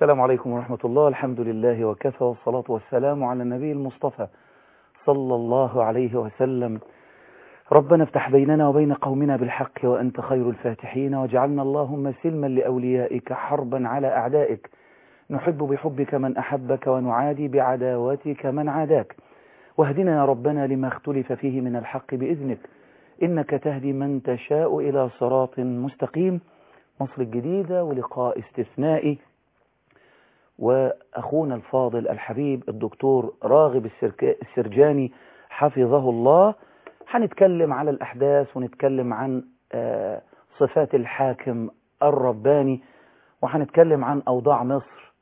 السلام عليكم ورحمة الله الحمد لله وكفى والصلاة والسلام على النبي المصطفى صلى الله عليه وسلم ربنا افتح بيننا وبين قومنا بالحق وأنت خير الفاتحين واجعلنا اللهم سلما لأوليائك حربا على أعدائك نحب بحبك من أحبك ونعادي بعداوتك من عاداك واهدنا يا ربنا لما اختلف فيه من الحق بإذنك إنك تهدي من تشاء إلى صراط مستقيم مصر الجديدة ولقاء استثنائي وأخونا الفاضل الحبيب الدكتور راغب السرجاني حفظه الله هنتكلم على الأحداث ونتكلم عن صفات الحاكم الرباني وهنتكلم عن أوضاع مصر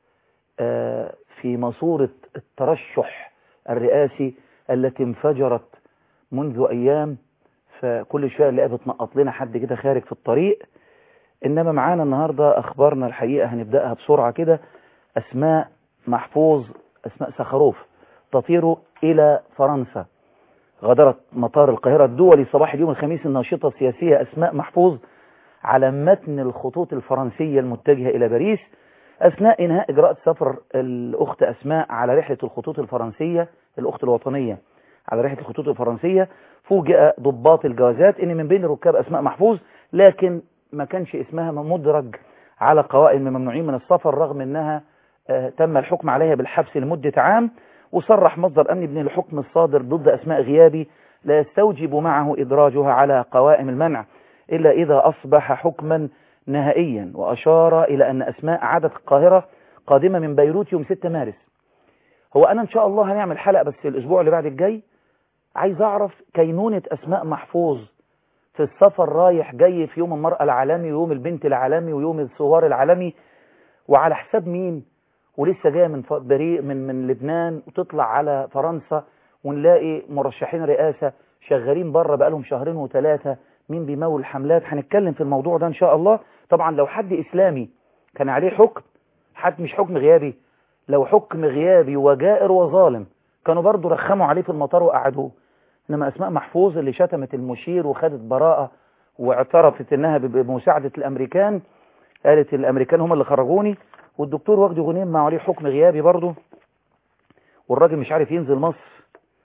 في ماسورة الترشح الرئاسي التي انفجرت منذ أيام فكل شوية نلاقيها بتنقط لنا حد كده خارج في الطريق إنما معانا النهاردة أخبارنا الحقيقة هنبدأها بسرعة كده أسماء محفوظ أسماء سخروف تطير إلى فرنسا غادرت مطار القاهرة الدولي صباح اليوم الخميس الناشطة السياسية أسماء محفوظ على متن الخطوط الفرنسية المتجهة إلى باريس أثناء إنهاء إجراء سفر الأخت أسماء على رحلة الخطوط الفرنسية الأخت الوطنية على رحلة الخطوط الفرنسية فوجئ ضباط الجوازات إن من بين ركاب أسماء محفوظ لكن ما كانش اسمها مدرج على قوائم الممنوعين من السفر رغم أنها آه تم الحكم عليها بالحبس لمدة عام وصرح مصدر أمني بأن الحكم الصادر ضد أسماء غيابي لا يستوجب معه إدراجها على قوائم المنع إلا إذا أصبح حكما نهائيا وأشار إلى أن أسماء عادت القاهرة قادمة من بيروت يوم 6 مارس هو أنا إن شاء الله هنعمل حلقة بس الأسبوع اللي بعد الجاي عايز أعرف كينونة أسماء محفوظ في السفر رايح جاي في يوم المرأة العالمي ويوم البنت العالمي ويوم الثوار العالمي وعلى حساب مين ولسه جايه من بريء من من لبنان وتطلع على فرنسا ونلاقي مرشحين رئاسه شغالين بره بقالهم شهرين وثلاثه مين بيمول الحملات هنتكلم في الموضوع ده ان شاء الله طبعا لو حد اسلامي كان عليه حكم حد مش حكم غيابي لو حكم غيابي وجائر وظالم كانوا برضو رخموا عليه في المطار وقعدوه انما اسماء محفوظ اللي شتمت المشير وخدت براءه واعترفت انها بمساعده الامريكان قالت الامريكان هم اللي خرجوني والدكتور وجدي غنيم ما عليه حكم غيابي برضه والراجل مش عارف ينزل مصر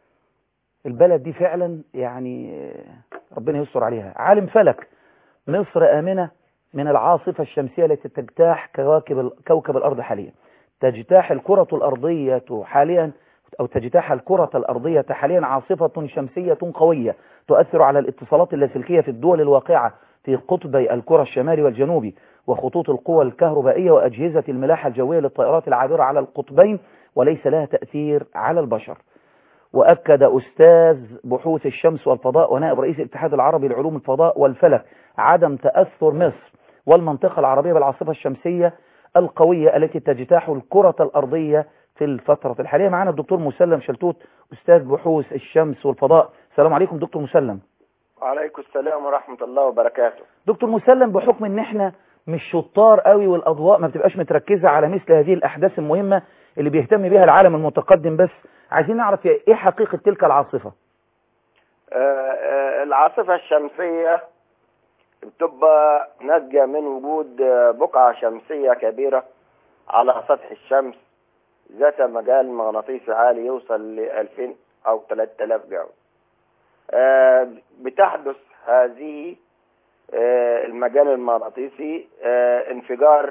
البلد دي فعلا يعني ربنا يستر عليها عالم فلك مصر آمنة من العاصفة الشمسية التي تجتاح كواكب كوكب الأرض حاليا تجتاح الكرة الأرضية حاليا أو تجتاح الكرة الأرضية حاليا عاصفة شمسية قوية تؤثر على الاتصالات اللاسلكية في الدول الواقعة في قطبي الكرة الشمالي والجنوبي وخطوط القوى الكهربائية وأجهزة الملاحة الجوية للطائرات العابرة على القطبين وليس لها تأثير على البشر وأكد أستاذ بحوث الشمس والفضاء ونائب رئيس الاتحاد العربي لعلوم الفضاء والفلك عدم تأثر مصر والمنطقة العربية بالعاصفة الشمسية القوية التي تجتاح الكرة الأرضية في الفترة الحالية معنا الدكتور مسلم شلتوت أستاذ بحوث الشمس والفضاء السلام عليكم دكتور مسلم وعليكم السلام ورحمة الله وبركاته دكتور مسلم بحكم ان احنا مش شطار قوي والاضواء ما بتبقاش متركزة على مثل هذه الاحداث المهمة اللي بيهتم بها العالم المتقدم بس عايزين نعرف ايه حقيقة تلك العاصفة آه آه العاصفة الشمسية بتبقى ناتجة من وجود بقعة شمسية كبيرة على سطح الشمس ذات مجال مغناطيسي عالي يوصل ل 2000 او 3000 جو آه بتحدث هذه المجال المغناطيسي انفجار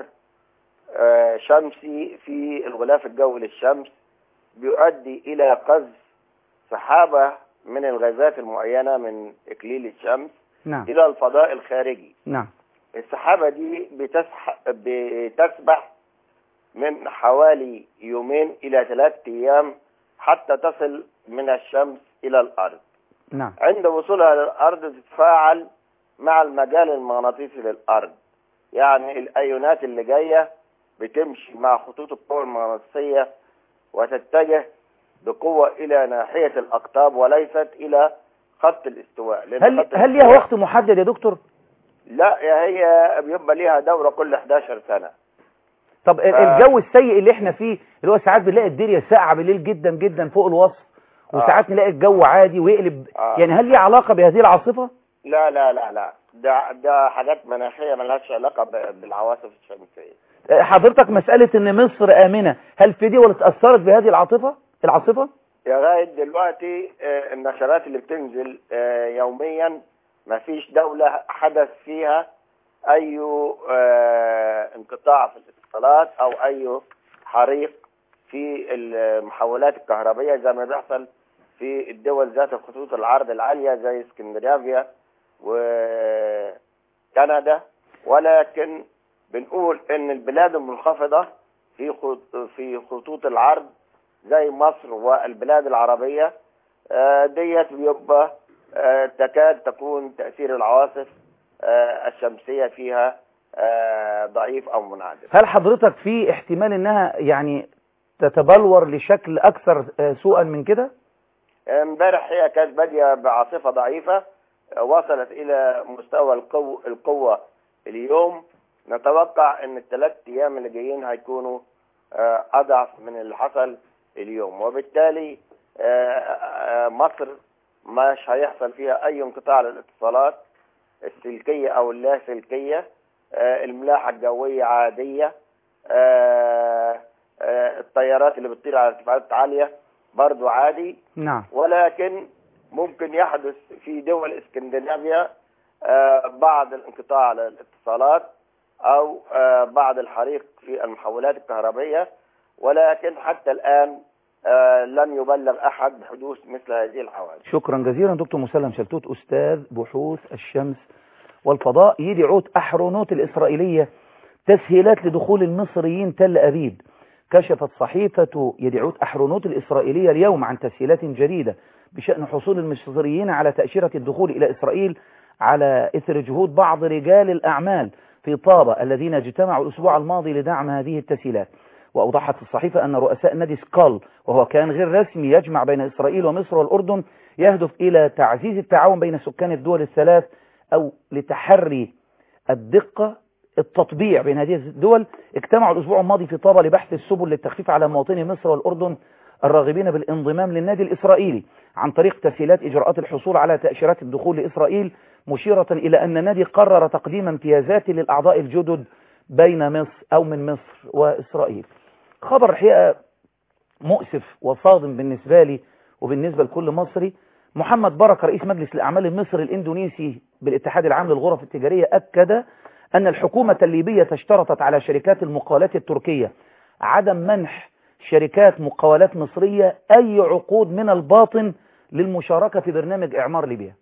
شمسي في الغلاف الجوي للشمس بيؤدي الى قذف سحابة من الغازات المعينة من اكليل الشمس نعم. الى الفضاء الخارجي نعم السحابة دي بتسح... بتسبح من حوالي يومين الى ثلاثة ايام حتى تصل من الشمس الى الارض نعم عند وصولها للارض تتفاعل مع المجال المغناطيسي للأرض يعني الأيونات اللي جاية بتمشي مع خطوط القوة المغناطيسية وتتجه بقوة إلى ناحية الأقطاب وليست إلى خط الاستواء لأن هل خط هل ليها الاستواء- وقت محدد يا دكتور لا يا هي بيبقى ليها دورة كل 11 سنة طب ال- ف- الجو السيء اللي احنا فيه اللي هو ساعات بنلاقي الدنيا ساقعه بالليل جدا جدا فوق الوصف وساعات نلاقي الجو عادي ويقلب آه. يعني هل ليه علاقه بهذه العاصفه لا لا لا لا ده ده حاجات مناخية ملهاش علاقة ب- بالعواصف الشمسية حضرتك مسألة ان مصر آمنة هل في دول اتأثرت بهذه العاطفة العاصفة لغاية دلوقتي آه، النشرات اللي بتنزل آه، يوميا ما فيش دولة حدث فيها أي آه، انقطاع في الاتصالات أو أي حريق في المحولات الكهربية زي ما بيحصل في الدول ذات الخطوط العرض العالية زي اسكندنافيا وكندا ولكن بنقول ان البلاد المنخفضة في خط- في خطوط العرض زي مصر والبلاد العربية آه، ديت بيبقى آه، تكاد تكون تأثير العواصف آه، الشمسية فيها آه، ضعيف أو منعدم هل حضرتك في احتمال انها يعني تتبلور لشكل اكثر آه، سوءا من كده امبارح هي كانت بادية بعاصفة ضعيفة آه، وصلت إلى مستوى القو... القوة اليوم نتوقع ان الثلاث ايام اللي جايين هيكونوا آه، اضعف من اللي حصل اليوم وبالتالي آه، آه، مصر مش هيحصل فيها اي انقطاع للاتصالات السلكية او اللاسلكية آه، الملاحة الجوية عادية آه، آه، الطيارات اللي بتطير على ارتفاعات عالية برضو عادي نعم ولكن ممكن يحدث في دول اسكندنافيا آه، بعض الانقطاع للاتصالات او آه، بعض الحريق في المحولات الكهربية ولكن حتى الآن آه، لم يبلغ أحد بحدوث مثل هذه الحوادث شكرا جزيلا دكتور مسلم شلتوت أستاذ بحوث الشمس والفضاء يدي عود أحرونوت الإسرائيلية تسهيلات لدخول المصريين تل أبيب كشفت صحيفة يدعوت أحرونوت الإسرائيلية اليوم عن تسهيلات جديدة بشأن حصول المصريين على تأشيرة الدخول إلى إسرائيل على إثر جهود بعض رجال الأعمال في طابة الذين اجتمعوا الأسبوع الماضي لدعم هذه التسهيلات وأوضحت الصحيفة أن رؤساء نادي سكال وهو كان غير رسمي يجمع بين إسرائيل ومصر والأردن يهدف إلى تعزيز التعاون بين سكان الدول الثلاث أو لتحري الدقة التطبيع بين هذه الدول اجتمعوا الأسبوع الماضي في طابة لبحث السبل للتخفيف على مواطني مصر والأردن الراغبين بالانضمام للنادي الإسرائيلي عن طريق تسهيلات إجراءات الحصول على تأشيرات الدخول لإسرائيل مشيرة إلى أن النادي قرر تقديم امتيازات للأعضاء الجدد بين مصر أو من مصر وإسرائيل خبر الحقيقة مؤسف وصادم بالنسبة لي وبالنسبة لكل مصري محمد بركة رئيس مجلس الأعمال المصري الإندونيسي بالاتحاد العام للغرف التجارية أكد أن الحكومة الليبية اشترطت على شركات المقاولات التركية عدم منح شركات مقاولات مصرية أي عقود من الباطن للمشاركة في برنامج إعمار ليبيا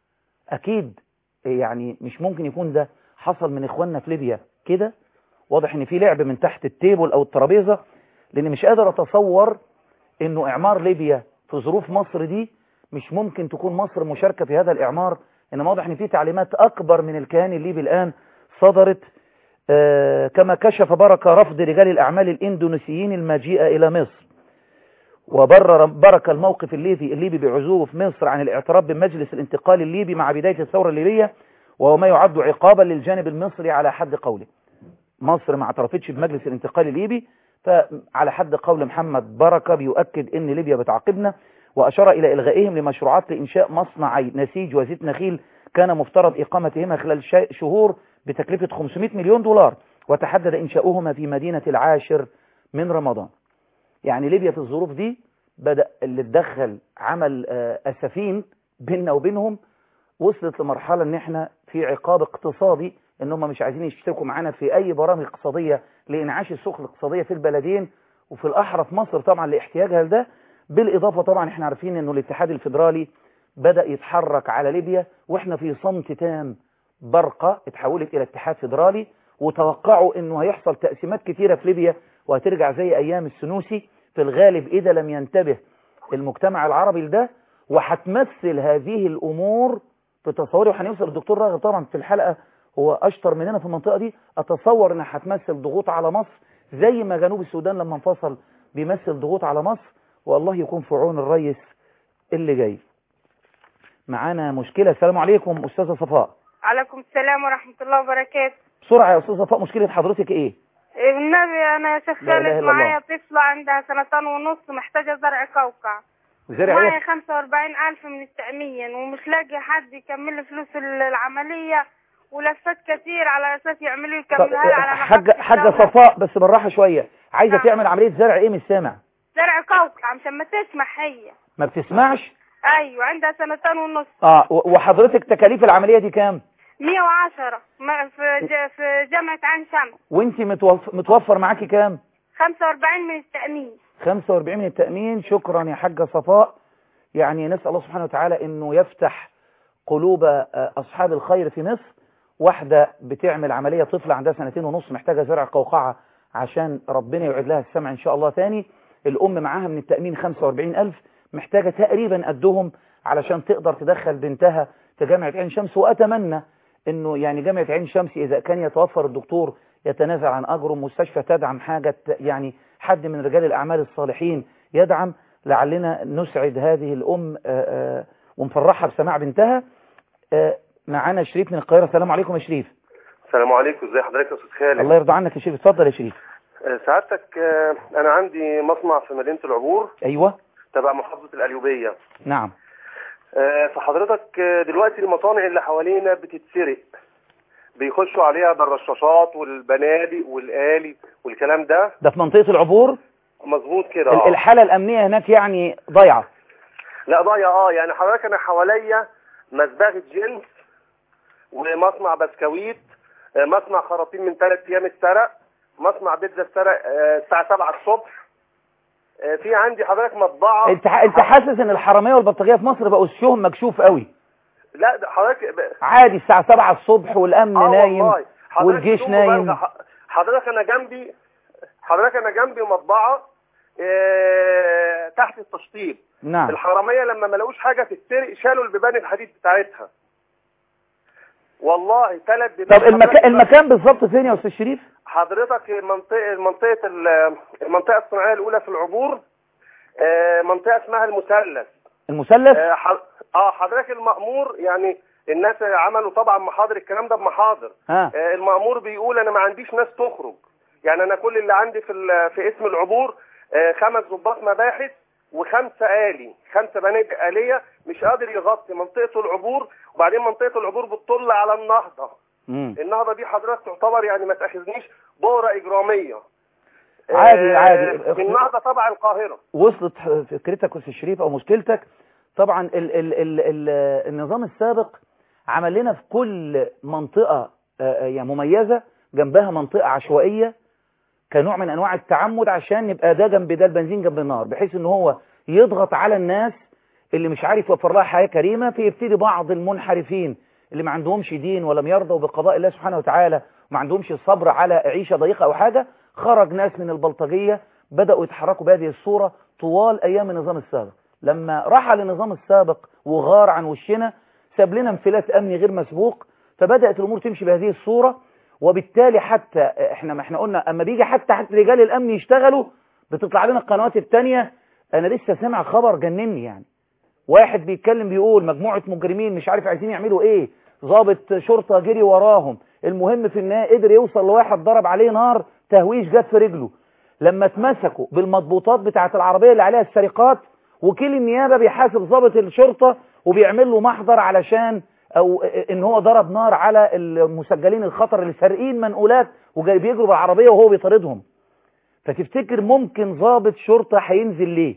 أكيد يعني مش ممكن يكون ده حصل من إخواننا في ليبيا كده واضح ان في لعب من تحت التيبل او الترابيزه لان مش قادر اتصور انه اعمار ليبيا في ظروف مصر دي مش ممكن تكون مصر مشاركه في هذا الاعمار انما واضح ان في تعليمات اكبر من الكيان الليبي الان صدرت آه كما كشف بركه رفض رجال الاعمال الاندونيسيين المجيء الى مصر وبرر برك الموقف الليبي الليبي بعزوف مصر عن الاعتراف بمجلس الانتقال الليبي مع بدايه الثوره الليبيه وهو ما يعد عقابا للجانب المصري على حد قوله مصر ما اعترفتش بمجلس الانتقال الليبي فعلى حد قول محمد بركة بيؤكد ان ليبيا بتعاقبنا واشار الى الغائهم لمشروعات لانشاء مصنعي نسيج وزيت نخيل كان مفترض اقامتهما خلال شهور بتكلفة 500 مليون دولار وتحدد انشاؤهما في مدينة العاشر من رمضان يعني ليبيا في الظروف دي بدأ اللي تدخل عمل اسفين بيننا وبينهم وصلت لمرحلة ان احنا في عقاب اقتصادي ان هم مش عايزين يشتركوا معانا في اي برامج اقتصادية لانعاش السوق الاقتصادية في البلدين وفي الاحرى في مصر طبعا لاحتياجها لده بالاضافة طبعا احنا عارفين انه الاتحاد الفيدرالي بدأ يتحرك على ليبيا واحنا في صمت تام برقة اتحولت الى اتحاد فيدرالي وتوقعوا انه هيحصل تقسيمات كتيرة في ليبيا وهترجع زي ايام السنوسي في الغالب اذا لم ينتبه المجتمع العربي لده وهتمثل هذه الامور في تصوري وهنوصل الدكتور راغب طبعا في الحلقة هو اشطر مننا في المنطقة دي اتصور انها هتمثل ضغوط على مصر زي ما جنوب السودان لما انفصل بيمثل ضغوط على مصر والله يكون في عون الريس اللي جاي معانا مشكلة السلام عليكم استاذة صفاء عليكم السلام ورحمة الله وبركاته بسرعة يا استاذة صفاء مشكلة حضرتك ايه النبي انا يا شيخ لا إله خالد إلا معايا الله. طفلة عندها سنتين ونص محتاجة زرع كوكع زرع معايا ايه 45 ألف من التأمين ومش لاقي حد يكمل لي فلوس ال- العملية ولفات كتير على اساس يعملوا طب يكملوها لي على حاجة نفقة حاجة الدولة. صفاء بس بالراحة شوية عايزة نعم. تعمل عملية زرع ايه مش سامع زرع كوكع عشان ما تسمع هي ما بتسمعش ايوه عندها سنتين ونص اه و- وحضرتك تكاليف العملية دي كام 110 ما- في ج- في جامعة عين شمس وانت متوف... متوفر معاكي كام 45 من التأمين 45 من التأمين شكرا يا حاجة صفاء يعني نسأل الله سبحانه وتعالى انه يفتح قلوب آه، اصحاب الخير في مصر واحدة بتعمل عملية طفلة عندها سنتين ونص محتاجة زرع قوقعة عشان ربنا يعيد لها السمع ان شاء الله تاني الام معاها من التأمين 45 ألف محتاجة تقريبا قدهم علشان تقدر تدخل بنتها في جامعة عين شمس وأتمنى انه يعني جامعة عين شمس اذا كان يتوفر الدكتور يتنازل عن اجره مستشفى تدعم حاجة يعني حد من رجال الاعمال الصالحين يدعم لعلنا نسعد هذه الام آه، آه، ونفرحها بسماع بنتها آه، معانا شريف من القاهرة السلام عليكم يا شريف السلام عليكم ازي حضرتك يا استاذ خالد الله يرضى عنك يا شريف اتفضل يا شريف آه، سعادتك آه، انا عندي مصنع في مدينه العبور ايوه تبع محافظه القليوبيه نعم آه، فحضرتك آه، دلوقتي المصانع اللي حوالينا بتتسرق بيخشوا عليها بالرشاشات والبنادق والآلي والكلام ده ده في منطقة العبور مظبوط كده ال- اه الحالة الامنية هناك يعني ضايعة لا ضايع اه يعني حضرتك انا حواليا مزبغه جنس ومصنع بسكويت آه، مصنع خراطيم من ثلاث ايام اتسرق مصنع بيتزا اتسرق آه، الساعه 7 الصبح آه، في عندي حضرتك مطبعه انت ح- انت حاسس ان الحرامية والبلطجية في مصر بقوا وشهم مكشوف قوي لا ده حضرتك ب- عادي الساعة 7 الصبح والامن اه نايم والله حضرتك والجيش بدون نايم مبالغة، ح- حضرتك انا جنبي حضرتك انا جنبي مطبعه آه، تحت التشطيب نعم الحراميه لما ما لقوش حاجه تتسرق شالوا البيبان الحديد بتاعتها والله ثلاث بيبان طب المكان المكان بالظبط فين يا استاذ شريف حضرتك منطقه منطقه ال- المنطقه الصناعيه الاولى في العبور آه، منطقه اسمها المثلث المثلث اه ح- آه، حضرتك المأمور يعني الناس عملوا طبعا محاضر الكلام ده بمحاضر ها آه، المأمور بيقول انا ما عنديش ناس تخرج يعني انا كل اللي عندي في ال- في اسم العبور آه، خمس ضباط مباحث وخمسه آلي خمسه بنادق آلية مش قادر يغطي منطقة العبور وبعدين منطقة العبور بتطل على النهضة مم. النهضة دي حضرتك تعتبر يعني ما تأخذنيش بورة إجرامية عادي- آه، عادي. النهضة تبع القاهرة وصلت فكرتك يا استاذ شريف او مشكلتك طبعا ال ال ال ال النظام السابق عمل لنا في كل منطقة آه، آه، يعني مميزة جنبها منطقة عشوائية كنوع من انواع التعمد عشان يبقى ده جنب ده البنزين جنب النار بحيث ان هو يضغط على الناس اللي مش عارف يوفر لها حياة كريمة فيبتدي بعض المنحرفين اللي ما عندهمش دين ولم يرضوا بقضاء الله سبحانه وتعالى وما عندهمش صبر على عيشة ضيقة او حاجة خرج ناس من البلطجية بدأوا يتحركوا بهذه الصورة طوال ايام النظام السابق لما رحل النظام السابق وغار عن وشنا ساب لنا انفلات امني غير مسبوق فبدأت الامور تمشي بهذه الصورة وبالتالي حتى احنا ما احنا قلنا اما بيجي حتى حتى رجال الامن يشتغلوا بتطلع لنا القنوات التانية انا لسه سامع خبر جنني يعني واحد بيتكلم بيقول مجموعة مجرمين مش عارف عايزين يعملوا ايه ضابط شرطة جري وراهم المهم في النهاية قدر يوصل لواحد ضرب عليه نار تهويش جت في رجله لما اتمسكوا بالمضبوطات بتاعت العربية اللي عليها السرقات وكيل النيابة بيحاسب ضابط الشرطة وبيعمل له محضر علشان او ان هو ضرب نار على المسجلين الخطر اللي سارقين منقولات وجاي بيجروا بالعربية وهو بيطاردهم فتفتكر ممكن ضابط شرطة هينزل ليه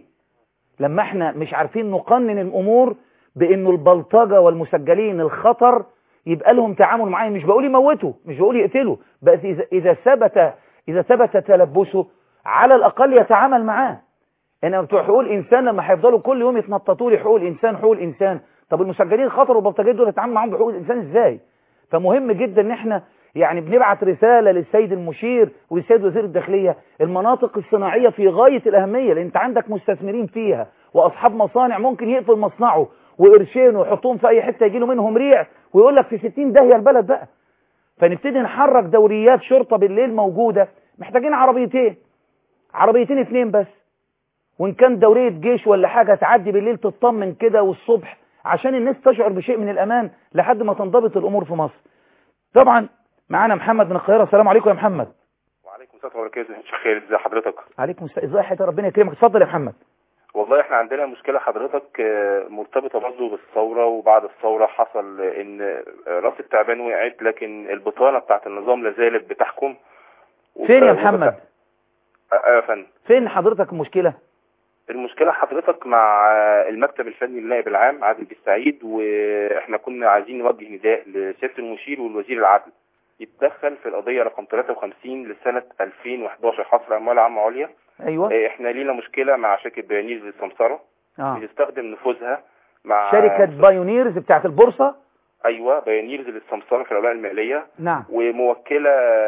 لما احنا مش عارفين نقنن الامور بانه البلطجة والمسجلين الخطر يبقى لهم تعامل معاه مش بقول يموتوا مش بقول يقتلوا بس اذا اذا ثبت اذا ثبت تلبسه على الاقل يتعامل معاه انا بتوع حقوق الانسان لما هيفضلوا كل يوم يتنططوا لي حقوق الانسان حقوق الانسان طب المسجلين الخطر والبلطجيه دول يتعاملوا معاهم بحقوق الانسان ازاي فمهم جدا ان احنا يعني بنبعت رسالة للسيد المشير وللسيد وزير الداخلية المناطق الصناعية في غاية الأهمية لأن أنت عندك مستثمرين فيها وأصحاب مصانع ممكن يقفل مصنعه وقرشين ويحطوهم في أي حتة يجيله منهم ريع ويقول لك في 60 داهية البلد بقى فنبتدي نحرك دوريات شرطة بالليل موجودة محتاجين عربيتين عربيتين اتنين بس وإن كان دورية جيش ولا حاجة تعدي بالليل تطمن كده والصبح عشان الناس تشعر بشيء من الأمان لحد ما تنضبط الأمور في مصر طبعا معانا محمد من القاهرة السلام عليكم يا محمد وعليكم السلام ورحمة الله وبركاته شيخ خالد ازي حضرتك عليكم السلام ازي حضرتك ربنا يكرمك اتفضل يا محمد والله احنا عندنا مشكلة حضرتك آه، مرتبطة برضه بالثورة وبعد الثورة حصل ان آه، راس التعبان وقعت لكن البطانة بتاعت النظام لازالت بتحكم فين يا وف- محمد آه، آه، يا فندم فين حضرتك المشكلة المشكلة حضرتك مع آه، المكتب الفني للنائب العام عادل بالسعيد واحنا كنا عايزين نوجه نداء لسيادة المشير والوزير العدل يتدخل في القضية رقم 53 لسنة 2011 حصر أموال عامة عليا ايوه آه، احنا لينا مشكلة مع شركة بيانير للسمسرة اه بتستخدم نفوذها مع شركة بايونيرز بتاعت البورصة ايوه بيانيرز للسمسرة في الاوراق المالية نعم وموكلة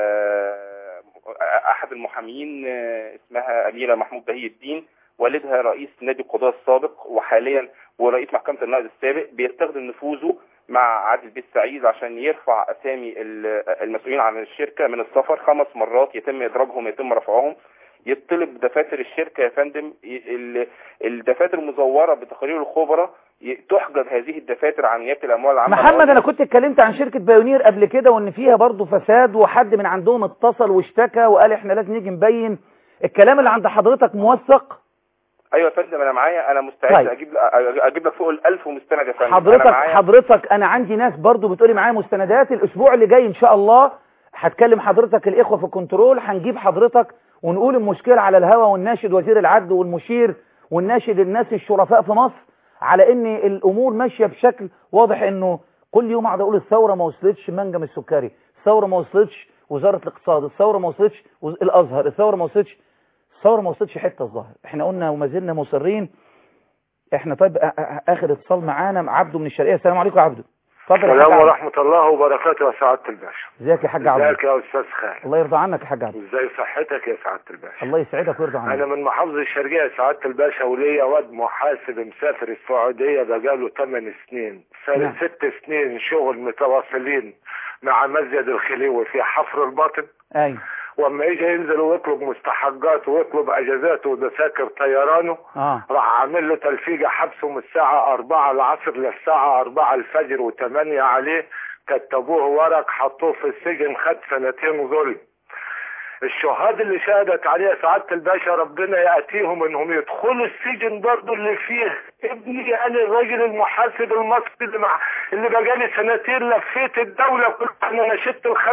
آه، احد المحامين آه، اسمها اميرة محمود بهي الدين والدها رئيس نادي القضاء السابق وحاليا ورئيس محكمة النقد السابق بيستخدم نفوذه مع عادل بيت سعيد عشان يرفع اسامي ال- المسؤولين عن الشركة من السفر خمس مرات يتم ادراجهم يتم رفعهم يطلب دفاتر الشركة يا فندم ي- ال- الدفاتر المزورة بتقارير الخبراء ي- تحجب هذه الدفاتر عن نيابة الأموال العامة محمد انا كنت اتكلمت عن شركة بايونير قبل كده وان فيها برضو فساد وحد من عندهم اتصل واشتكى وقال احنا لازم نيجي نبين الكلام اللي عند حضرتك موثق أيوة يا فندم أنا معايا أنا مستعد طيب. أجيب أجيب لك فوق الألف ومستند يا فندم حضرتك أنا معايا حضرتك انا عندي ناس برضو بتقولي معايا مستندات الاسبوع اللي جاي ان شاء الله هتكلم حضرتك الاخوه في الكنترول هنجيب حضرتك ونقول المشكله على الهوا ونناشد وزير العدل والمشير ونناشد الناس الشرفاء في مصر على ان الامور ماشيه بشكل واضح انه كل يوم اقعد اقول الثوره ما وصلتش منجم السكري الثوره ما وصلتش وزاره الاقتصاد الثوره ما وصلتش وز- الازهر الثوره ما وصلتش الثوره ما وصلتش حته الظاهر احنا قلنا وما زلنا مصرين احنا طيب آ- آ- اخر اتصال معانا عبده من الشرقيه السلام عليكم يا عبده اتفضل يا حاج السلام عبده ورحمة الله وبركاته يا سعادة الباشا ازيك يا حاج عبده ازيك يا أستاذ خالد الله يرضى عنك يا حاج عبده ازاي صحتك يا سعادة الباشا الله يسعدك ويرضى أنا عنك من محافظة الشرقية يا سعادة الباشا وليا واد محاسب مسافر السعودية بقاله 8 سنين نعم. صار ست سنين شغل متواصلين مع مسجد الخليوي في حفر الباطن ايوه واما يجي ينزل ويطلب مستحقاته ويطلب اجازاته ودساكر طيرانه اه راح عامل له تلفيقة حبسه من الساعة 4 العصر للساعة 4 الفجر و8 عليه كتبوه ورق حطوه في السجن خد سنتين ظلم الشهاد اللي شهدت عليه سعادة الباشا ربنا يأتيهم انهم يدخلوا السجن برضه اللي فيه ابني انا الراجل المحاسب المصري اللي مع اللي بقالي سنتين لفيت الدولة كلها انا نشدت ال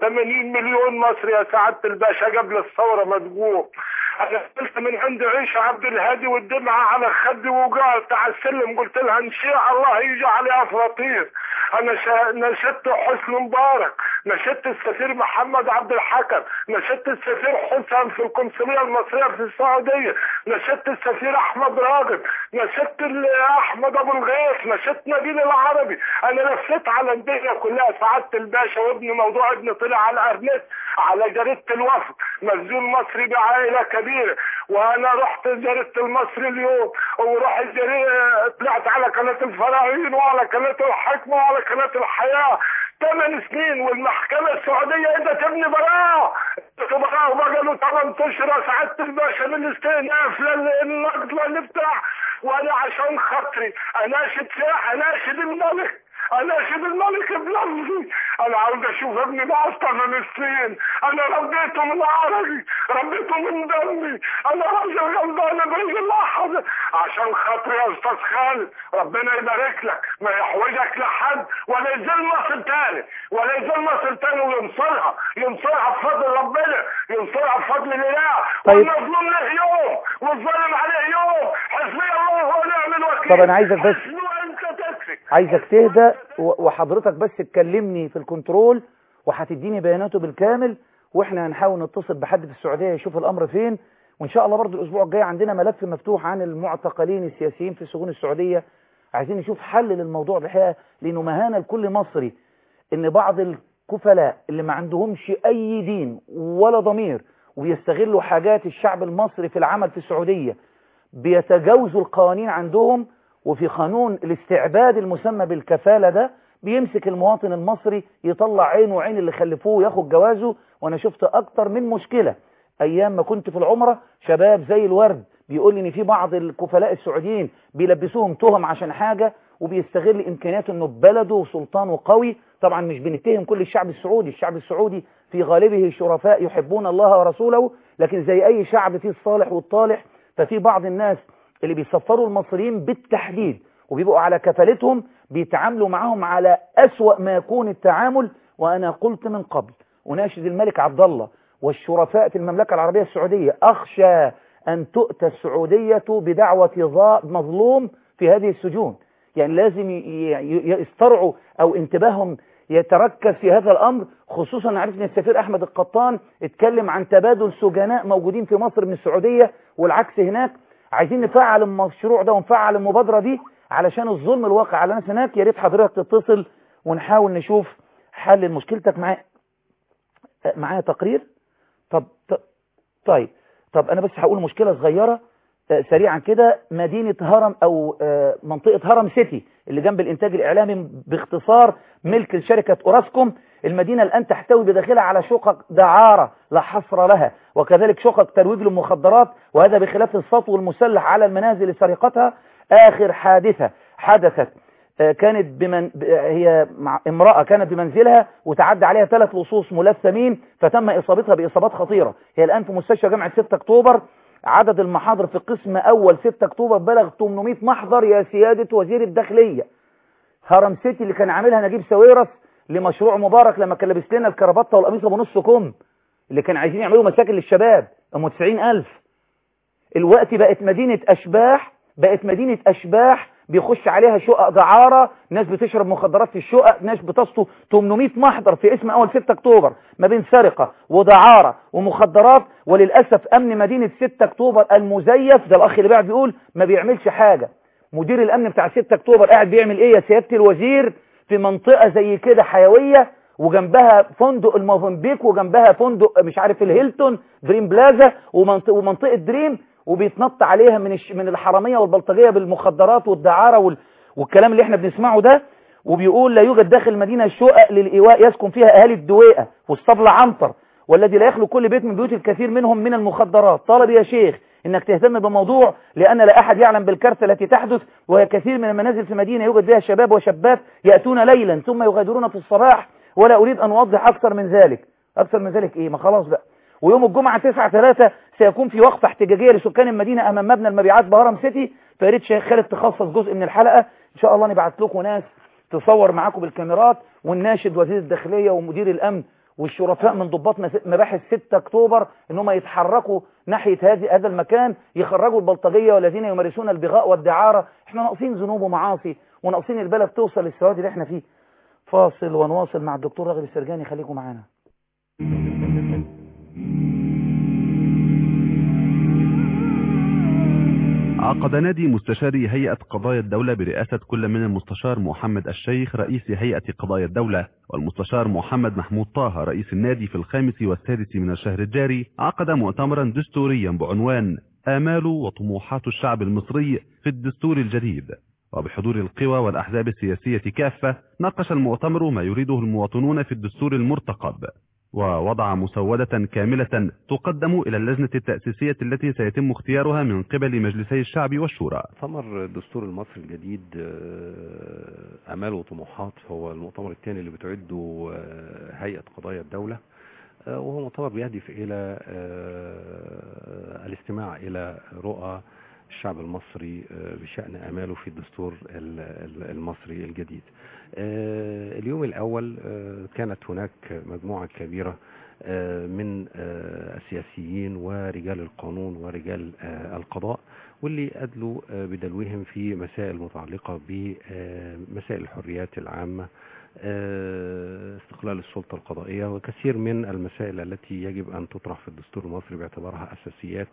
85 مليون مصري يا سعادة الباشا قبل الثورة ما تقوم انا قلت من عند عيشة عبد الهادي والدمعة على خدي وقعت على السلم قلت لها ان شاء الله يجي علي افراطير انا شا... نشدت حسن مبارك نشدت السفير محمد عبد الحكم نشدت السفير حسن في القنصلية المصرية في السعودية نشدت السفير احمد راغب نشدت ال- احمد ابو الغيث نشدت نبيل العربي انا لفيت على الدنيا كلها سعادة الباشا وابني موضوع ابني طلع على الارنت على جريدة الوفد مسجون مصري بعائلة كبيرة وانا رحت جريدة المصري اليوم ورحت جريدة طلعت على قناة الفراعين وعلى قناة الحكمة وعلى قناة الحياة ثمان سنين والمحكمة السعودية اذا تبني براءة براءة بقى له 8 اشهر يا سعادة الباشا من استئناف للنقد للبتاع وانا عشان خاطري اناشد ساحة اناشد الملك اناشد الملك بلفظي انا عاوز اشوف ابني ده اصلا من الصين انا ربيته من عرقي ربيته من دمي انا راجل غلبان برجل الاحد عشان خاطري يا استاذ خالد ربنا يبارك لك ما يحوجك لحد ولا يزل مصر تاني ولا يزل مصر تاني وينصرها ينصرها بفضل ربنا ينصرها بفضل الله طيب. والمظلوم له يوم والظالم عليه يوم حسبي الله ونعم الوكيل طب أنا عايزك بس- حسبي وانت تكفي عايزك تهدى و- وحضرتك بس تكلمني في الكنترول وهتديني بياناته بالكامل واحنا هنحاول نتصل بحد في السعودية يشوف الامر فين وان شاء الله برضو الاسبوع الجاي عندنا ملف مفتوح عن المعتقلين السياسيين في السجون السعودية عايزين نشوف حل للموضوع الحقيقة لانه مهانة لكل مصري ان بعض الكفلاء اللي ما عندهمش اي دين ولا ضمير وبيستغلوا حاجات الشعب المصري في العمل في السعودية بيتجاوزوا القوانين عندهم وفي قانون الاستعباد المسمى بالكفالة ده بيمسك المواطن المصري يطلع عينه وعين اللي خلفوه وياخد جوازه وانا شفت اكتر من مشكلة ايام ما كنت في العمرة شباب زي الورد بيقول لي ان في بعض الكفلاء السعوديين بيلبسوهم تهم عشان حاجة وبيستغل امكانياته انه بلده وسلطانه قوي طبعا مش بنتهم كل الشعب السعودي الشعب السعودي في غالبه شرفاء يحبون الله ورسوله لكن زي اي شعب فيه الصالح والطالح ففي بعض الناس اللي بيسفروا المصريين بالتحديد وبيبقوا على كفالتهم بيتعاملوا معاهم على أسوأ ما يكون التعامل وأنا قلت من قبل أناشد الملك عبد الله والشرفاء في المملكة العربية السعودية أخشى أن تؤتى السعودية بدعوة ضاء مظلوم في هذه السجون يعني لازم ي- ي- يسترعوا أو انتباههم يتركز في هذا الأمر خصوصا عرفت ان السفير أحمد القطان اتكلم عن تبادل سجناء موجودين في مصر من السعودية والعكس هناك عايزين نفعل المشروع ده ونفعل المبادرة دي علشان الظلم الواقع على ناس هناك يا ريت حضرتك تتصل ونحاول نشوف حل مشكلتك معايا معايا تقرير طب ط- طيب طب انا بس هقول مشكلة صغيرة آه، سريعا كده مدينة هرم او آه، منطقة هرم سيتي اللي جنب الانتاج الاعلامي باختصار ملك لشركة اوراسكوم المدينة الان تحتوي بداخلها على شقق دعارة لا حصر لها وكذلك شقق ترويج للمخدرات وهذا بخلاف السطو المسلح على المنازل لسرقتها اخر حادثة حدثت آه، كانت بمن ب- هي مع امرأة كانت بمنزلها وتعدى عليها ثلاث لصوص ملثمين فتم إصابتها بإصابات خطيرة هي الآن في مستشفى جامعة 6 أكتوبر عدد المحاضر في قسم أول 6 أكتوبر بلغ 800 محضر يا سيادة وزير الداخلية هرم سيتي اللي كان عاملها نجيب ساويرس لمشروع مبارك لما كان لابس لنا الكرافته والقميص ابو نص كم اللي كان عايزين يعملوا مساكن للشباب ام 90000 الوقت بقت مدينة أشباح بقت مدينة أشباح بيخش عليها شقق دعارة ناس بتشرب مخدرات في الشقق ناس بتسطو 800 محضر في اسم أول 6 أكتوبر ما بين سرقة ودعارة ومخدرات وللأسف أمن مدينة 6 أكتوبر المزيف ده الأخ اللي بعد بيقول ما بيعملش حاجة مدير الأمن بتاع 6 أكتوبر قاعد بيعمل إيه يا سيادة الوزير في منطقة زي كده حيوية وجنبها فندق الموفنبيك وجنبها فندق مش عارف الهيلتون دريم بلازا ومنطقة, ومنطقة دريم وبيتنط عليها من الش... من الحرامية والبلطجية بالمخدرات والدعارة وال... والكلام اللي احنا بنسمعه ده وبيقول لا يوجد داخل المدينة شقق للإيواء يسكن فيها أهالي الدويقة والصبل عنتر والذي لا يخلو كل بيت من بيوت الكثير منهم من المخدرات طالب يا شيخ انك تهتم بالموضوع لان لا احد يعلم بالكارثه التي تحدث وهي كثير من المنازل في مدينه يوجد بها شباب وشابات ياتون ليلا ثم يغادرون في الصباح ولا اريد ان اوضح اكثر من ذلك اكثر من ذلك ايه ما خلاص بقى ويوم الجمعة 9 3 سيكون في وقفة احتجاجية لسكان المدينة أمام مبنى المبيعات بهرم سيتي فياريت شيخ خالد تخصص جزء من الحلقة إن شاء الله نبعت لكم ناس تصور معاكم بالكاميرات ونناشد وزير الداخلية ومدير الأمن والشرفاء من ضباط مس- مباحث 6 أكتوبر إن هم يتحركوا ناحية هذه هذا المكان يخرجوا البلطجية والذين يمارسون البغاء والدعارة احنا ناقصين ذنوب ومعاصي وناقصين البلد توصل للسواد اللي احنا فيه فاصل ونواصل مع الدكتور راغب السرجاني خليكم معانا عقد نادي مستشاري هيئة قضايا الدولة برئاسة كل من المستشار محمد الشيخ رئيس هيئة قضايا الدولة والمستشار محمد محمود طه رئيس النادي في الخامس والسادس من الشهر الجاري عقد مؤتمرا دستوريا بعنوان آمال وطموحات الشعب المصري في الدستور الجديد وبحضور القوى والأحزاب السياسية كافة ناقش المؤتمر ما يريده المواطنون في الدستور المرتقب ووضع مسودة كاملة تقدم إلى اللجنة التأسيسية التي سيتم اختيارها من قبل مجلسي الشعب والشورى مؤتمر الدستور المصري الجديد آه، امال وطموحات هو المؤتمر الثاني اللي بتعده آه، هيئه قضايا الدوله آه، وهو مؤتمر بيهدف الى آه، الاستماع الى رؤى الشعب المصري آه، بشان اماله في الدستور ال- ال- المصري الجديد. آه، اليوم الاول آه، كانت هناك مجموعه كبيره آه، من آه، السياسيين ورجال القانون ورجال آه، القضاء واللي أدلوا آه، بدلوهم في مسائل متعلقة بمسائل الحريات العامة آه، استقلال السلطة القضائية وكثير من المسائل التي يجب أن تطرح في الدستور المصري باعتبارها أساسيات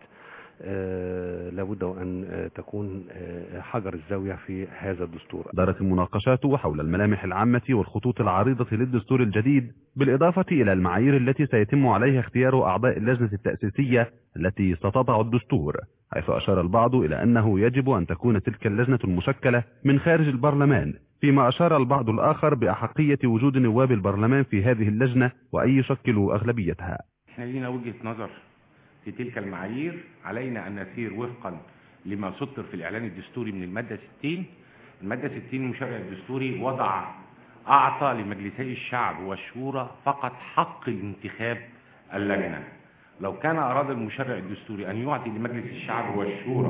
آه، لابد وأن آه، تكون آه، حجر الزاوية في هذا الدستور دارت المناقشات حول الملامح العامة والخطوط العريضة للدستور الجديد بالإضافة إلى المعايير التي سيتم عليها اختيار أعضاء اللجنة التأسيسية التي ستضع الدستور حيث أشار البعض إلى أنه يجب أن تكون تلك اللجنة المشكلة من خارج البرلمان فيما أشار البعض الآخر بأحقية وجود نواب البرلمان في هذه اللجنة وأن يشكلوا أغلبيتها احنا لينا وجهة نظر في تلك المعايير علينا أن نسير وفقا لما سطر في الإعلان الدستوري من المادة 60 المادة 60 المشرع الدستوري وضع أعطى لمجلسي الشعب والشورى فقط حق الانتخاب اللجنة لو كان أراد المشرع الدستوري أن يعطي لمجلس الشعب والشورى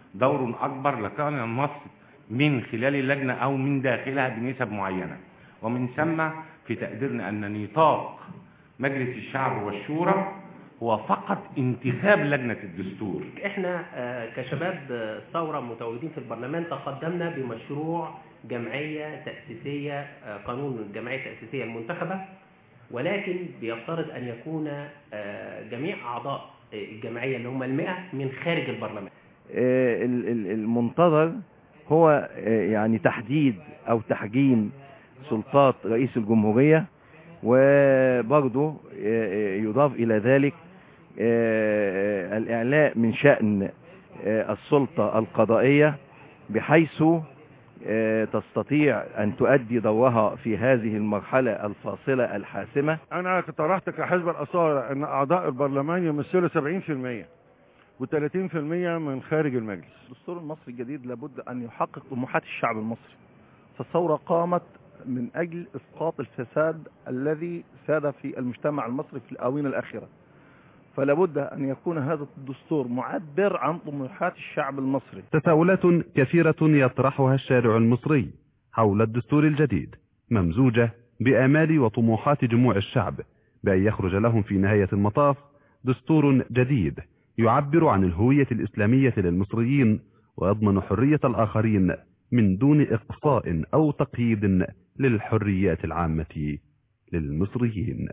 دور أكبر لكان النص من خلال اللجنة أو من داخلها بنسب معينة ومن ثم في تقديرنا أن نطاق مجلس الشعب والشورى هو فقط انتخاب لجنة الدستور احنا آه، كشباب آه، الثورة متواجدين في البرلمان تقدمنا بمشروع جمعية تأسيسية آه، قانون الجمعية التأسيسية المنتخبة ولكن بيفترض أن يكون آه، جميع أعضاء آه، الجمعية اللي هم المئة من خارج البرلمان آه، ال- ال- المنتظر هو آه، يعني تحديد او تحجيم سلطات رئيس الجمهورية وبرضه آه، آه، يضاف الى ذلك آه، آه، الاعلاء من شأن آه، السلطة القضائية بحيث آه، تستطيع ان تؤدي دورها في هذه المرحلة الفاصلة الحاسمة انا اقترحت كحزب الاصاله ان اعضاء البرلمان يمثلوا 70% و30% من خارج المجلس الدستور المصري الجديد لابد أن يحقق طموحات الشعب المصري فالثورة قامت من أجل إسقاط الفساد الذي ساد في المجتمع المصري في الآونة الأخيرة فلابد أن يكون هذا الدستور معبر عن طموحات الشعب المصري تساؤلات كثيرة يطرحها الشارع المصري حول الدستور الجديد ممزوجة بآمال وطموحات جموع الشعب بأن يخرج لهم في نهاية المطاف دستور جديد يعبر عن الهوية الإسلامية للمصريين ويضمن حرية الآخرين من دون إقصاء أو تقييد للحريات العامة للمصريين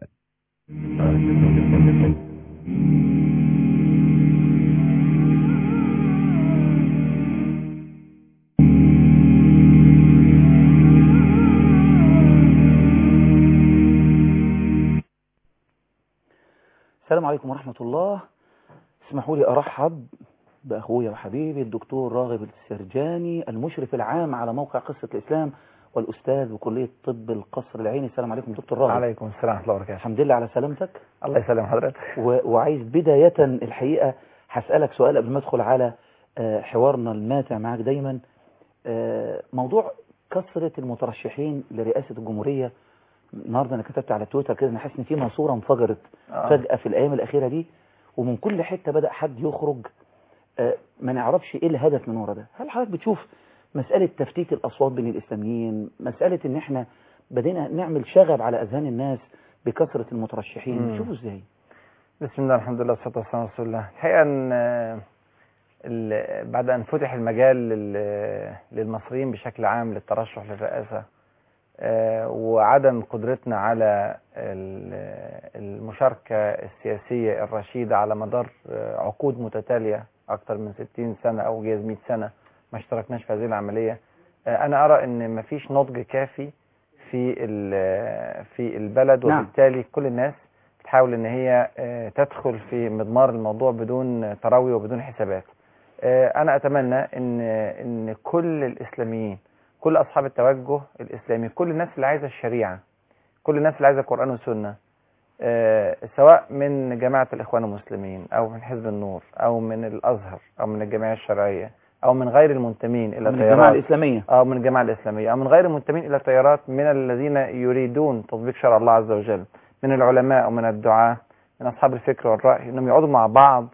السلام عليكم ورحمة الله اسمحوا لي أرحب بأخويا وحبيبي الدكتور راغب السرجاني المشرف العام على موقع قصة الإسلام والأستاذ بكلية طب القصر العيني السلام عليكم دكتور راغب عليكم السلام ورحمة الله وبركاته الحمد لله على سلامتك الله يسلم حضرتك و... وعايز بداية الحقيقة هسألك سؤال قبل ما أدخل على آه، حوارنا الماتع معاك دايما آه، موضوع كثرة المترشحين لرئاسة الجمهورية النهارده انا كتبت على تويتر كده انا حاسس ان في ماسوره انفجرت آه. فجأة في الايام الاخيرة دي ومن كل حتة بدأ حد يخرج آه، ما نعرفش ايه الهدف من ورا ده هل حضرتك بتشوف مسألة تفتيت الاصوات بين الاسلاميين مسألة ان احنا بدينا نعمل شغب على اذهان الناس بكثرة المترشحين مم. بتشوفوا ازاي بسم الله الحمد لله والصلاة والسلام على رسول الله الحقيقة ان آه، ال- بعد ان فتح المجال لل- للمصريين بشكل عام للترشح للرئاسة آه، وعدم قدرتنا على ال- المشاركة السياسية الرشيدة على مدار آه، عقود متتالية أكثر من 60 سنة أو جايز 100 سنة ما اشتركناش في هذه العملية آه، أنا أرى أن مفيش نضج كافي في ال- في البلد نعم. وبالتالي كل الناس بتحاول ان هي آه، تدخل في مضمار الموضوع بدون تروي وبدون حسابات آه، انا اتمنى ان ان كل الاسلاميين كل اصحاب التوجه الاسلامي كل الناس اللي عايزه الشريعه كل الناس اللي عايزه القران والسنه آه، سواء من جماعه الاخوان المسلمين او من حزب النور او من الازهر او من الجمعيه الشرعيه او من غير المنتمين الى من الجماعة تيارات الإسلامية أو من الجماعة الإسلامية أو من غير المنتمين إلى تيارات من الذين يريدون تطبيق شرع الله عز وجل من العلماء ومن الدعاة من أصحاب الفكر والرأي أنهم يقعدوا مع بعض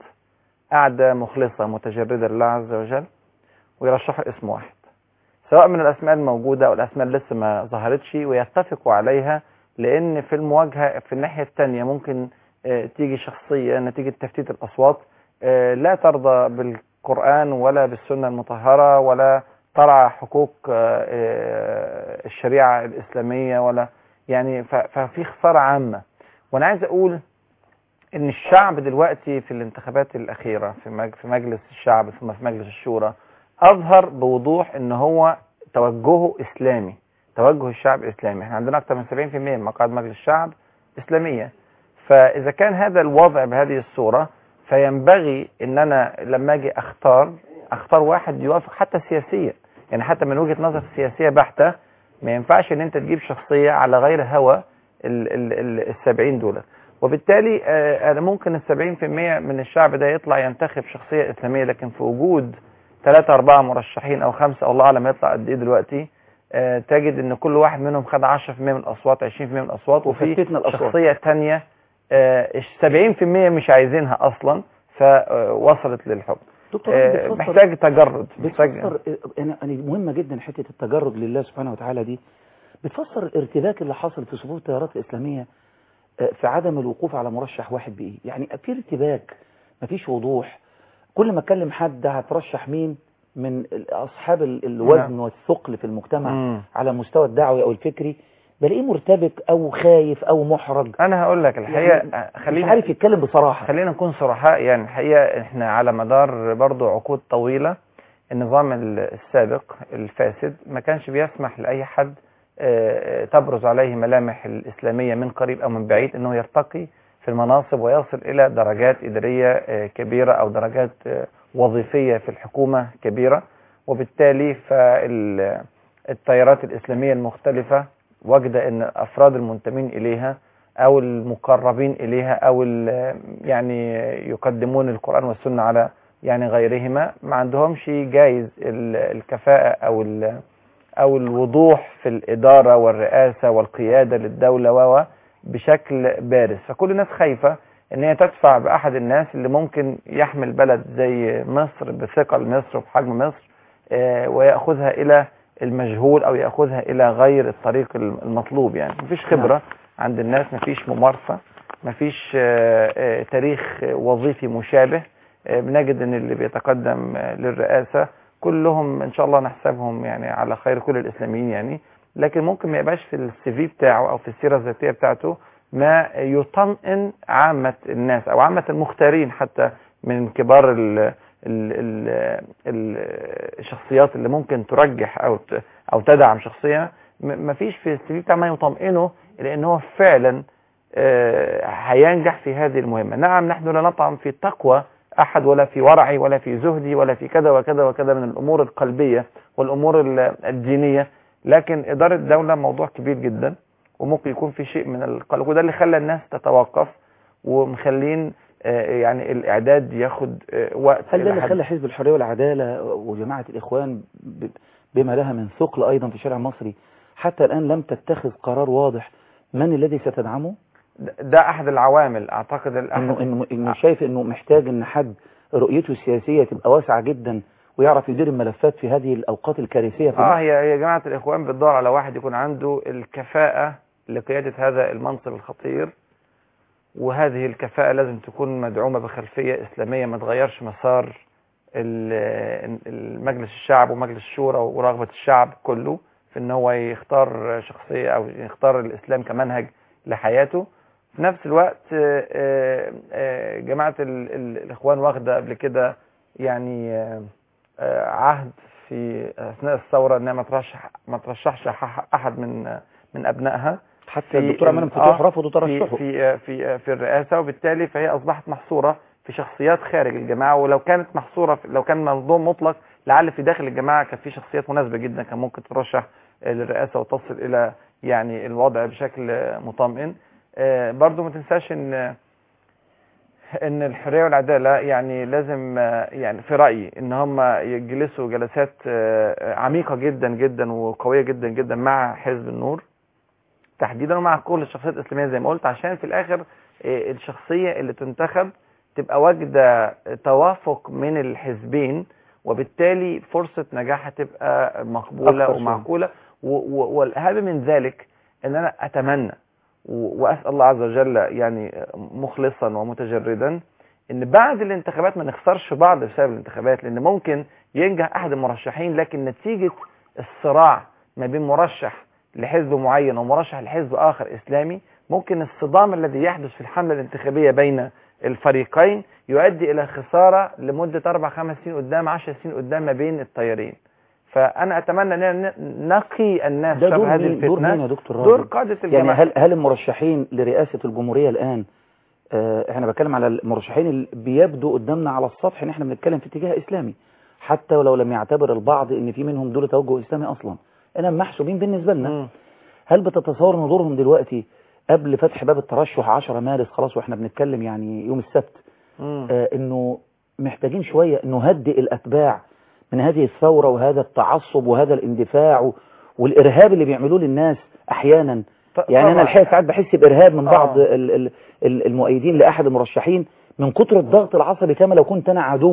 قعدة مخلصة متجردة لله عز وجل ويرشحوا اسم واحد سواء من الأسماء الموجودة أو الأسماء اللي لسه ما ظهرتش ويتفقوا عليها لأن في المواجهة في الناحية الثانية ممكن آه، تيجي شخصية نتيجة تفتيت الأصوات آه، لا ترضى بالقرآن ولا بالسنة المطهرة ولا ترعى حقوق آه، آه، الشريعة الإسلامية ولا يعني ف- ففي خسارة عامة وأنا عايز أقول إن الشعب دلوقتي في الانتخابات الأخيرة في مج- في مجلس الشعب ثم في مجلس الشورى أظهر بوضوح إن هو توجهه إسلامي توجه الشعب إسلامي احنا عندنا أكثر من 70% من مقاعد مجلس الشعب إسلامية فإذا كان هذا الوضع بهذه الصورة فينبغي ان انا لما اجي اختار اختار واحد يوافق حتى سياسيا يعني حتى من وجهة نظر سياسية بحتة ما ينفعش ان انت تجيب شخصية على غير هوى ال- ال- ال- السبعين دول وبالتالي آه، انا ممكن السبعين في المية من الشعب ده يطلع ينتخب شخصية اسلامية لكن في وجود ثلاثة أربعة مرشحين أو خمسة الله أعلم يطلع قد إيه دلوقتي آه، تجد إن كل واحد منهم خد 10% من الأصوات 20% من الأصوات وفي وفتتنا الأصوات. شخصية تانية آه، 70% مش عايزينها أصلا فوصلت للحكم دكتور آه، بتفسر- محتاج تجرد محتاج بتفسر انا انا مهمه جدا حته التجرد لله سبحانه وتعالى دي بتفسر الارتباك اللي حصل في صفوف التيارات الاسلاميه آه، في عدم الوقوف على مرشح واحد بايه يعني في ارتباك مفيش وضوح كل ما اتكلم حد هترشح مين من ال- اصحاب ال- الوزن نعم. والثقل في المجتمع مم. على المستوى الدعوي او الفكري بلاقيه مرتبك او خايف او محرج انا هقول لك الحقيقه يعني خلينا مش عارف يتكلم بصراحه خلينا نكون صرحاء يعني الحقيقه احنا على مدار برضو عقود طويله النظام ال- السابق الفاسد ما كانش بيسمح لاي حد آه، تبرز عليه ملامح الاسلاميه من قريب او من بعيد انه يرتقي في المناصب ويصل الى درجات اداريه آه، كبيره او درجات آه، وظيفيه في الحكومه كبيره وبالتالي فالتيارات الاسلاميه المختلفه واجده ان الافراد المنتمين اليها او المقربين اليها او ال- يعني يقدمون القران والسنه على يعني غيرهما ما عندهمش جايز ال- الكفاءه او ال- او الوضوح في الاداره والرئاسه والقياده للدوله و بشكل بارز فكل الناس خايفه ان هي تدفع باحد الناس اللي ممكن يحمل بلد زي مصر بثقل مصر وبحجم مصر آه، وياخذها الى المجهول او ياخذها الى غير الطريق المطلوب يعني مفيش خبره عند الناس مفيش ممارسه مفيش آه، آه، تاريخ وظيفي مشابه آه، بنجد ان اللي بيتقدم آه، للرئاسه كلهم ان شاء الله نحسبهم يعني على خير كل الاسلاميين يعني لكن ممكن ما يبقاش في السي في بتاعه او في السيره الذاتيه بتاعته ما يطمئن عامه الناس او عامه المختارين حتى من كبار ال ال ال ال الشخصيات اللي ممكن ترجح او ت- او تدعم شخصيه ما فيش في السي في بتاعه ما يطمئنه لان هو فعلا آه، هينجح في هذه المهمه نعم نحن لا نطعن في تقوى احد ولا في ورعي ولا في زهدي ولا في كذا وكذا وكذا من الامور القلبيه والامور ال- الدينيه لكن اداره الدوله موضوع كبير جدا وممكن يكون في شيء من القلق وده اللي خلى الناس تتوقف ومخلين آه، يعني الاعداد ياخد آه، وقت هل ده إلى اللي حد- خلى حزب الحريه والعداله وجماعه الاخوان ب- بما لها من ثقل ايضا في الشارع المصري حتى الان لم تتخذ قرار واضح من الذي ستدعمه ده احد العوامل اعتقد انه الأحد انه انه شايف انه محتاج ان حد رؤيته السياسيه تبقى واسعه جدا ويعرف يدير الملفات في هذه الاوقات الكارثيه في اه مصر. هي هي جماعه الاخوان بتدور على واحد يكون عنده الكفاءه لقياده هذا المنصب الخطير وهذه الكفاءه لازم تكون مدعومه بخلفيه اسلاميه ما تغيرش مسار ال- المجلس الشعب ومجلس الشورى ورغبه الشعب كله في ان هو يختار شخصيه او يختار الاسلام كمنهج لحياته في نفس الوقت آه، آه، آه، جماعه ال- ال- الاخوان واخده قبل كده يعني آه، آه، عهد في اثناء الثوره انها ما ترشح ما ترشحش ح- احد من من ابنائها حتى الدكتور عماد مفتوح رفضوا ترشحه. في في في في الرئاسه وبالتالي فهي اصبحت محصوره في شخصيات خارج الجماعه ولو كانت محصوره في لو كان موضوع مطلق لعل في داخل الجماعه كان في شخصيات مناسبه جدا كان ممكن ترشح آه، للرئاسه وتصل الى يعني الوضع بشكل آه، مطمئن آه، برضو ما تنساش ان ان الحريه والعداله يعني لازم آه، يعني في رايي ان هم يجلسوا جلسات آه، عميقه جدا جدا وقويه جدا جدا مع حزب النور تحديدا ومع كل الشخصيات الاسلاميه زي ما قلت عشان في الاخر آه، الشخصيه اللي تنتخب تبقى واجده توافق من الحزبين وبالتالي فرصه نجاحها تبقى مقبوله أكثر شوية. ومعقوله و- و- والاهم من ذلك ان انا اتمنى و- واسال الله عز وجل يعني مخلصا ومتجردا ان بعد الانتخابات ما نخسرش بعض بسبب الانتخابات لان ممكن ينجح احد المرشحين لكن نتيجه الصراع ما بين مرشح لحزب معين ومرشح لحزب اخر اسلامي ممكن الصدام الذي يحدث في الحمله الانتخابيه بين الفريقين يؤدي الى خساره لمده اربع خمس سنين قدام عشر سنين قدام ما بين التيارين فانا اتمنى ان نقي الناس ده شر دور هذه مين دور الفتنه مين يا دكتور راجل؟ دور قاده يعني الجماعه هل هل المرشحين لرئاسه الجمهوريه الان آه، احنا بتكلم على المرشحين اللي بيبدو قدامنا على السطح ان احنا بنتكلم في اتجاه اسلامي حتى ولو لم يعتبر البعض ان في منهم دول توجه اسلامي اصلا انا محسوبين بالنسبه لنا هل بتتصور ان دورهم دلوقتي قبل فتح باب الترشح 10 مارس خلاص واحنا بنتكلم يعني يوم السبت آه انه محتاجين شويه نهدئ الاتباع من هذه الثوره وهذا التعصب وهذا الاندفاع و- والارهاب اللي بيعملوه للناس احيانا يعني انا طبعاً. الحقيقه ساعات بحس بارهاب من بعض آه. ال- ال- ال- المؤيدين لاحد المرشحين من كتر الضغط العصبي كما لو كنت انا عدو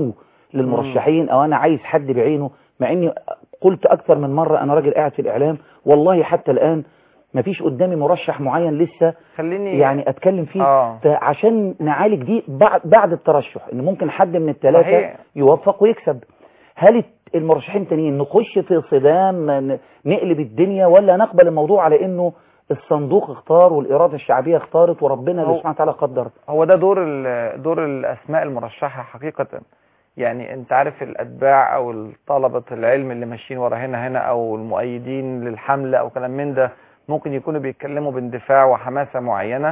للمرشحين او انا عايز حد بعينه مع اني قلت اكثر من مرة انا راجل قاعد في الاعلام والله حتى الان مفيش قدامي مرشح معين لسه خليني يعني اتكلم فيه آه. فعشان نعالج دي بعد بعد الترشح ان ممكن حد من الثلاثه صحيح. يوفق ويكسب هل المرشحين التانيين نخش في صدام ن- نقلب الدنيا ولا نقبل الموضوع على انه الصندوق اختار والاراده الشعبيه اختارت وربنا هو- سبحانه وتعالى قدر هو ده دور ال- دور الاسماء المرشحه حقيقه يعني انت عارف الاتباع او طلبه العلم اللي ماشيين ورا هنا هنا او المؤيدين للحمله او كلام من ده ممكن يكونوا بيتكلموا باندفاع وحماسه معينه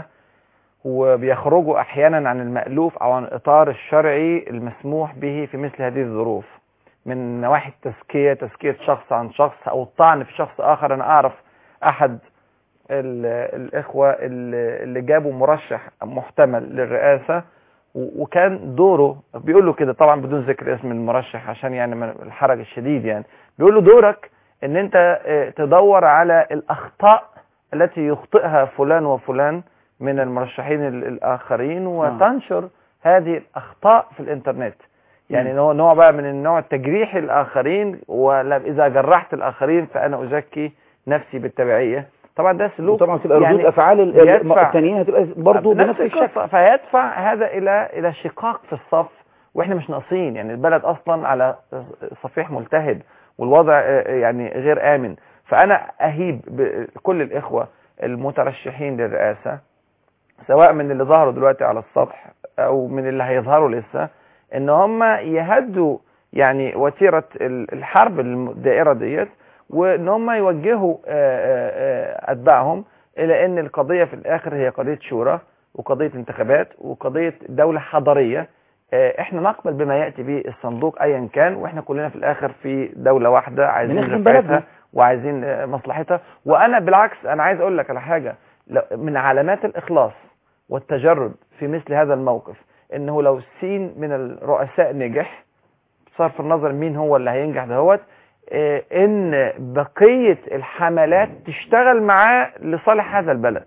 وبيخرجوا احيانا عن المألوف او عن الاطار الشرعي المسموح به في مثل هذه الظروف من نواحي التزكيه تزكيه شخص عن شخص او الطعن في شخص اخر انا اعرف احد ال- الاخوه اللي اللي جابوا مرشح محتمل للرئاسه و- وكان دوره بيقول له كده طبعا بدون ذكر اسم المرشح عشان يعني من الحرج الشديد يعني بيقول له دورك ان انت آه، تدور على الاخطاء التي يخطئها فلان وفلان من المرشحين ال- الاخرين وتنشر هذه الاخطاء في الانترنت يعني مم. نوع نوع بقى من النوع التجريح الاخرين واذا جرحت الاخرين فانا ازكي نفسي بالتبعيه طبعا ده سلوك وطبعا تبقى ردود افعال ال- بيدفع- التانيين هتبقى برضه نفس بنفس الشكل الشكل فيدفع هذا الى الى شقاق في الصف واحنا مش ناقصين يعني البلد اصلا على صفيح ملتهب والوضع آه، يعني غير امن فانا اهيب بكل الاخوه المترشحين للرئاسه سواء من اللي ظهروا دلوقتي على السطح او من اللي هيظهروا لسه ان هم يهدوا يعني وتيره ال- الحرب الدائره ديت وان هم يوجهوا آه، آه، آه، اتباعهم الى ان القضيه في الاخر هي قضيه شورى وقضيه انتخابات وقضيه دوله حضاريه آه، احنا نقبل بما ياتي به الصندوق ايا كان واحنا كلنا في الاخر في دوله واحده عايزين بنخدم رفعتها بلدنا. وعايزين آه، مصلحتها وانا بالعكس انا عايز اقول لك على حاجه لو- من علامات الاخلاص والتجرد في مثل هذا الموقف انه لو سين من الرؤساء نجح بصرف النظر مين هو اللي هينجح دهوت آه، ان بقيه الحملات تشتغل معاه لصالح هذا البلد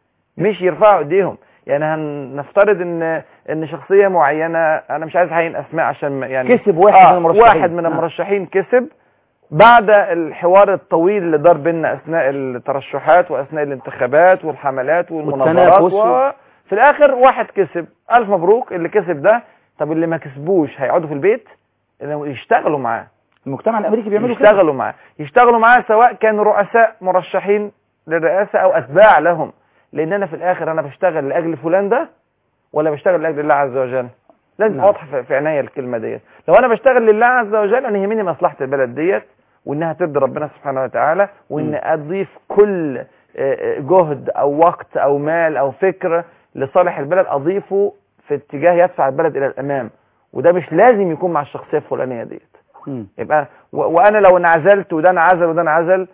مش يرفعوا ايديهم يعني هنفترض ان ان شخصيه معينه انا مش عايز اعين اسماء عشان ما- يعني كسب واحد من المرشحين. واحد من نعم. المرشحين كسب بعد الحوار الطويل اللي دار بيننا اثناء الترشحات واثناء الانتخابات والحملات والمناظرات والتنافس. و... في الاخر واحد كسب الف مبروك اللي كسب ده طب اللي ما كسبوش هيقعدوا في البيت إنه يشتغلوا معاه المجتمع الامريكي بيعملوا كده يشتغلوا معاه يشتغلوا معاه سواء كانوا رؤساء مرشحين للرئاسه او اتباع لهم لان انا في الاخر انا بشتغل لاجل فلان ده ولا بشتغل لاجل الله عز وجل لازم نعم. واضحه في- في عينيا الكلمه ديت لو انا بشتغل لله عز وجل انا يهمني مصلحه البلد ديت وانها ترضي ربنا سبحانه وتعالى وان مم. اضيف كل آه، آه، جهد او وقت او مال او فكر لصالح البلد اضيفه في اتجاه يدفع البلد الى الامام وده مش لازم يكون مع الشخصيه الفلانيه ديت مم. يبقى و... وانا لو انعزلت وده انعزل وده انعزل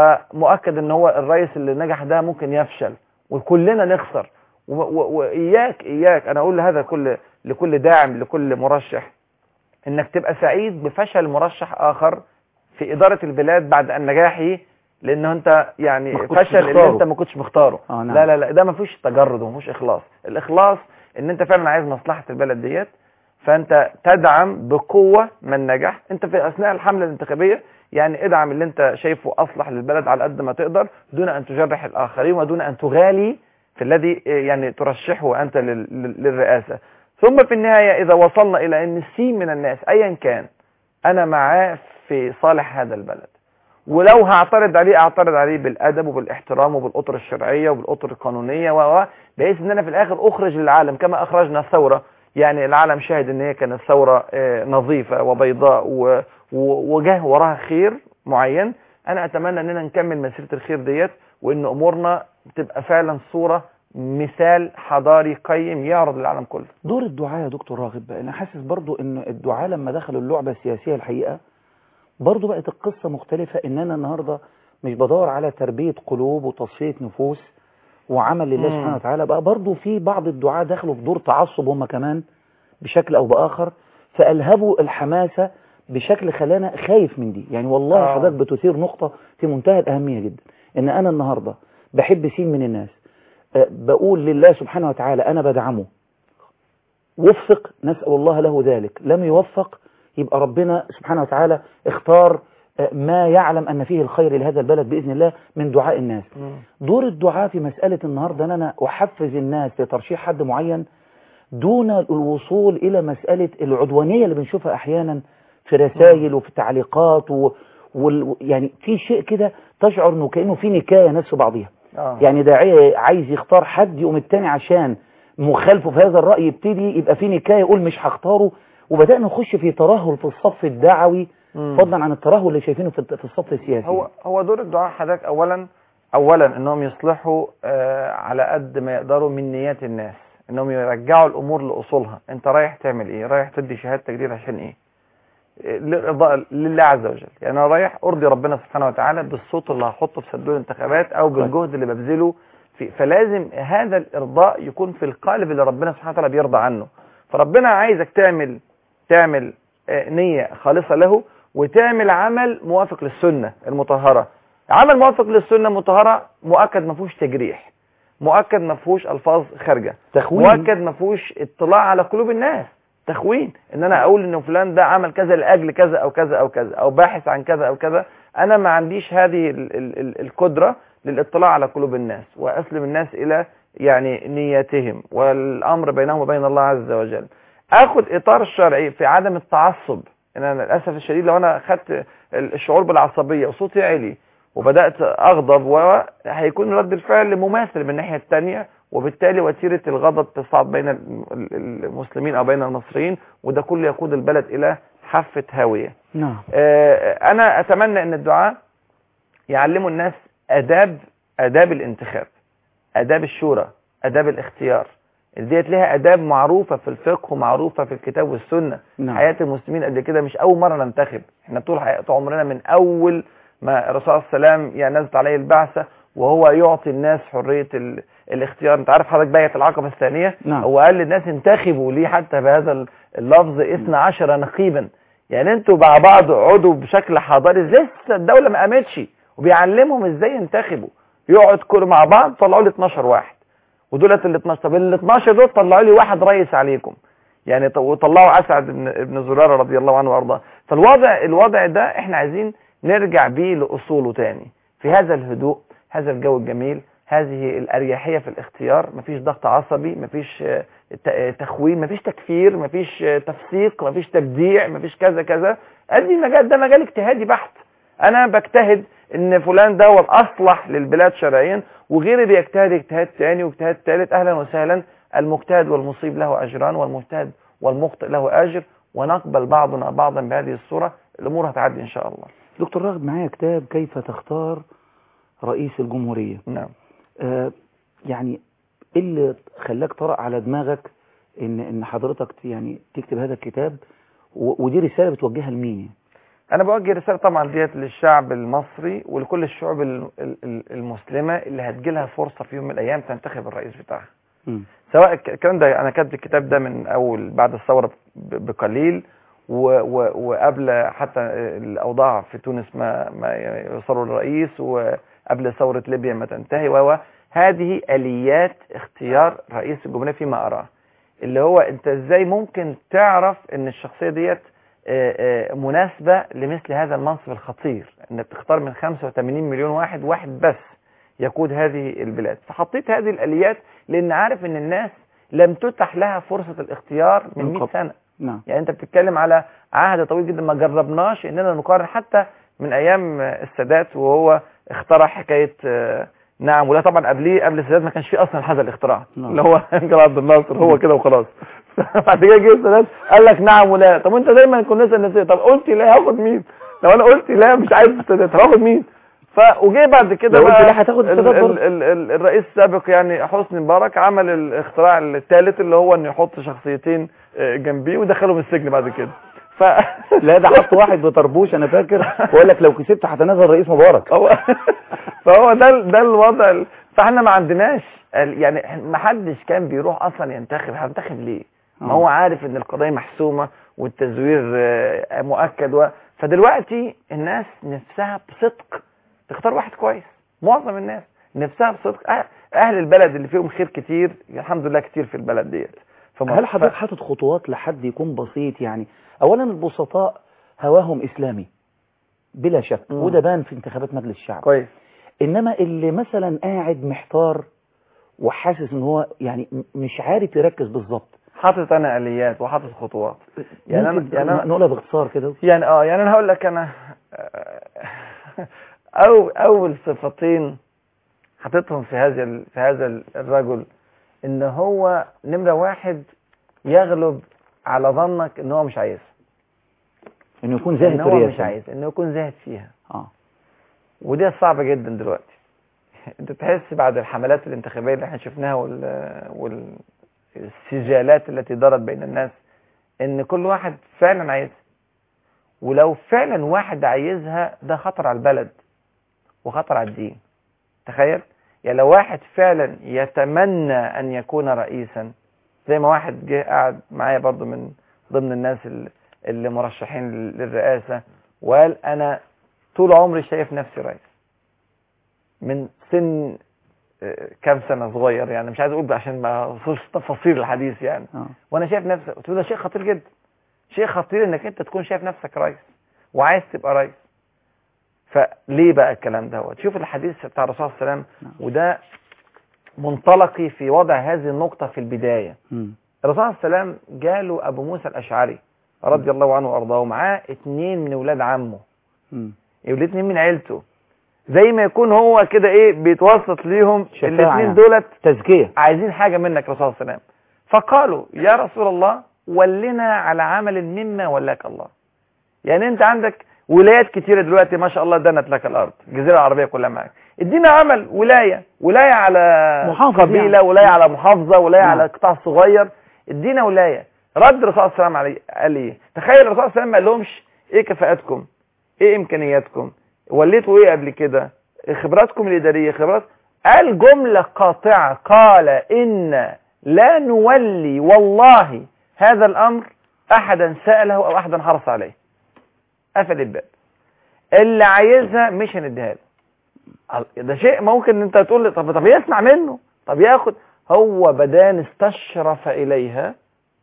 فمؤكد ان هو الرئيس اللي نجح ده ممكن يفشل وكلنا نخسر و... و... واياك اياك انا اقول هذا كل لكل داعم لكل مرشح انك تبقى سعيد بفشل مرشح اخر في اداره البلاد بعد ان نجاحه لانه انت يعني ما كنتش فشل اللي مختاره. انت ما كنتش مختاره آه، نعم. لا لا لا ده ما فيش تجرد وما فيش اخلاص الاخلاص ان انت فعلا عايز مصلحه البلد ديت فانت تدعم بقوه من نجح انت في اثناء الحمله الانتخابيه يعني ادعم اللي انت شايفه اصلح للبلد على قد ما تقدر دون ان تجرح الاخرين ودون ان تغالي في الذي يعني ترشحه انت لل- لل- للرئاسه ثم في النهايه اذا وصلنا الى ان السين من الناس ايا كان انا معاه في صالح هذا البلد ولو هعترض عليه اعترض عليه بالادب وبالاحترام وبالاطر الشرعيه وبالاطر القانونيه و و- بحيث ان انا في الاخر اخرج للعالم كما اخرجنا الثوره يعني العالم شاهد ان هي كانت ثوره آه، نظيفه وبيضاء و- و- وجه وراها خير معين انا اتمنى اننا نكمل مسيره الخير ديت وان امورنا تبقى فعلا صوره مثال حضاري قيم يعرض للعالم كله دور الدعاء يا دكتور راغب بقى انا حاسس برضو ان الدعاء لما دخلوا اللعبة السياسية الحقيقة برضو بقت القصة مختلفة ان انا النهاردة مش بدور على تربية قلوب وتصفية نفوس وعمل لله مم. سبحانه وتعالى بقى برضو في بعض الدعاء دخلوا في دور تعصب هم كمان بشكل او باخر فالهبوا الحماسة بشكل خلانا خايف من دي يعني والله آه. حضرتك بتثير نقطة في منتهى الأهمية جدا ان انا النهاردة بحب سين من الناس أه، بقول لله سبحانه وتعالى انا بدعمه وفق نسأل الله له ذلك لم يوفق يبقى ربنا سبحانه وتعالى اختار آه، ما يعلم أن فيه الخير لهذا البلد بإذن الله من دعاء الناس دور الدعاء في مسألة النهاردة أن أنا أحفز الناس لترشيح حد معين دون الوصول إلى مسألة العدوانية اللي بنشوفها أحيانا في رسائل وفي تعليقات و... وال... يعني في شيء كده تشعر انه كانه في نكايه ناس في بعضيها آه. يعني داعيه عايز يختار حد يقوم التاني عشان مخالفه في هذا الراي يبتدي يبقى في نكايه يقول مش هختاره وبدانا نخش في ترهل في الصف الدعوي مم. فضلا عن الترهل اللي شايفينه في في الصف السياسي هو هو دور الدعاء حضرتك اولا اولا انهم يصلحوا آه على قد ما يقدروا من نيات الناس انهم يرجعوا الامور لاصولها انت رايح تعمل ايه رايح تدي شهاده تجديد عشان ايه إيه، لإرضاء لله عز وجل يعني انا رايح ارضي ربنا سبحانه وتعالى بالصوت اللي هحطه في صندوق الانتخابات او بالجهد اللي ببذله في فلازم هذا الارضاء يكون في القالب اللي ربنا سبحانه وتعالى بيرضى عنه فربنا عايزك تعمل تعمل آه، نية خالصة له وتعمل عمل موافق للسنة المطهرة عمل موافق للسنة المطهرة مؤكد ما فيهوش تجريح مؤكد ما فيهوش الفاظ خارجه تخوين. مؤكد ما فيهوش اطلاع على قلوب الناس تخوين ان انا اقول ان فلان ده عمل كذا لاجل كذا او كذا او كذا او باحث عن كذا او كذا انا ما عنديش هذه ال ال ال القدره للاطلاع على قلوب الناس واسلم الناس الى يعني نياتهم والامر بينهم وبين الله عز وجل اخد اطار الشرعي في عدم التعصب ان انا للاسف الشديد لو انا خدت الشعور بالعصبيه وصوتي عالي وبدات اغضب وهيكون رد الفعل مماثل من الناحيه الثانيه وبالتالي وتيره الغضب تصعد بين ال- ال- المسلمين او بين المصريين وده كله يقود البلد الى حافه هاويه نعم آه، انا اتمنى ان الدعاء يعلموا الناس اداب اداب الانتخاب اداب الشورى اداب الاختيار ديت لها اداب معروفه في الفقه ومعروفه في الكتاب والسنه نعم. حياه المسلمين قبل كده مش اول مره ننتخب احنا طول حياه عمرنا من اول ما الرسول صلى الله عليه وسلم يعني نزلت عليه البعثه وهو يعطي الناس حريه ال... الاختيار انت عارف حضرتك بقى في العقبه الثانيه نعم. هو قال للناس انتخبوا ليه حتى بهذا اللفظ 12 نقيبا يعني انتوا مع بعض اقعدوا بشكل حضاري لسه الدوله ما قامتش وبيعلمهم ازاي ينتخبوا يقعد كل مع بعض طلعوا لي 12 واحد ودولت ال 12 طب ال 12 دول طلعوا لي واحد رئيس عليكم يعني ط- وطلعوا اسعد بن ابن زراره رضي الله عنه وارضاه فالوضع الوضع ده احنا عايزين نرجع بيه لاصوله تاني في هذا الهدوء هذا الجو الجميل هذه الاريحيه في الاختيار مفيش ضغط عصبي مفيش آه، ت- آه، تخوين مفيش تكفير مفيش آه، تفسيق مفيش تبديع مفيش كذا كذا ادي المجال ده مجال اجتهادي بحت انا بجتهد ان فلان ده هو الاصلح للبلاد شرعيا وغيري بيجتهد اجتهاد ثاني واجتهاد ثالث اهلا وسهلا المجتهد والمصيب له اجران والمجتهد والمخطئ له اجر ونقبل بعضنا بعضا بهذه الصوره الامور هتعدي ان شاء الله دكتور راغب معايا كتاب كيف تختار رئيس الجمهورية نعم آه يعني ايه اللي خلاك طرأ على دماغك ان ان حضرتك ت- يعني تكتب هذا الكتاب و- ودي رسالة بتوجهها لمين يعني؟ انا بوجه رساله طبعا ديت للشعب المصري ولكل الشعوب ال- ال- ال- المسلمه اللي هتجيلها فرصه في يوم من الايام تنتخب الرئيس بتاعها مم. سواء ك- الكلام ده انا كاتب الكتاب ده من اول بعد الثوره ب- بقليل و- و- وقبل حتى الاوضاع في تونس ما ما يوصلوا للرئيس وقبل ثوره ليبيا ما تنتهي و هذه اليات اختيار رئيس الجمهوريه فيما اراه اللي هو انت ازاي ممكن تعرف ان الشخصيه ديت آه، آه، مناسبه لمثل هذا المنصب الخطير انك تختار من 85 مليون واحد واحد بس يقود هذه البلاد فحطيت هذه الاليات لان عارف ان الناس لم تتح لها فرصه الاختيار من من 100 قبل. سنه نعم يعني انت بتتكلم على عهد طويل جدا ما جربناش اننا نقارن حتى من ايام السادات وهو اخترع حكايه آه، نعم ولا طبعا قبليه قبل السادات ما كانش فيه اصلا هذا الاختراع نعم. اللي هو جمال عبد الناصر هو كده وخلاص بعد كده جه السادات قال لك نعم ولا طب وانت دايما كنا نسال نفسنا طب قلت لا هاخد مين لو انا قلت لا مش عايز السادات هاخد مين ف وجه بعد كده لو قلت بقى لا هتاخد ال- السادات ال- برضه. ال- ال- الرئيس السابق يعني حسني مبارك عمل الاختراع الثالث اللي هو انه يحط شخصيتين آه، جنبيه ودخلهم السجن بعد كده ف لا ده حط واحد بطربوش انا فاكر وقال لك لو كسبت هتنازل رئيس مبارك هو فهو ده ال- ده الوضع ال- فاحنا ما عندناش ال- يعني ما حدش كان بيروح اصلا ينتخب هينتخب ليه ما هو عارف ان القضايا محسومه والتزوير آه، مؤكد و... فدلوقتي الناس نفسها بصدق تختار واحد كويس معظم الناس نفسها بصدق أه- اهل البلد اللي فيهم خير كتير الحمد لله كتير في البلد ديت في مصر هل حضرتك حاطط خطوات لحد يكون بسيط يعني اولا البسطاء هواهم اسلامي بلا شك مم. وده بان في انتخابات مجلس الشعب كويس انما اللي مثلا قاعد محتار وحاسس ان هو يعني م- مش عارف يركز بالظبط حاطط انا اليات وحاطط خطوات يعني ممكن أنا- يعني أنا- نقولها باختصار كده يعني اه يعني انا هقول لك انا او اول صفتين حاططهم في هذا ال- في هذا ال- الرجل ان هو نمره واحد يغلب على ظنك ان هو مش عايزها انه يكون زاهد ان في هو الرياسة مش عايز انه يكون زاهد فيها اه ودي صعبة جدا دلوقتي انت تحس بعد الحملات الانتخابية اللي احنا شفناها وال... والسجالات التي دارت بين الناس ان كل واحد فعلا عايزها ولو فعلا واحد عايزها ده خطر على البلد وخطر على الدين تخيل يعني لو واحد فعلا يتمنى ان يكون رئيسا زي ما واحد جه قاعد معايا برضو من ضمن الناس اللي- اللي مرشحين لل- للرئاسة وقال انا طول عمري شايف نفسي رئيس من سن آه، كام سنة صغير يعني مش عايز اقول عشان ما اوصلش تفاصيل الحديث يعني اه وانا شايف نفسي قلت له ده شيء خطير جدا شيء خطير انك انت تكون شايف نفسك رئيس وعايز تبقى رئيس فليه بقى الكلام دوت شوف الحديث بتاع الرسول صلى الله عليه وسلم وده منطلقي في وضع هذه النقطة في البداية مم. الرسول صلى الله عليه وسلم جاله أبو موسى الأشعري رضي الله عنه وأرضاه ومعاه اتنين من ولاد عمه مم. يبقى اتنين من عيلته زي ما يكون هو كده ايه بيتوسط ليهم شفاعة الاثنين يعني. دولت تزكية عايزين حاجة منك يا رسول الله صلى الله عليه وسلم فقالوا يا رسول الله ولنا على عمل مما ولاك الله يعني انت عندك ولايات كتيرة دلوقتي ما شاء الله دنت لك الارض الجزيرة العربية كلها معاك ادينا عمل ولاية ولاية على محافظ قبيلة يعني. ولاية على محافظة ولاية نعم. على قطاع صغير ادينا ولاية رد الرسول صلى الله عليه وسلم عليه قال ايه تخيل الرسول صلى الله عليه وسلم ما قالهمش ايه كفاءاتكم ايه امكانياتكم وليتوا ايه قبل كده خبراتكم الاداريه خبرات قال جمله قاطعه قال ان لا نولي والله هذا الامر احدا ساله او احدا حرص عليه قفل الباب اللي عايزها مش هنديها له ده شيء ممكن انت تقول لي طب طب يسمع منه طب ياخد هو بدان استشرف اليها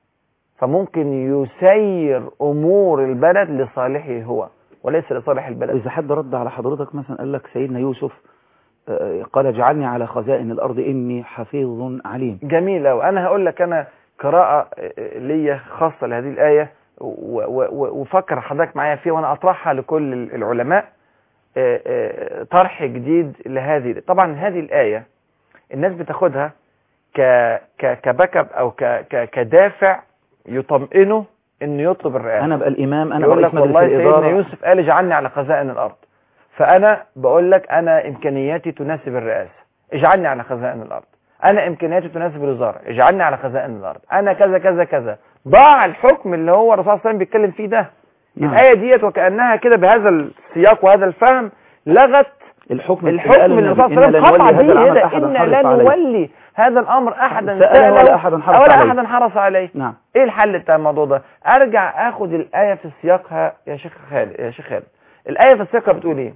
فممكن يسير امور البلد لصالحه هو وليس لصالح البلد إذا حد رد على حضرتك مثلا قال لك سيدنا يوسف آه، قال اجعلني على خزائن الأرض إني حفيظ عليم جميل أوي أنا هقول لك أنا قراءة آه، ليا خاصة لهذه الآية و- و- و- وفكر حضرتك معايا فيها وأنا أطرحها لكل ال- العلماء آه، آه، طرح جديد لهذه طبعا هذه الآية الناس بتاخدها ك ك كباك اب أو ك ك كدافع يطمئنه إنه يطلب الرئاسة أنا بقى الإمام أنا يقول رئيس لك مجلس والله سيدنا الإدارة يوسف قال اجعلني على خزائن الأرض فأنا بقول لك أنا إمكانياتي تناسب الرئاسة اجعلني على خزائن الأرض أنا إمكانياتي تناسب الوزارة اجعلني على خزائن الأرض أنا كذا كذا كذا ضاع الحكم اللي هو الرسول صلى الله عليه وسلم بيتكلم فيه ده نعم. الآية ديت وكأنها كده بهذا السياق وهذا الفهم لغت الحكم الحكم اللي الرسول صلى الله عليه وسلم قطع به هذا إنا لا نولي هذا الأمر أحدا سأله سأله ولا أحدا حرص ولا عليه. أحدا حرص عليه نعم ايه الحل بتاع الموضوع ده ارجع اخد الايه في سياقها يا شيخ خالد يا شيخ خالد الايه في سياقها بتقول ايه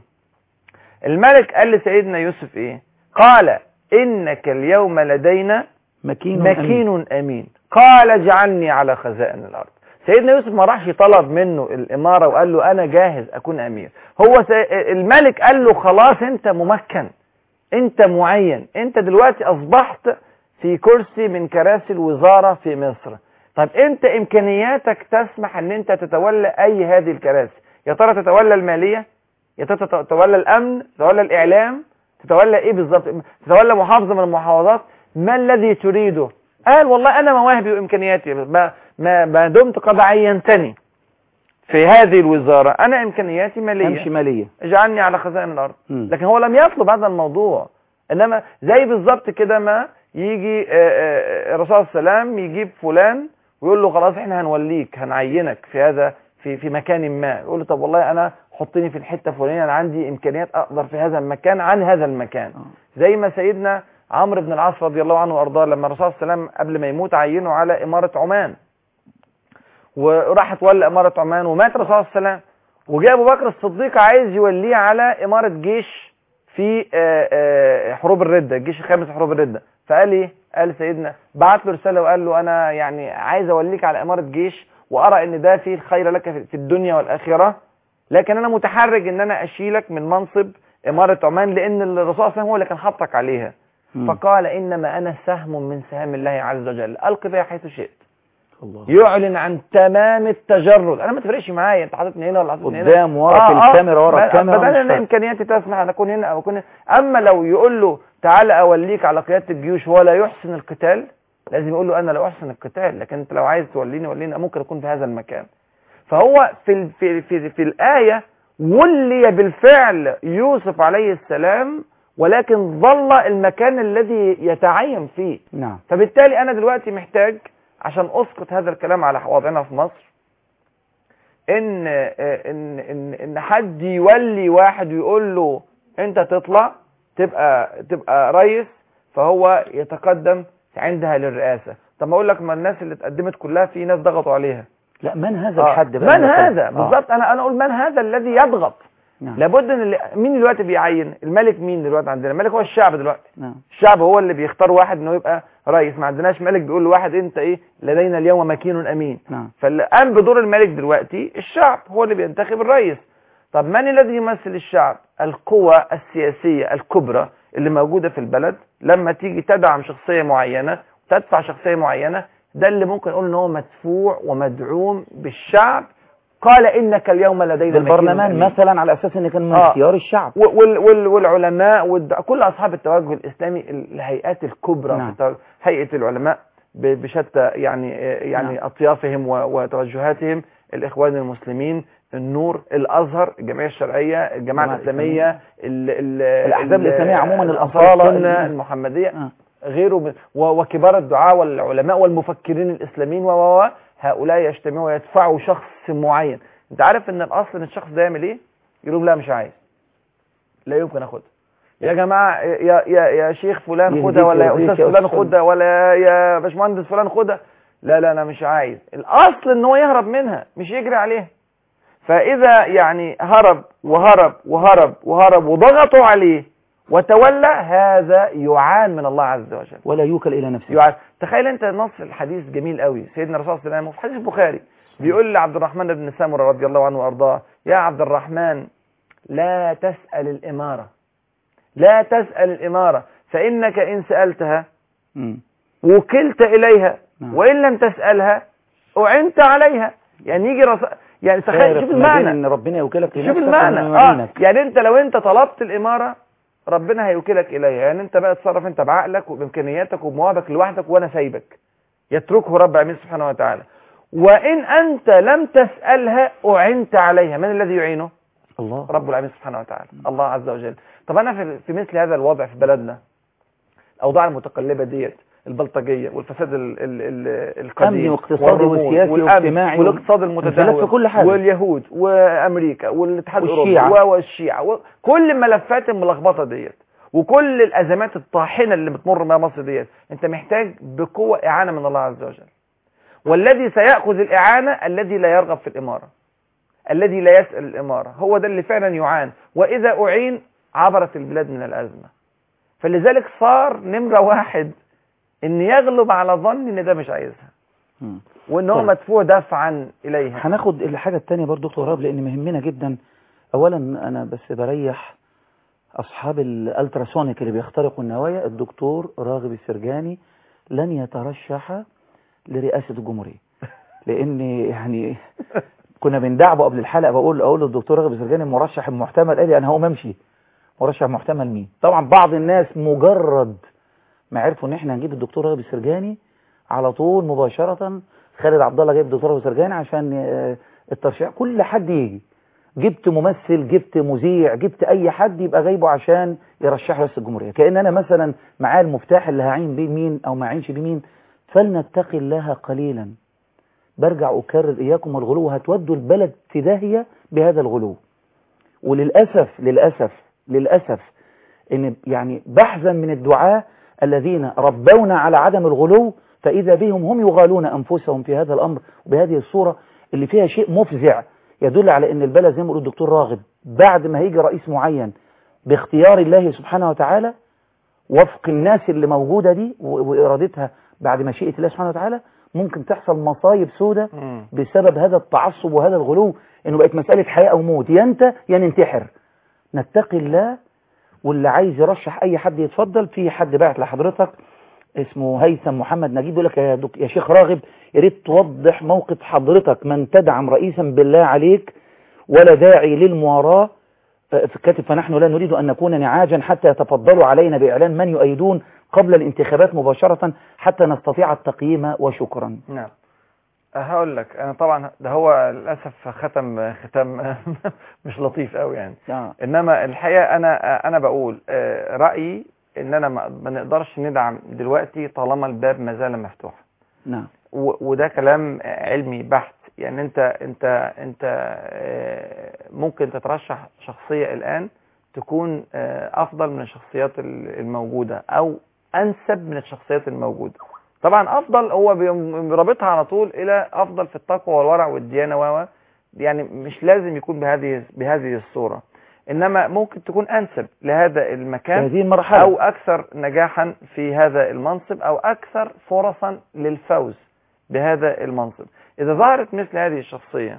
الملك قال لسيدنا يوسف ايه قال انك اليوم لدينا مكين مكين أمين. امين قال اجعلني على خزائن الارض سيدنا يوسف ما راحش طلب منه الاماره وقال له انا جاهز اكون امير هو سي... الملك قال له خلاص انت ممكن انت معين انت دلوقتي اصبحت في كرسي من كراسي الوزاره في مصر طب انت امكانياتك تسمح ان انت تتولى اي هذه الكراسي يا ترى تتولى الماليه يا ترى تتولى الامن تتولى الاعلام تتولى ايه بالظبط تتولى محافظه من المحافظات ما الذي تريده قال والله انا مواهبي وامكانياتي ما ما ما دمت قد عينتني في هذه الوزاره انا امكانياتي ماليه أمشي مالية اجعلني على خزائن الارض مم. لكن هو لم يطلب هذا الموضوع انما زي بالظبط كده ما يجي آه، آه، الرسول صلى الله عليه وسلم يجيب فلان ويقول له خلاص احنا هنوليك هنعينك في هذا في في مكان ما يقول له طب والله انا حطني في الحته الفلانيه انا عندي امكانيات اقدر في هذا المكان عن هذا المكان زي ما سيدنا عمرو بن العاص رضي الله عنه وارضاه لما الرسول صلى الله عليه وسلم قبل ما يموت عينه على اماره عمان وراح تولى اماره عمان ومات الرسول صلى الله عليه وسلم وجاء ابو بكر الصديق عايز يوليه على اماره جيش في آه، آه، حروب الرده الجيش الخامس في حروب الرده فقال ايه قال سيدنا بعت له رساله وقال له انا يعني عايز اوليك على اماره جيش وارى ان ده فيه الخير لك في- في الدنيا والاخره لكن انا متحرج ان انا اشيلك من منصب اماره عمان لان الرسول صلى الله عليه وسلم هو اللي كان حطك عليها مم. فقال انما انا سهم من سهام الله عز وجل الق بها حيث شئت الله يعلن عن تمام التجرد انا ما تفرقش معايا انت حاططني هنا ولا حاططني هنا قدام ورا في الكاميرا ورا ما- الكاميرا بدل مش ان فارق. امكانياتي تسمح ان اكون هنا او اكون هنا اما لو يقول له تعالى اوليك على قياده الجيوش ولا يحسن القتال لازم يقول له انا لا احسن القتال لكن انت لو عايز توليني وليني ممكن اكون في هذا المكان فهو في ال- في في, في الايه ولي بالفعل يوسف عليه السلام ولكن ظل المكان الذي يتعين فيه نعم فبالتالي انا دلوقتي محتاج عشان اسقط هذا الكلام على وضعنا في مصر ان ان ان ان حد يولي واحد ويقول له انت تطلع تبقى تبقى رئيس فهو يتقدم عندها للرئاسه طب ما اقول لك ما الناس اللي اتقدمت كلها في ناس ضغطوا عليها لا من هذا آه. الحد بقى من اللي هذا بتكلم؟ آه. بالظبط انا انا اقول من هذا الذي يضغط نعم. لابد ان اللي مين دلوقتي بيعين الملك مين دلوقتي عندنا الملك هو الشعب دلوقتي نعم الشعب هو اللي بيختار واحد انه يبقى رئيس ما عندناش ملك بيقول لواحد انت ايه لدينا اليوم مكين امين نعم فاللي قام بدور الملك دلوقتي الشعب هو اللي بينتخب الرئيس طب من الذي يمثل الشعب القوى السياسية الكبرى اللي موجودة في البلد لما تيجي تدعم شخصية معينة تدفع شخصية معينة ده اللي ممكن نقول ان هو مدفوع ومدعوم بالشعب قال انك اليوم لدينا مكين بالبرلمان أمين. مثلا على اساس ان كان من آه. اختيار الشعب و- وال وال والعلماء والد... كل اصحاب التوجه الاسلامي الهيئات الكبرى نعم. في التوجه. هيئه العلماء ب- بشتى يعني يعني نعم. اطيافهم و- وتوجهاتهم الاخوان المسلمين النور الازهر الجمعيه الشرعيه الجماعه الجماعة الاسلاميه ال ال الأحزاب ال- الإسلامية عموما، الأنصار الأصالة، السنه ال- المحمديه آه. غيره من- و- وكبار الدعاة والعلماء والمفكرين الإسلاميين و و و هؤلاء يجتمعوا ويدفعوا شخص معين انت عارف ان الاصل ان الشخص ده يعمل ايه يقول لهم لا مش عايز لا يمكن اخدها يا جماعه يا يا يا شيخ فلان يهديك خدها ولا يا ويهديك استاذ يا فلان أستاذ. خدها ولا يا باشمهندس فلان خدها لا لا انا مش عايز الاصل ان هو يهرب منها مش يجري عليها فاذا يعني هرب وهرب وهرب وهرب وضغطوا عليه وتولى هذا يعان من الله عز وجل ولا يوكل الى نفسه يعان تخيل انت نص الحديث جميل قوي سيدنا الرسول صلى الله عليه وسلم في حديث البخاري بيقول لعبد الرحمن بن سمره رضي الله عنه وارضاه يا عبد الرحمن لا تسأل الإمارة لا تسأل الإمارة فإنك إن سألتها مم. وكلت إليها نعم. وإن لم تسألها أعنت عليها يعني يجي رس... يعني تخيل فارق شوف ما بين المعنى ان ربنا يوكلك شوف لنفسك المعنى وإنه اه يعينك. يعني انت لو انت طلبت الاماره ربنا هيوكلك اليها يعني انت بقى تصرف انت بعقلك وبامكانياتك وبمواهبك لوحدك وانا سايبك يتركه رب العالمين سبحانه وتعالى وان انت لم تسالها اعنت عليها من الذي يعينه الله رب العالمين سبحانه وتعالى الله عز وجل طب انا في, في مثل هذا الوضع في بلدنا الاوضاع المتقلبه ديت البلطجيه والفساد ال ال ال القديم أمني واقتصادي والرموز وسياسي والأمن واجتماعي والاقتصاد انفلات المتدهور في كل حاجة. واليهود وامريكا والاتحاد والشيعة. الاوروبي والشيعة وكل الملفات الملخبطه ديت وكل الازمات الطاحنه اللي بتمر بها مصر ديت انت محتاج بقوه اعانه من الله عز وجل والذي سيأخذ الإعانة الذي لا يرغب في الإمارة الذي لا يسأل الإمارة هو ده اللي فعلا يعان وإذا أعين عبرت البلاد من الأزمة فلذلك صار نمرة واحد إن يغلب على ظن إن ده مش عايزها مم. وإن هو طيب. مدفوع دفعا إليها هناخد الحاجة التانية برضو دكتور راب لأن مهمنا جدا أولا أنا بس بريح أصحاب الألتراسونيك اللي بيخترقوا النوايا الدكتور راغب السرجاني لن يترشح لرئاسة الجمهورية لأن يعني كنا بندعبه قبل الحلقة بقول أقول للدكتور راغب السرجاني المرشح المحتمل قال لي أنا هقوم أمشي مرشح محتمل مين طبعا بعض الناس مجرد ما عرفوا إن إحنا هنجيب الدكتور راغب السرجاني على طول مباشرة خالد عبد الله جايب الدكتور راغب السرجاني عشان آه، الترشيح كل حد يجي جبت ممثل جبت مذيع جبت اي حد يبقى جايبه عشان يرشح رئاسه الجمهوريه كان انا مثلا معاه المفتاح اللي هعين بيه مين او ما اعينش بيه مين فلنتقي الله قليلا برجع اكرر اياكم الغلو هتودوا البلد في داهيه بهذا الغلو وللاسف للاسف للاسف ان يعني بحثا من الدعاة الذين ربونا على عدم الغلو فاذا بهم هم يغالون انفسهم في هذا الامر وبهذه الصوره اللي فيها شيء مفزع يدل على ان البلد زي ما يقول الدكتور راغب بعد ما هيجي رئيس معين باختيار الله سبحانه وتعالى وفق الناس اللي موجودة دي و- وإرادتها بعد مشيئة الله سبحانه وتعالى ممكن تحصل مصايب سودة بسبب هذا التعصب وهذا الغلو انه بقت مسألة حياة او موت يا انت يا ننتحر نتقي الله واللي عايز يرشح اي حد يتفضل في حد بعت لحضرتك اسمه هيثم محمد نجيب يقول لك يا, دك... يا شيخ راغب يا ريت توضح موقف حضرتك من تدعم رئيسا بالله عليك ولا داعي للمواراة آه، في الكاتب فنحن لا نريد أن نكون نعاجا حتى يتفضلوا علينا بإعلان من يؤيدون قبل الانتخابات مباشرة حتى نستطيع التقييم وشكرا نعم هقول لك انا طبعا ده هو للاسف ختم ختم مش لطيف قوي يعني آه. انما الحقيقه انا انا بقول آه، رايي ان انا ما ما نقدرش ندعم دلوقتي طالما الباب ما زال مفتوح نعم و- وده كلام علمي بحت يعني انت انت انت آه، ممكن تترشح شخصيه الان تكون آه، افضل من الشخصيات ال- الموجوده او انسب من الشخصيات الموجوده طبعا افضل هو بيم- بيربطها على طول الى افضل في التقوى والورع والديانه و و. يعني مش لازم يكون بهذه بهذه الصوره انما ممكن تكون انسب لهذا المكان هذه المرحلة. او اكثر نجاحا في هذا المنصب او اكثر فرصا للفوز بهذا المنصب اذا ظهرت مثل هذه الشخصيه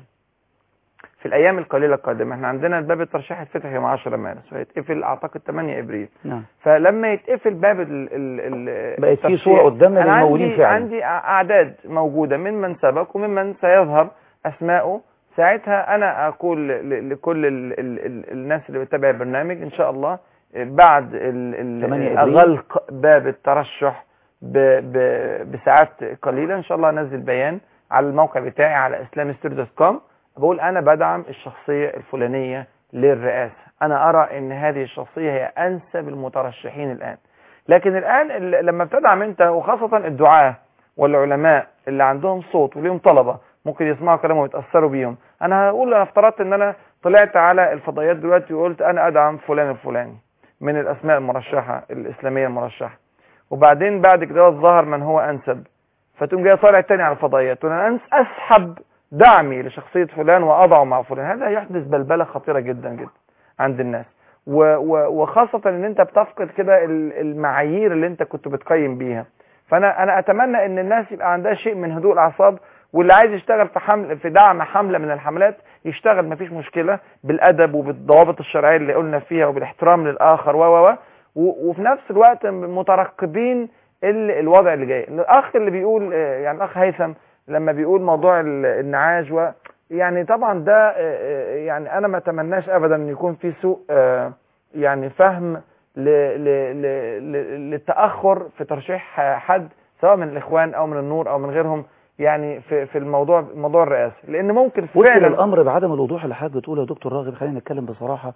في الايام القليله القادمه احنا عندنا الباب الترشيح يتفتح يوم 10 مارس ويتقفل اعتقد 8 ابريل نعم فلما يتقفل باب ال ال ال بقت في الترشيح، صورة قدامنا أنا للموجودين عندي فعلا. عندي أع- اعداد موجوده ممن سبق وممن سيظهر اسماءه ساعتها انا اقول ل- ل- لكل ال ال ال الناس اللي بتتابع البرنامج ان شاء الله بعد ال 8 ال إبريل. غلق باب الترشح ب ب بساعات قليله ان شاء الله انزل بيان على الموقع بتاعي على islamhistory.com بقول انا بدعم الشخصيه الفلانيه للرئاسه انا ارى ان هذه الشخصيه هي انسب المترشحين الان لكن الان ال- لما بتدعم انت وخاصه الدعاه والعلماء اللي عندهم صوت وليهم طلبه ممكن يسمعوا كلامهم ويتاثروا بيهم انا هقول انا افترضت ان انا طلعت على الفضائيات دلوقتي وقلت انا ادعم فلان الفلاني من الاسماء المرشحه الاسلاميه المرشحه وبعدين بعد كده ظهر من هو انسب فتقوم جاي طالع تاني على الفضائيات وانا أنس- اسحب دعمي لشخصيه فلان واضعه مع فلان هذا يحدث بلبله خطيره جدا جدا عند الناس و و وخاصه ان انت بتفقد كده ال- المعايير اللي انت كنت بتقيم بيها فانا انا اتمنى ان الناس يبقى عندها شيء من هدوء الاعصاب واللي عايز يشتغل في حمل في دعم حمله من الحملات يشتغل مفيش مشكله بالادب وبالضوابط الشرعيه اللي قلنا فيها وبالاحترام للاخر و و و و- وفي نفس الوقت مترقبين ال- الوضع اللي جاي الاخ اللي بيقول آه، يعني الاخ هيثم لما بيقول موضوع ال- النعاش و يعني طبعا ده آه، آه، يعني انا ما اتمناش ابدا ان يكون في سوء آه، يعني فهم ل- ل- ل- ل- للتاخر في ترشيح حد سواء من الاخوان او من النور او من غيرهم يعني في في الموضوع موضوع الرئاسه لان ممكن وصل فعلا الامر بعدم الوضوح اللي حضرتك بتقوله يا دكتور راغب خلينا نتكلم بصراحه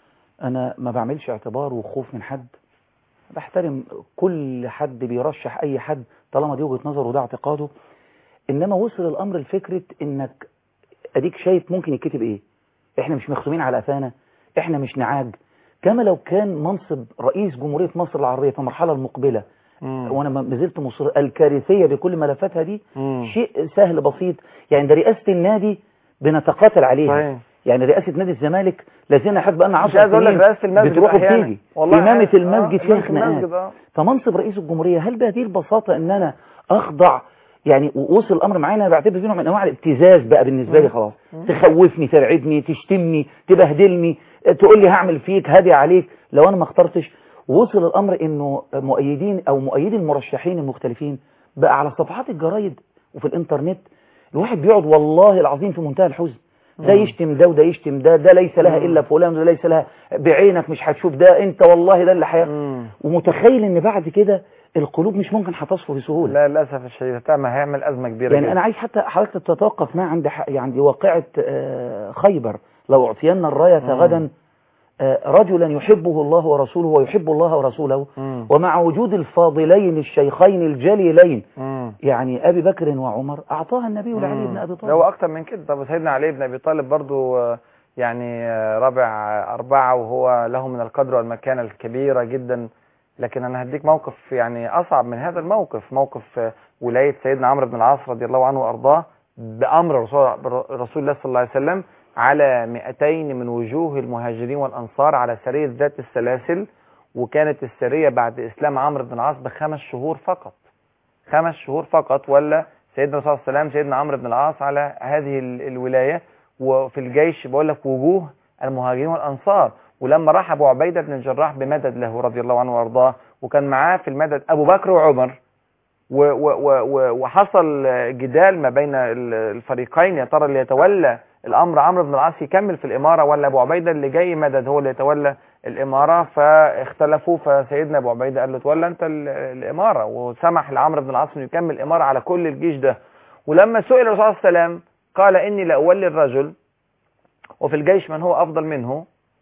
انا ما بعملش اعتبار وخوف من حد بحترم كل حد بيرشح اي حد طالما دي وجهه نظره وده اعتقاده انما وصل الامر لفكره انك اديك شايف ممكن يتكتب ايه احنا مش مختومين على قفانا احنا مش نعاج كما لو كان منصب رئيس جمهوريه مصر العربيه في المرحله المقبله وانا ما زلت مصر الكارثيه بكل ملفاتها دي شيء سهل بسيط يعني ده رئاسه النادي بنتقاتل عليها صحيح. يعني رئاسه نادي الزمالك لازلنا حد بقى 10 مش عايز اقول لك سنين رئاسه المسجد بتروح أحياناً. وبتيجي والله امامه عارف. المسجد آه، فيها إمامة المسجد، خناقات آه. فمنصب رئيس الجمهوريه هل بهذه البساطه ان انا اخضع يعني وصل الامر معانا انا بعتبر فيه نوع من انواع الابتزاز بقى بالنسبه لي مم. خلاص مم. تخوفني ترعبني تشتمني تبهدلني تقول لي هعمل فيك هادي عليك لو انا ما اخترتش وصل الامر انه مؤيدين او مؤيدي المرشحين المختلفين بقى على صفحات الجرايد وفي الانترنت الواحد بيقعد والله العظيم في منتهى الحزن ده مم. يشتم ده وده يشتم ده ده ليس لها مم. الا فلان وده ليس لها بعينك مش هتشوف ده انت والله ده اللي حياة ومتخيل ان بعد كده القلوب مش ممكن هتصفو بسهوله لا للاسف الشديد هتعمل هيعمل ازمه كبيره يعني جداً. انا عايز حتى حضرتك تتوقف ما عند ح- عند واقعه آه، خيبر لو اعطينا الرايه مم. غدا آه، رجلا يحبه الله ورسوله ويحب الله ورسوله مم. ومع وجود الفاضلين الشيخين الجليلين مم. يعني ابي بكر وعمر اعطاها النبي لعلي مم. بن ابي ده هو طالب اكتر من كده طب سيدنا علي بن ابي طالب برضو آه، يعني آه، رابع آه، اربعه وهو له من القدر والمكانه الكبيره جدا لكن انا هديك موقف يعني اصعب من هذا الموقف موقف آه، ولايه سيدنا عمرو بن العاص رضي الله عنه وارضاه بامر رسول رسول الله صلى الله عليه وسلم على 200 من وجوه المهاجرين والانصار على سريه ذات السلاسل وكانت السرية بعد إسلام عمرو بن العاص بخمس شهور فقط خمس شهور فقط ولا سيدنا صلى الله عليه وسلم سيدنا عمرو بن العاص على هذه ال- الولاية وفي الجيش بقول لك وجوه المهاجرين والأنصار ولما راح أبو عبيدة بن الجراح بمدد له رضي الله عنه وأرضاه وكان معاه في المدد أبو بكر وعمر و و و و وحصل جدال ما بين ال- الفريقين يا ترى اللي يتولى الامر عمرو بن العاص يكمل في الاماره ولا ابو عبيده اللي جاي مدد هو اللي يتولى الاماره فاختلفوا فسيدنا ابو عبيده قال له تولى انت ال- الاماره وسمح لعمرو بن العاص انه يكمل الاماره على كل الجيش ده ولما سئل الرسول صلى الله عليه وسلم قال اني لاولي الرجل وفي الجيش من هو افضل منه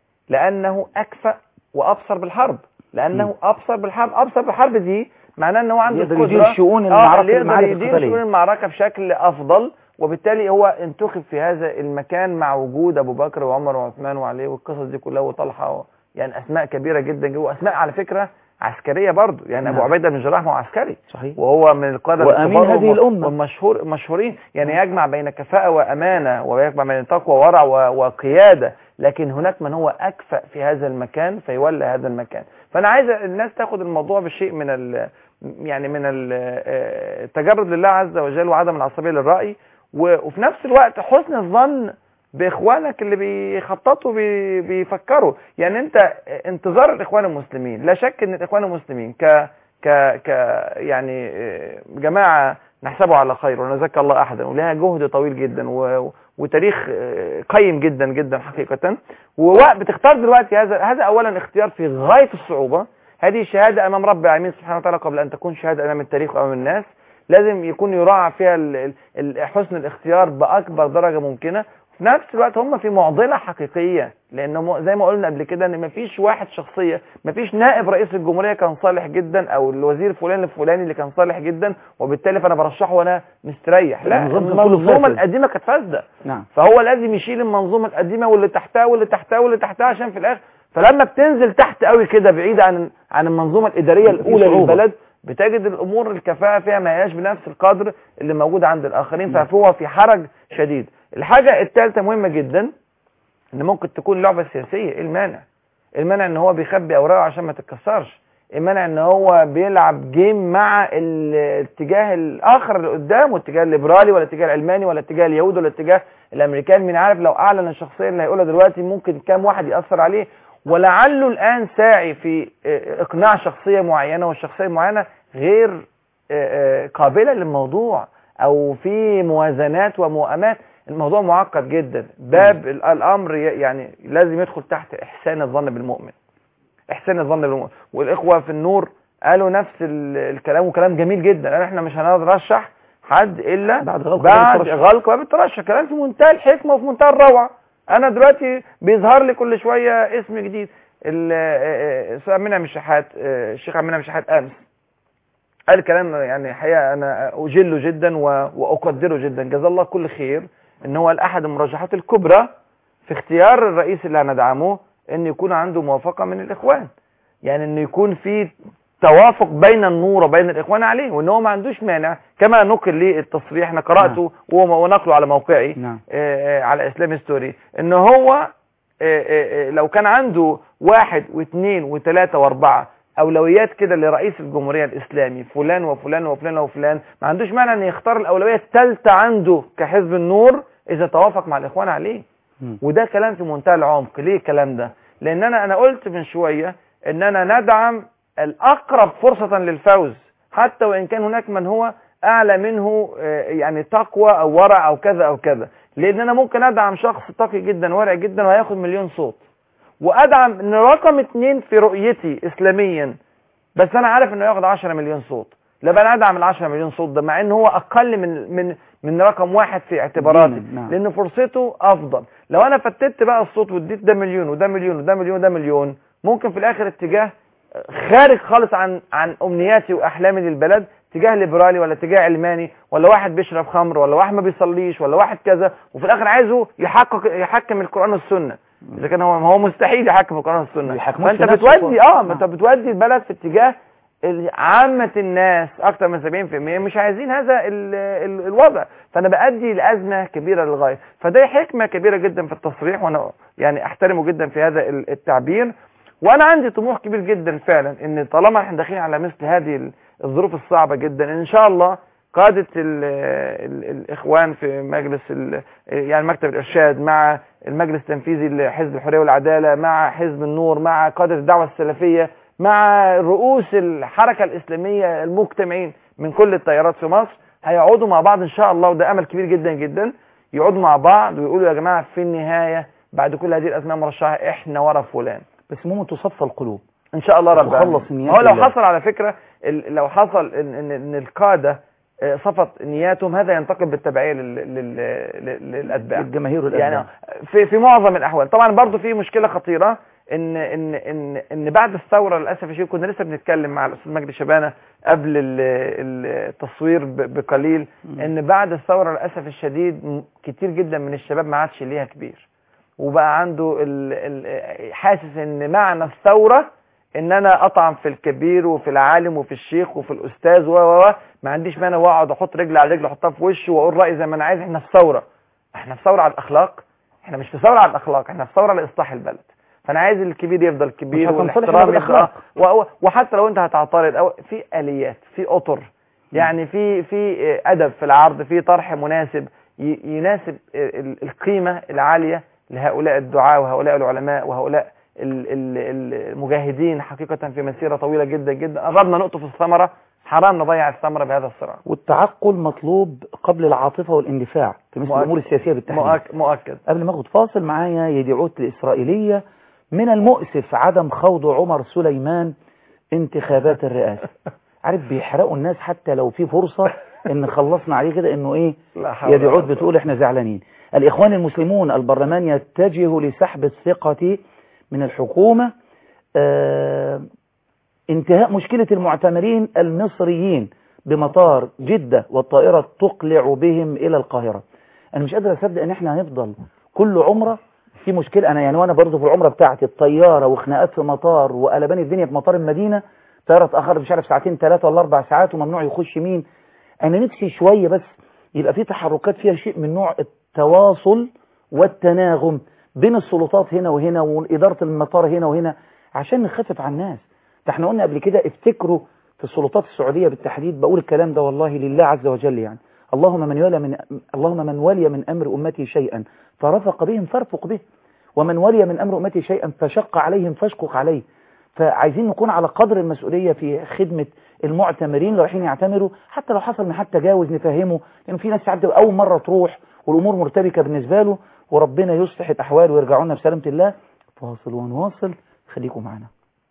لانه اكفأ وابصر بالحرب لانه ابصر بالحرب ابصر بالحرب دي معناه ان هو عنده يقدر القدرة يدير شؤون آه، المعركة- اللي يقدر المعارك يدير القتالية. شؤون المعركة بشكل أفضل وبالتالي هو انتخب في هذا المكان مع وجود أبو بكر وعمر وعثمان وعلي والقصص دي كلها وطلحة و... يعني أسماء كبيرة جدا جوه أسماء على فكرة عسكرية برضو يعني أبو نعم. عبيدة بن جراح ما هو عسكري صحيح وهو من القادة وأمين الكبار هذه وم- الأمة. والمشهور مشهورين يعني يجمع بين كفاءة وأمانة ويجمع بين تقوى وورع و- وقيادة لكن هناك من هو أكفأ في هذا المكان فيولى هذا المكان فأنا عايز الناس تاخد الموضوع بشيء من ال يعني من ال- آه، التجرد لله عز وجل وعدم العصبية للرأي و- وفي نفس الوقت حسن الظن باخوانك اللي بيخططوا بي بيفكروا يعني انت انتظار الاخوان المسلمين لا شك ان الاخوان المسلمين ك ك ك يعني اه، جماعه نحسبه على خير ونزكى الله احدا ولها جهد طويل جدا و وتاريخ اه، قيم جدا جدا حقيقه وبتختار دلوقتي هذا هذا اولا اختيار في غايه الصعوبه هذه شهاده امام رب العالمين سبحانه وتعالى قبل ان تكون شهاده امام التاريخ وامام الناس لازم يكون يراعى فيها ال- ال- ال- حسن الاختيار باكبر درجه ممكنه في نفس الوقت هم في معضله حقيقيه لان م- زي ما قلنا قبل كده ان مفيش واحد شخصيه مفيش نائب رئيس الجمهوريه كان صالح جدا او الوزير فلان الفلاني اللي كان صالح جدا وبالتالي فانا برشحه وانا مستريح لا النظام كان كله المنظومه فاسد. القديمه كانت فاسده نعم فهو لازم يشيل المنظومه القديمه واللي تحتها واللي تحتها واللي تحتها عشان في الاخر فلما بتنزل تحت قوي كده بعيد عن عن المنظومه الاداريه الاولى صعوبة. للبلد بتجد الامور الكفاءه فيها ما هياش بنفس القدر اللي موجود عند الاخرين نعم. فهو في حرج شديد الحاجه الثالثه مهمه جدا ان ممكن تكون لعبه سياسيه ايه المانع المانع ان هو بيخبي اوراقه عشان ما تتكسرش المانع ان هو بيلعب جيم مع الاتجاه الاخر اللي قدامه الاتجاه الليبرالي ولا الاتجاه العلماني ولا الاتجاه اليهودي ولا الاتجاه الامريكاني مين عارف لو اعلن الشخصيه اللي هيقولها دلوقتي ممكن كام واحد ياثر عليه ولعله الان ساعي في آه، اقناع شخصيه معينه والشخصيه المعينه غير آه، آه، قابله للموضوع او في موازنات ومؤامات الموضوع معقد جدا باب ال- الامر ي- يعني لازم يدخل تحت احسان الظن بالمؤمن احسان الظن بالمؤمن والاخوه في النور قالوا نفس ال- الكلام وكلام جميل جدا قالوا احنا مش هنرشح حد الا بعد غلق باب بعد الترشح. غلق باب الترشح كلام في منتهى الحكمه وفي منتهى الروعه انا دلوقتي بيظهر لي كل شويه اسم جديد ال- آه، آه، الاستاذ عبد المنعم الشحات آه، الشيخ عبد المنعم الشحات امس قال كلام يعني حقيقه انا اجله جدا و- واقدره جدا جزاه الله كل خير ان هو احد المرشحات الكبرى في اختيار الرئيس اللي هندعمه ان يكون عنده موافقه من الاخوان يعني ان يكون في توافق بين النور وبين الاخوان عليه وان هو ما عندوش مانع كما نقل لي التصريح انا قراته وهو- ونقله على موقعي نعم آه، آه، على اسلام ستوري ان هو آه، آه، آه، لو كان عنده واحد واثنين وثلاثة واربعة اولويات كده لرئيس الجمهورية الاسلامي فلان وفلان وفلان وفلان ما عندوش مانع ان يختار الاولوية الثالثة عنده كحزب النور اذا توافق مع الاخوان عليه مم. وده كلام في منتهى العمق ليه الكلام ده لان انا انا قلت من شوية اننا ندعم الاقرب فرصة للفوز حتى وان كان هناك من هو اعلى منه آه، يعني تقوى او ورع او كذا او كذا لان انا ممكن ادعم شخص تقي جدا ورع جدا وهياخد مليون صوت وادعم ان رقم اتنين في رؤيتي اسلاميا بس انا عارف انه ياخد 10 مليون صوت لا بقى انا ادعم ال 10 مليون صوت ده مع ان هو اقل من من من رقم واحد في اعتباراتي ديناً، نعم. لان فرصته افضل لو انا فتت بقى الصوت واديت ده مليون وده مليون وده مليون وده مليون ممكن في الاخر اتجاه خارج خالص عن عن امنياتي واحلامي للبلد اتجاه ليبرالي ولا اتجاه علماني ولا واحد بيشرب خمر ولا واحد ما بيصليش ولا واحد كذا وفي الاخر عايزه يحقق يحكم القران والسنه اذا كان هو ما هو مستحيل يحكم القران والسنه بيحكموش فانت في نفسه بتودي خالص. اه ما انت بتودي البلد في اتجاه ال- عامة الناس أكثر من 70% مش عايزين هذا ال ال الوضع فأنا بأدي لأزمة كبيرة للغاية فده حكمة كبيرة جدا في التصريح وأنا يعني أحترمه جدا في هذا ال- التعبير وانا عندي طموح كبير جدا فعلا ان طالما احنا داخلين على مثل هذه ال- الظروف الصعبه جدا ان شاء الله قادة ال ال الإخوان في مجلس ال يعني مكتب الإرشاد مع المجلس التنفيذي لحزب الحرية والعدالة مع حزب النور مع قادة الدعوة السلفية مع رؤوس الحركة الإسلامية المجتمعين من كل التيارات في مصر هيقعدوا مع بعض إن شاء الله وده أمل كبير جدا جدا يقعدوا مع بعض ويقولوا يا جماعة في النهاية بعد كل هذه الأسماء المرشحة إحنا ورا فلان بس المهم تصفى القلوب ان شاء الله رب وتخلص العالمين. النيات هو لو لله. حصل على فكره ال- لو حصل ان ان, إن القاده آه، صفت نياتهم هذا ينتقل بالتبعيه لل- لل- لل- للاتباع الجماهير والأتباع. يعني في في معظم الاحوال طبعا برضو في مشكله خطيره ان ان ان ان بعد الثوره للاسف الشديد كنا لسه بنتكلم مع الاستاذ مجدي شبانه قبل ال- ال- التصوير ب- بقليل ان بعد الثوره للاسف الشديد م- كتير جدا من الشباب ما عادش ليها كبير وبقى عنده ال ال حاسس ان معنى الثوره ان انا اطعن في الكبير وفي العالم وفي الشيخ وفي الاستاذ و و و ما عنديش مانع واقعد احط رجل على رجل احطها في وشه واقول رايي زي ما انا عايز احنا في ثوره احنا في ثوره على الاخلاق احنا مش في ثوره على الاخلاق احنا في ثوره لاصلاح البلد فانا عايز الكبير يفضل كبير مش هتنصلح إلا والاحترام بالأخلاق. يبقى و- و- وحتى لو انت هتعترض او في اليات في اطر يعني في في اه، ادب في العرض في طرح مناسب ي- يناسب ال- ال- القيمه العاليه لهؤلاء الدعاة وهؤلاء العلماء وهؤلاء ال- ال- المجاهدين حقيقة في مسيرة طويلة جدا جدا قربنا نقطة في الثمرة حرام نضيع الثمرة بهذا الصراع والتعقل مطلوب قبل العاطفة والاندفاع في مثل مؤكد. الأمور السياسية بالتحديد مؤك- مؤكد قبل ما اخد فاصل معايا يدعوت الإسرائيلية من المؤسف عدم خوض عمر سليمان انتخابات الرئاسة عارف بيحرقوا الناس حتى لو في فرصة ان خلصنا عليه كده انه ايه لا حول يدعوت ولا قوة. بتقول احنا زعلانين الإخوان المسلمون البرلمان يتجه لسحب الثقة من الحكومة آه انتهاء مشكلة المعتمرين المصريين بمطار جدة والطائرة تقلع بهم إلى القاهرة أنا مش قادر أصدق إن إحنا هنفضل كل عمرة في مشكلة أنا يعني وأنا برضه في العمرة بتاعتي الطيارة وخناقات في مطار وقلبان الدنيا في مطار المدينة طيارة اتأخرت مش عارف ساعتين ثلاثة ولا أربع ساعات وممنوع يخش مين أنا نفسي شوية بس يبقى في تحركات فيها شيء من نوع التواصل والتناغم بين السلطات هنا وهنا وإدارة المطار هنا وهنا عشان نخفف على الناس ده احنا قلنا قبل كده افتكروا في السلطات السعودية بالتحديد بقول الكلام ده والله لله عز وجل يعني اللهم من ولي من اللهم من ولي من امر امتي شيئا فرفق بهم فارفق به ومن ولي من امر امتي شيئا فشق عليهم فاشقق عليه فعايزين نكون على قدر المسؤولية في خدمة المعتمرين اللي رايحين يعتمروا حتى لو حصل من حتى تجاوز نفهمه لأن في ناس ساعات بتبقى أول مرة تروح والأمور مرتبكة بالنسبة له وربنا يصلح الأحوال ويرجعوا لنا بسلامة الله فاصل ونواصل خليكم معنا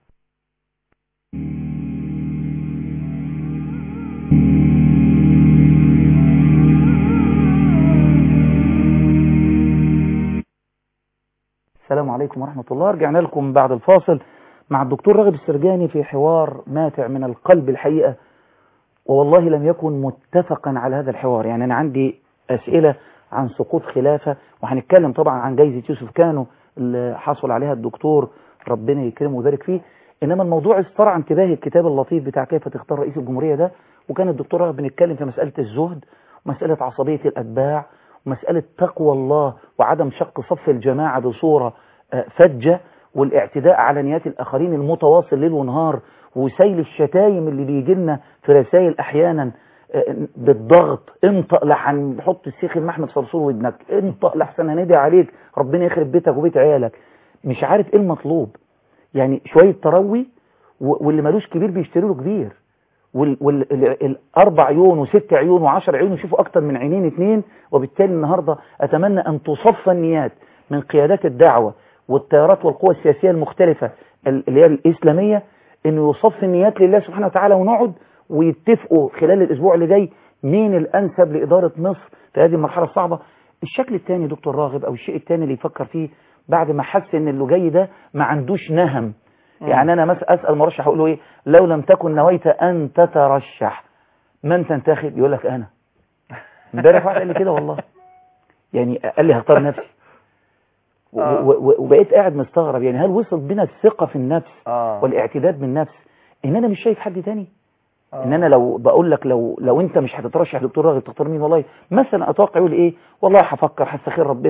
السلام عليكم ورحمة الله رجعنا لكم بعد الفاصل مع الدكتور راغب السرجاني في حوار ماتع من القلب الحقيقة ووالله لم يكن متفقا على هذا الحوار يعني أنا عندي أسئلة عن سقوط خلافة وهنتكلم طبعا عن جايزة يوسف كانو اللي حصل عليها الدكتور ربنا يكرمه ويبارك فيه إنما الموضوع استرعى انتباهي الكتاب اللطيف بتاع كيف تختار رئيس الجمهورية ده وكان الدكتور راغب بنتكلم في مسألة الزهد ومسألة عصبية الأتباع ومسألة تقوى الله وعدم شق صف الجماعة بصورة آه، فجة والاعتداء على نيات الآخرين المتواصل ليل ونهار وسيل الشتايم اللي بيجي لنا في رسائل أحيانا آه، بالضغط انطق لحن حط السيخ المحمد صرصور ودنك انطق لحسن هندي عليك ربنا يخرب بيتك وبيت عيالك مش عارف ايه المطلوب يعني شوية تروي و- واللي ملوش كبير بيشتري له كبير والاربع عيون وست عيون وعشر عيون يشوفوا اكتر من عينين اتنين وبالتالي النهاردة اتمنى ان تصفى النيات من قيادات الدعوة والتيارات والقوى السياسية المختلفة ال- اللي هي الاسلامية انه يصفي النيات لله سبحانه وتعالى ونقعد ويتفقوا خلال الاسبوع اللي جاي مين الانسب لادارة مصر في هذه المرحلة الصعبة الشكل الثاني دكتور راغب او الشيء الثاني اللي يفكر فيه بعد ما حس ان اللي جاي ده ما عندوش نهم يعني انا مثلا اسال مرشح اقول له ايه لو لم تكن نويت ان تترشح من تنتخب يقول لك انا امبارح واحد قال لي كده والله يعني قال لي هختار نفسي و- و- و- وبقيت قاعد مستغرب يعني هل وصل بنا الثقه في النفس آه. والاعتداد بالنفس ان انا مش شايف حد تاني ان انا لو بقول لك لو لو انت مش هتترشح دكتور راغب تختار مين والله مثلا اتوقع يقول ايه والله هفكر هستخير ربنا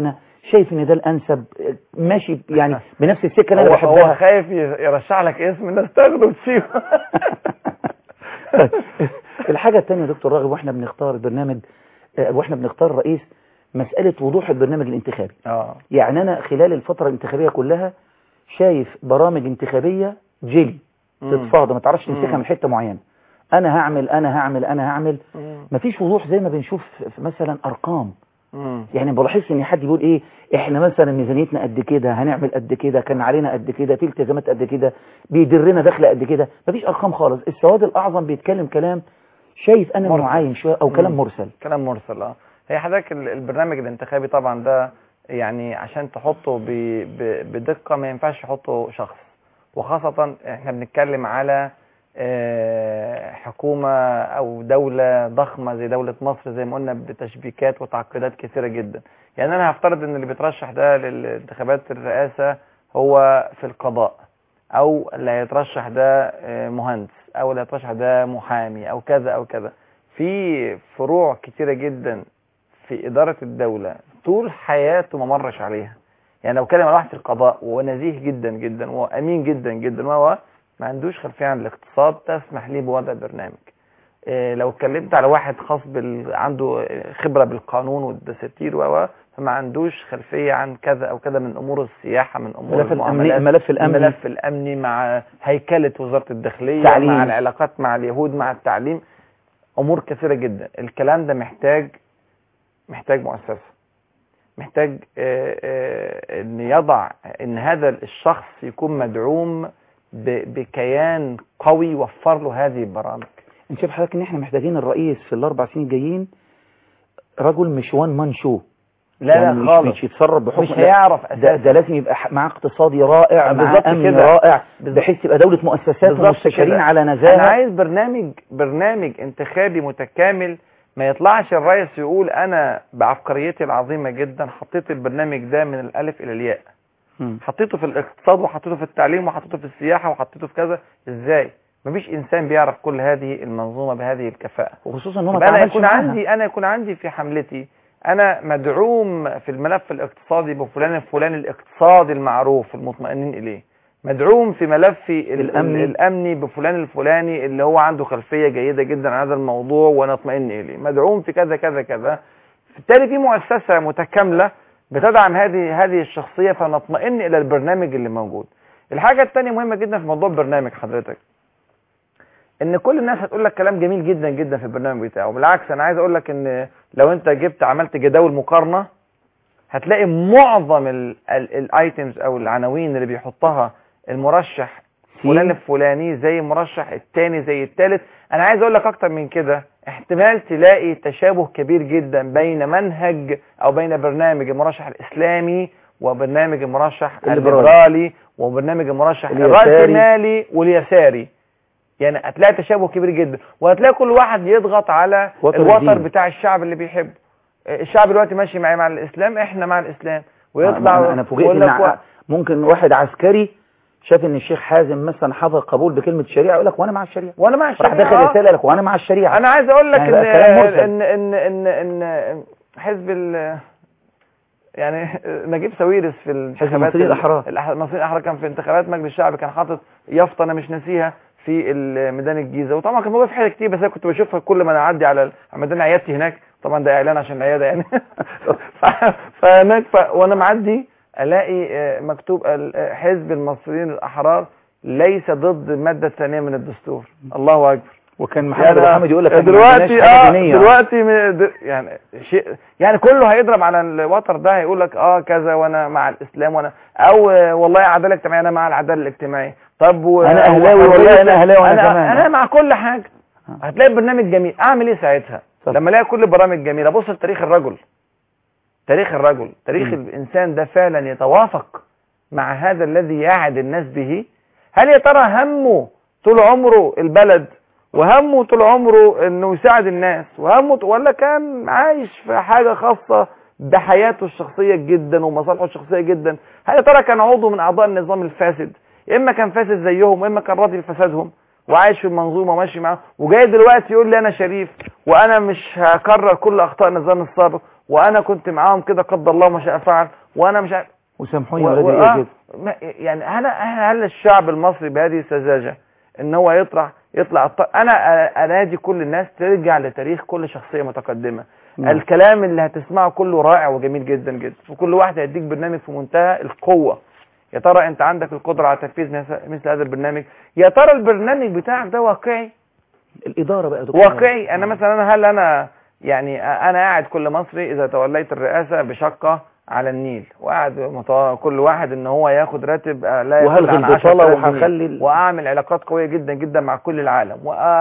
شايف ان ده الانسب ماشي يعني بنفس السكه اللي انا هو, بحبها هو خايف يرشح لك اسم الناس تاخده وتسيبه الحاجة الثانية يا دكتور راغب واحنا بنختار البرنامج آه، واحنا بنختار الرئيس مسألة وضوح البرنامج الانتخابي اه يعني انا خلال الفترة الانتخابية كلها شايف برامج انتخابية جيلي مم. تتفاضى ما تعرفش تمسكها مم. من حتة معينة انا هعمل انا هعمل انا هعمل مم. مفيش وضوح زي ما بنشوف في مثلا ارقام مم. يعني بلاحظ ان حد بيقول ايه احنا مثلا ميزانيتنا قد كده هنعمل قد كده كان علينا قد كده في التزامات قد كده بيدرنا دخل قد كده مفيش ارقام خالص السواد الاعظم بيتكلم كلام شايف انا انه مرسل. عايم شويه او كلام مم. مرسل كلام مرسل اه هي حضرتك ال- البرنامج الانتخابي طبعا ده يعني عشان تحطه ب... ب... بدقة ما ينفعش تحطه شخص وخاصة احنا بنتكلم على آه، حكومة او دولة ضخمة زي دولة مصر زي ما قلنا بتشبيكات وتعقيدات كثيرة جدا يعني انا هفترض ان اللي بيترشح ده للانتخابات الرئاسة هو في القضاء او اللي هيترشح ده آه، مهندس او اللي هيترشح ده محامي او كذا او كذا في فروع كتيرة جدا في إدارة الدولة طول حياته ما مرش عليها يعني لو كلم على واحد في القضاء وهو نزيه جدا جدا وأمين جدا جدا وهو ما عندوش خلفية عن الاقتصاد تسمح ليه بوضع برنامج إيه لو اتكلمت على واحد خاص بال... عنده خبرة بالقانون والدساتير و فما عندوش خلفية عن كذا أو كذا من أمور السياحة من أمور ملف الأمني المعاملات الملف الأمني الملف الأمني مع هيكلة وزارة الداخلية تعليم. مع العلاقات مع اليهود مع التعليم أمور كثيرة جدا الكلام ده محتاج محتاج مؤسسة محتاج آه، آه، ان يضع ان هذا الشخص يكون مدعوم ب- بكيان قوي يوفر له هذه البرامج انت شايف حضرتك ان احنا محتاجين الرئيس في الاربع سنين الجايين رجل مش وان مان شو لا لا يعني مش- خالص مش يتصرف بحكم مش لا، هيعرف ده, اساسا ده لازم يبقى ح- معاه اقتصادي رائع آه، معاه بالظبط امن كده. رائع بالظبط. بحيث تبقى دولة مؤسسات بالظبط ومستشارين كده. على انا نزاهة عايز برنامج برنامج انتخابي متكامل ما يطلعش الرئيس يقول انا بعبقريتي العظيمة جدا حطيت البرنامج ده من الالف الى الياء مم. حطيته في الاقتصاد وحطيته في التعليم وحطيته في السياحة وحطيته في كذا ازاي مفيش انسان بيعرف كل هذه المنظومة بهذه الكفاءة وخصوصا ان هو ما يبقى انا تعاملش يكون معاها. عندي انا يكون عندي في حملتي انا مدعوم في الملف الاقتصادي بفلان الفلاني الاقتصادي المعروف المطمئنين اليه مدعوم في ملف ال- الأمني. ال- الامني بفلان الفلاني اللي هو عنده خلفيه جيده جدا عن هذا الموضوع وانا اطمئن اليه مدعوم في كذا كذا كذا بالتالي في مؤسسه متكامله بتدعم هذه هذه الشخصيه فنطمئن الى البرنامج اللي موجود الحاجه الثانيه مهمه جدا في موضوع البرنامج حضرتك ان كل الناس هتقول لك كلام جميل جدا جدا في البرنامج بتاعه بالعكس انا عايز اقول لك ان لو انت جبت عملت جداول مقارنه هتلاقي معظم الايتمز او العناوين اللي بيحطها المرشح فلان الفلاني زي المرشح الثاني زي الثالث انا عايز اقول لك اكتر من كده احتمال تلاقي تشابه كبير جدا بين منهج او بين برنامج المرشح الاسلامي وبرنامج المرشح الليبرالي. الليبرالي وبرنامج المرشح اليساري. الراسمالي واليساري يعني هتلاقي تشابه كبير جدا وهتلاقي كل واحد يضغط على وتر الوتر الدين. بتاع الشعب اللي بيحبه الشعب دلوقتي ماشي معايا مع الاسلام احنا مع الاسلام ويطلع انا, أنا فوجئت ويقول ان لك ع- ممكن واحد عسكري شاف ان الشيخ حازم مثلا حظر قبول بكلمة الشريعة يقول لك وانا مع الشريعة وانا مع راح الشريعة داخل آه. رسالة لك وانا مع الشريعة انا عايز اقول لك يعني ان بقى كلام مرسل. ان ان ان ان حزب ال يعني نجيب ساويرس في الانتخابات المصريين الأحرار. الأح- المصريين الاحرار كان في انتخابات مجلس الشعب كان حاطط يافطه انا مش ناسيها في ال- ميدان الجيزه وطبعا كان موجود في حاجات كتير بس انا كنت بشوفها كل ما انا اعدي على ال- على ميدان عيادتي هناك طبعا ده اعلان عشان العياده يعني ف- فهناك ف... وانا معدي الاقي آه، مكتوب ال- آه، حزب المصريين الاحرار ليس ضد الماده الثانيه من الدستور الله اكبر وكان محمد ابو حامد يقول لك إحنا ما دلوقتي عندناش حاجة اه دينية. دلوقتي من د- يعني شيء يعني كله هيضرب على الوتر ده هيقول لك اه كذا وانا مع الاسلام وانا او آه، والله عداله اجتماعيه انا مع العداله الاجتماعيه طب و... أنا أهلاوي وحرية- والله أنا أهلاوي وأنا انا كمان. انا مع كل حاجه هتلاقي برنامج جميل اعمل ايه ساعتها طب. لما الاقي كل برامج جميله بص لتاريخ الرجل تاريخ الرجل تاريخ مم. الانسان ده فعلا يتوافق مع هذا الذي يعد الناس به هل يا ترى همه طول عمره البلد وهمه طول عمره انه يساعد الناس وهمه ولا كان عايش في حاجة خاصة بحياته الشخصية جدا ومصالحه الشخصية جدا هل يا ترى كان عضو من اعضاء النظام الفاسد يا اما كان فاسد زيهم يا اما كان راضي بفسادهم وعايش في المنظومه وماشي معاهم وجاي دلوقتي يقول لي انا شريف وانا مش هكرر كل اخطاء النظام السابق وانا كنت معاهم كده قدر الله ما شاء فعل وانا مش عارف وسامحوني و- يا ولادي و- ايه آه، كده ما- يعني هل هل الشعب المصري بهذه السذاجه ان هو يطرح يطلع الط- انا أ- انادي كل الناس ترجع لتاريخ كل شخصيه متقدمه نعم. الكلام اللي هتسمعه كله رائع وجميل جدا جدا وكل واحد هيديك برنامج في منتهى القوه يا ترى انت عندك القدره على تنفيذ مث- مثل هذا البرنامج يا ترى البرنامج بتاعك ده واقعي الاداره بقى يا دكتور واقعي انا مثلا أنا هل انا يعني انا قاعد كل مصري اذا توليت الرئاسه بشقه على النيل وقاعد متو... كل واحد ان هو ياخد راتب آه، لا يقل وهلغي عن البطالة 10,000 جنيه. وهخلي ال- واعمل علاقات قويه جدا جدا مع كل العالم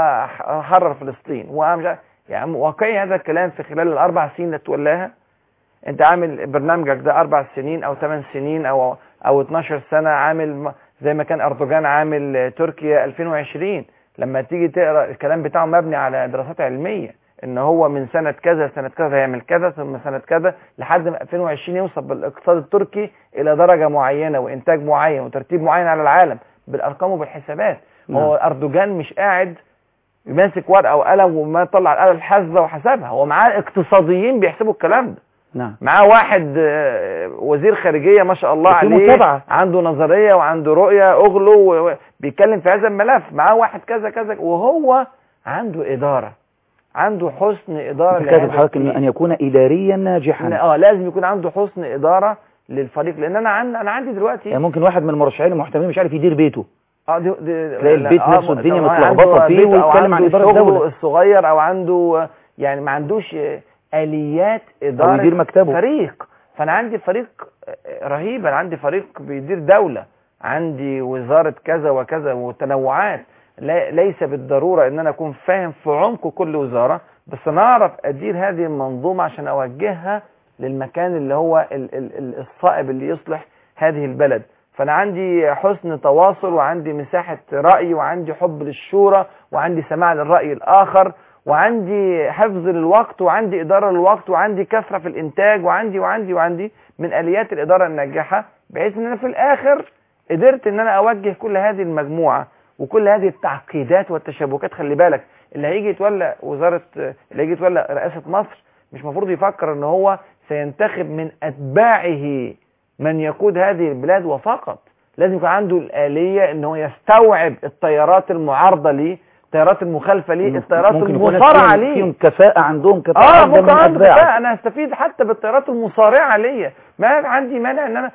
واحرر فلسطين ومش عارف- يعني واقعي هذا الكلام في خلال الاربع سنين اللي تولاها انت عامل برنامجك ده اربع سنين او ثمان سنين او او 12 سنه عامل م- زي ما كان اردوغان عامل آه، تركيا 2020 لما تيجي تقرا الكلام بتاعه مبني على دراسات علميه ان هو من سنه كذا سنه كذا هيعمل كذا ثم سنه كذا لحد ما 2020 يوصل بالاقتصاد التركي الى درجه معينه وانتاج معين وترتيب معين على العالم بالارقام وبالحسابات نعم. هو اردوغان مش قاعد ماسك ورقه وقلم وما طلع الاله الحاسبه وحسبها هو معاه اقتصاديين بيحسبوا الكلام ده نعم معاه واحد آه، وزير خارجيه ما شاء الله وفي عليه متابعة. عنده نظريه وعنده رؤيه اغلو و- و- بيتكلم في هذا الملف معاه واحد كذا كذا وهو عنده اداره عنده حسن اداره انت كاتب لهذا حضرتك التيم. إن- ان يكون اداريا ناجحا اه لازم يكون عنده حسن اداره للفريق لان انا عن انا عندي دلوقتي يعني ممكن واحد من المرشحين المحتمين مش عارف يدير بيته اه دي دي تلاقي البيت آه، نفسه الدنيا طبعاً متلخبطة عنده فيه بيت أو ويتكلم عن عنده إدارة شغله دولة. الصغير او عنده آه، يعني ما عندوش آه، اليات اداره يدير مكتبه. فريق فانا عندي فريق آه، رهيب انا عندي فريق بيدير دوله عندي وزاره كذا وكذا وتنوعات لا- ليس بالضروره ان انا اكون فاهم في عمق كل وزاره بس انا اعرف ادير هذه المنظومه عشان اوجهها للمكان اللي هو ال- ال- ال- الصائب اللي يصلح هذه البلد فانا عندي حسن تواصل وعندي مساحه راي وعندي حب للشورى وعندي سماع للراي الاخر وعندي حفظ للوقت وعندي اداره للوقت وعندي كثره في الانتاج وعندي وعندي وعندي من اليات الاداره الناجحه بحيث ان انا في الاخر قدرت ان انا اوجه كل هذه المجموعه وكل هذه التعقيدات والتشابكات خلي بالك اللي هيجي يتولى وزاره اللي هيجي يتولى رئاسه مصر مش المفروض يفكر ان هو سينتخب من اتباعه من يقود هذه البلاد وفقط لازم يكون عنده الآلية ان هو يستوعب التيارات المعارضة ليه التيارات المخالفة ليه التيارات ممكن يكون المصارعة فيهم- ليه فيهم كفاءة عندهم كفاءة اه أفضل ممكن من عنده أتباعه. كفاءة انا استفيد حتى بالتيارات المصارعة ليا ما عندي مانع ان انا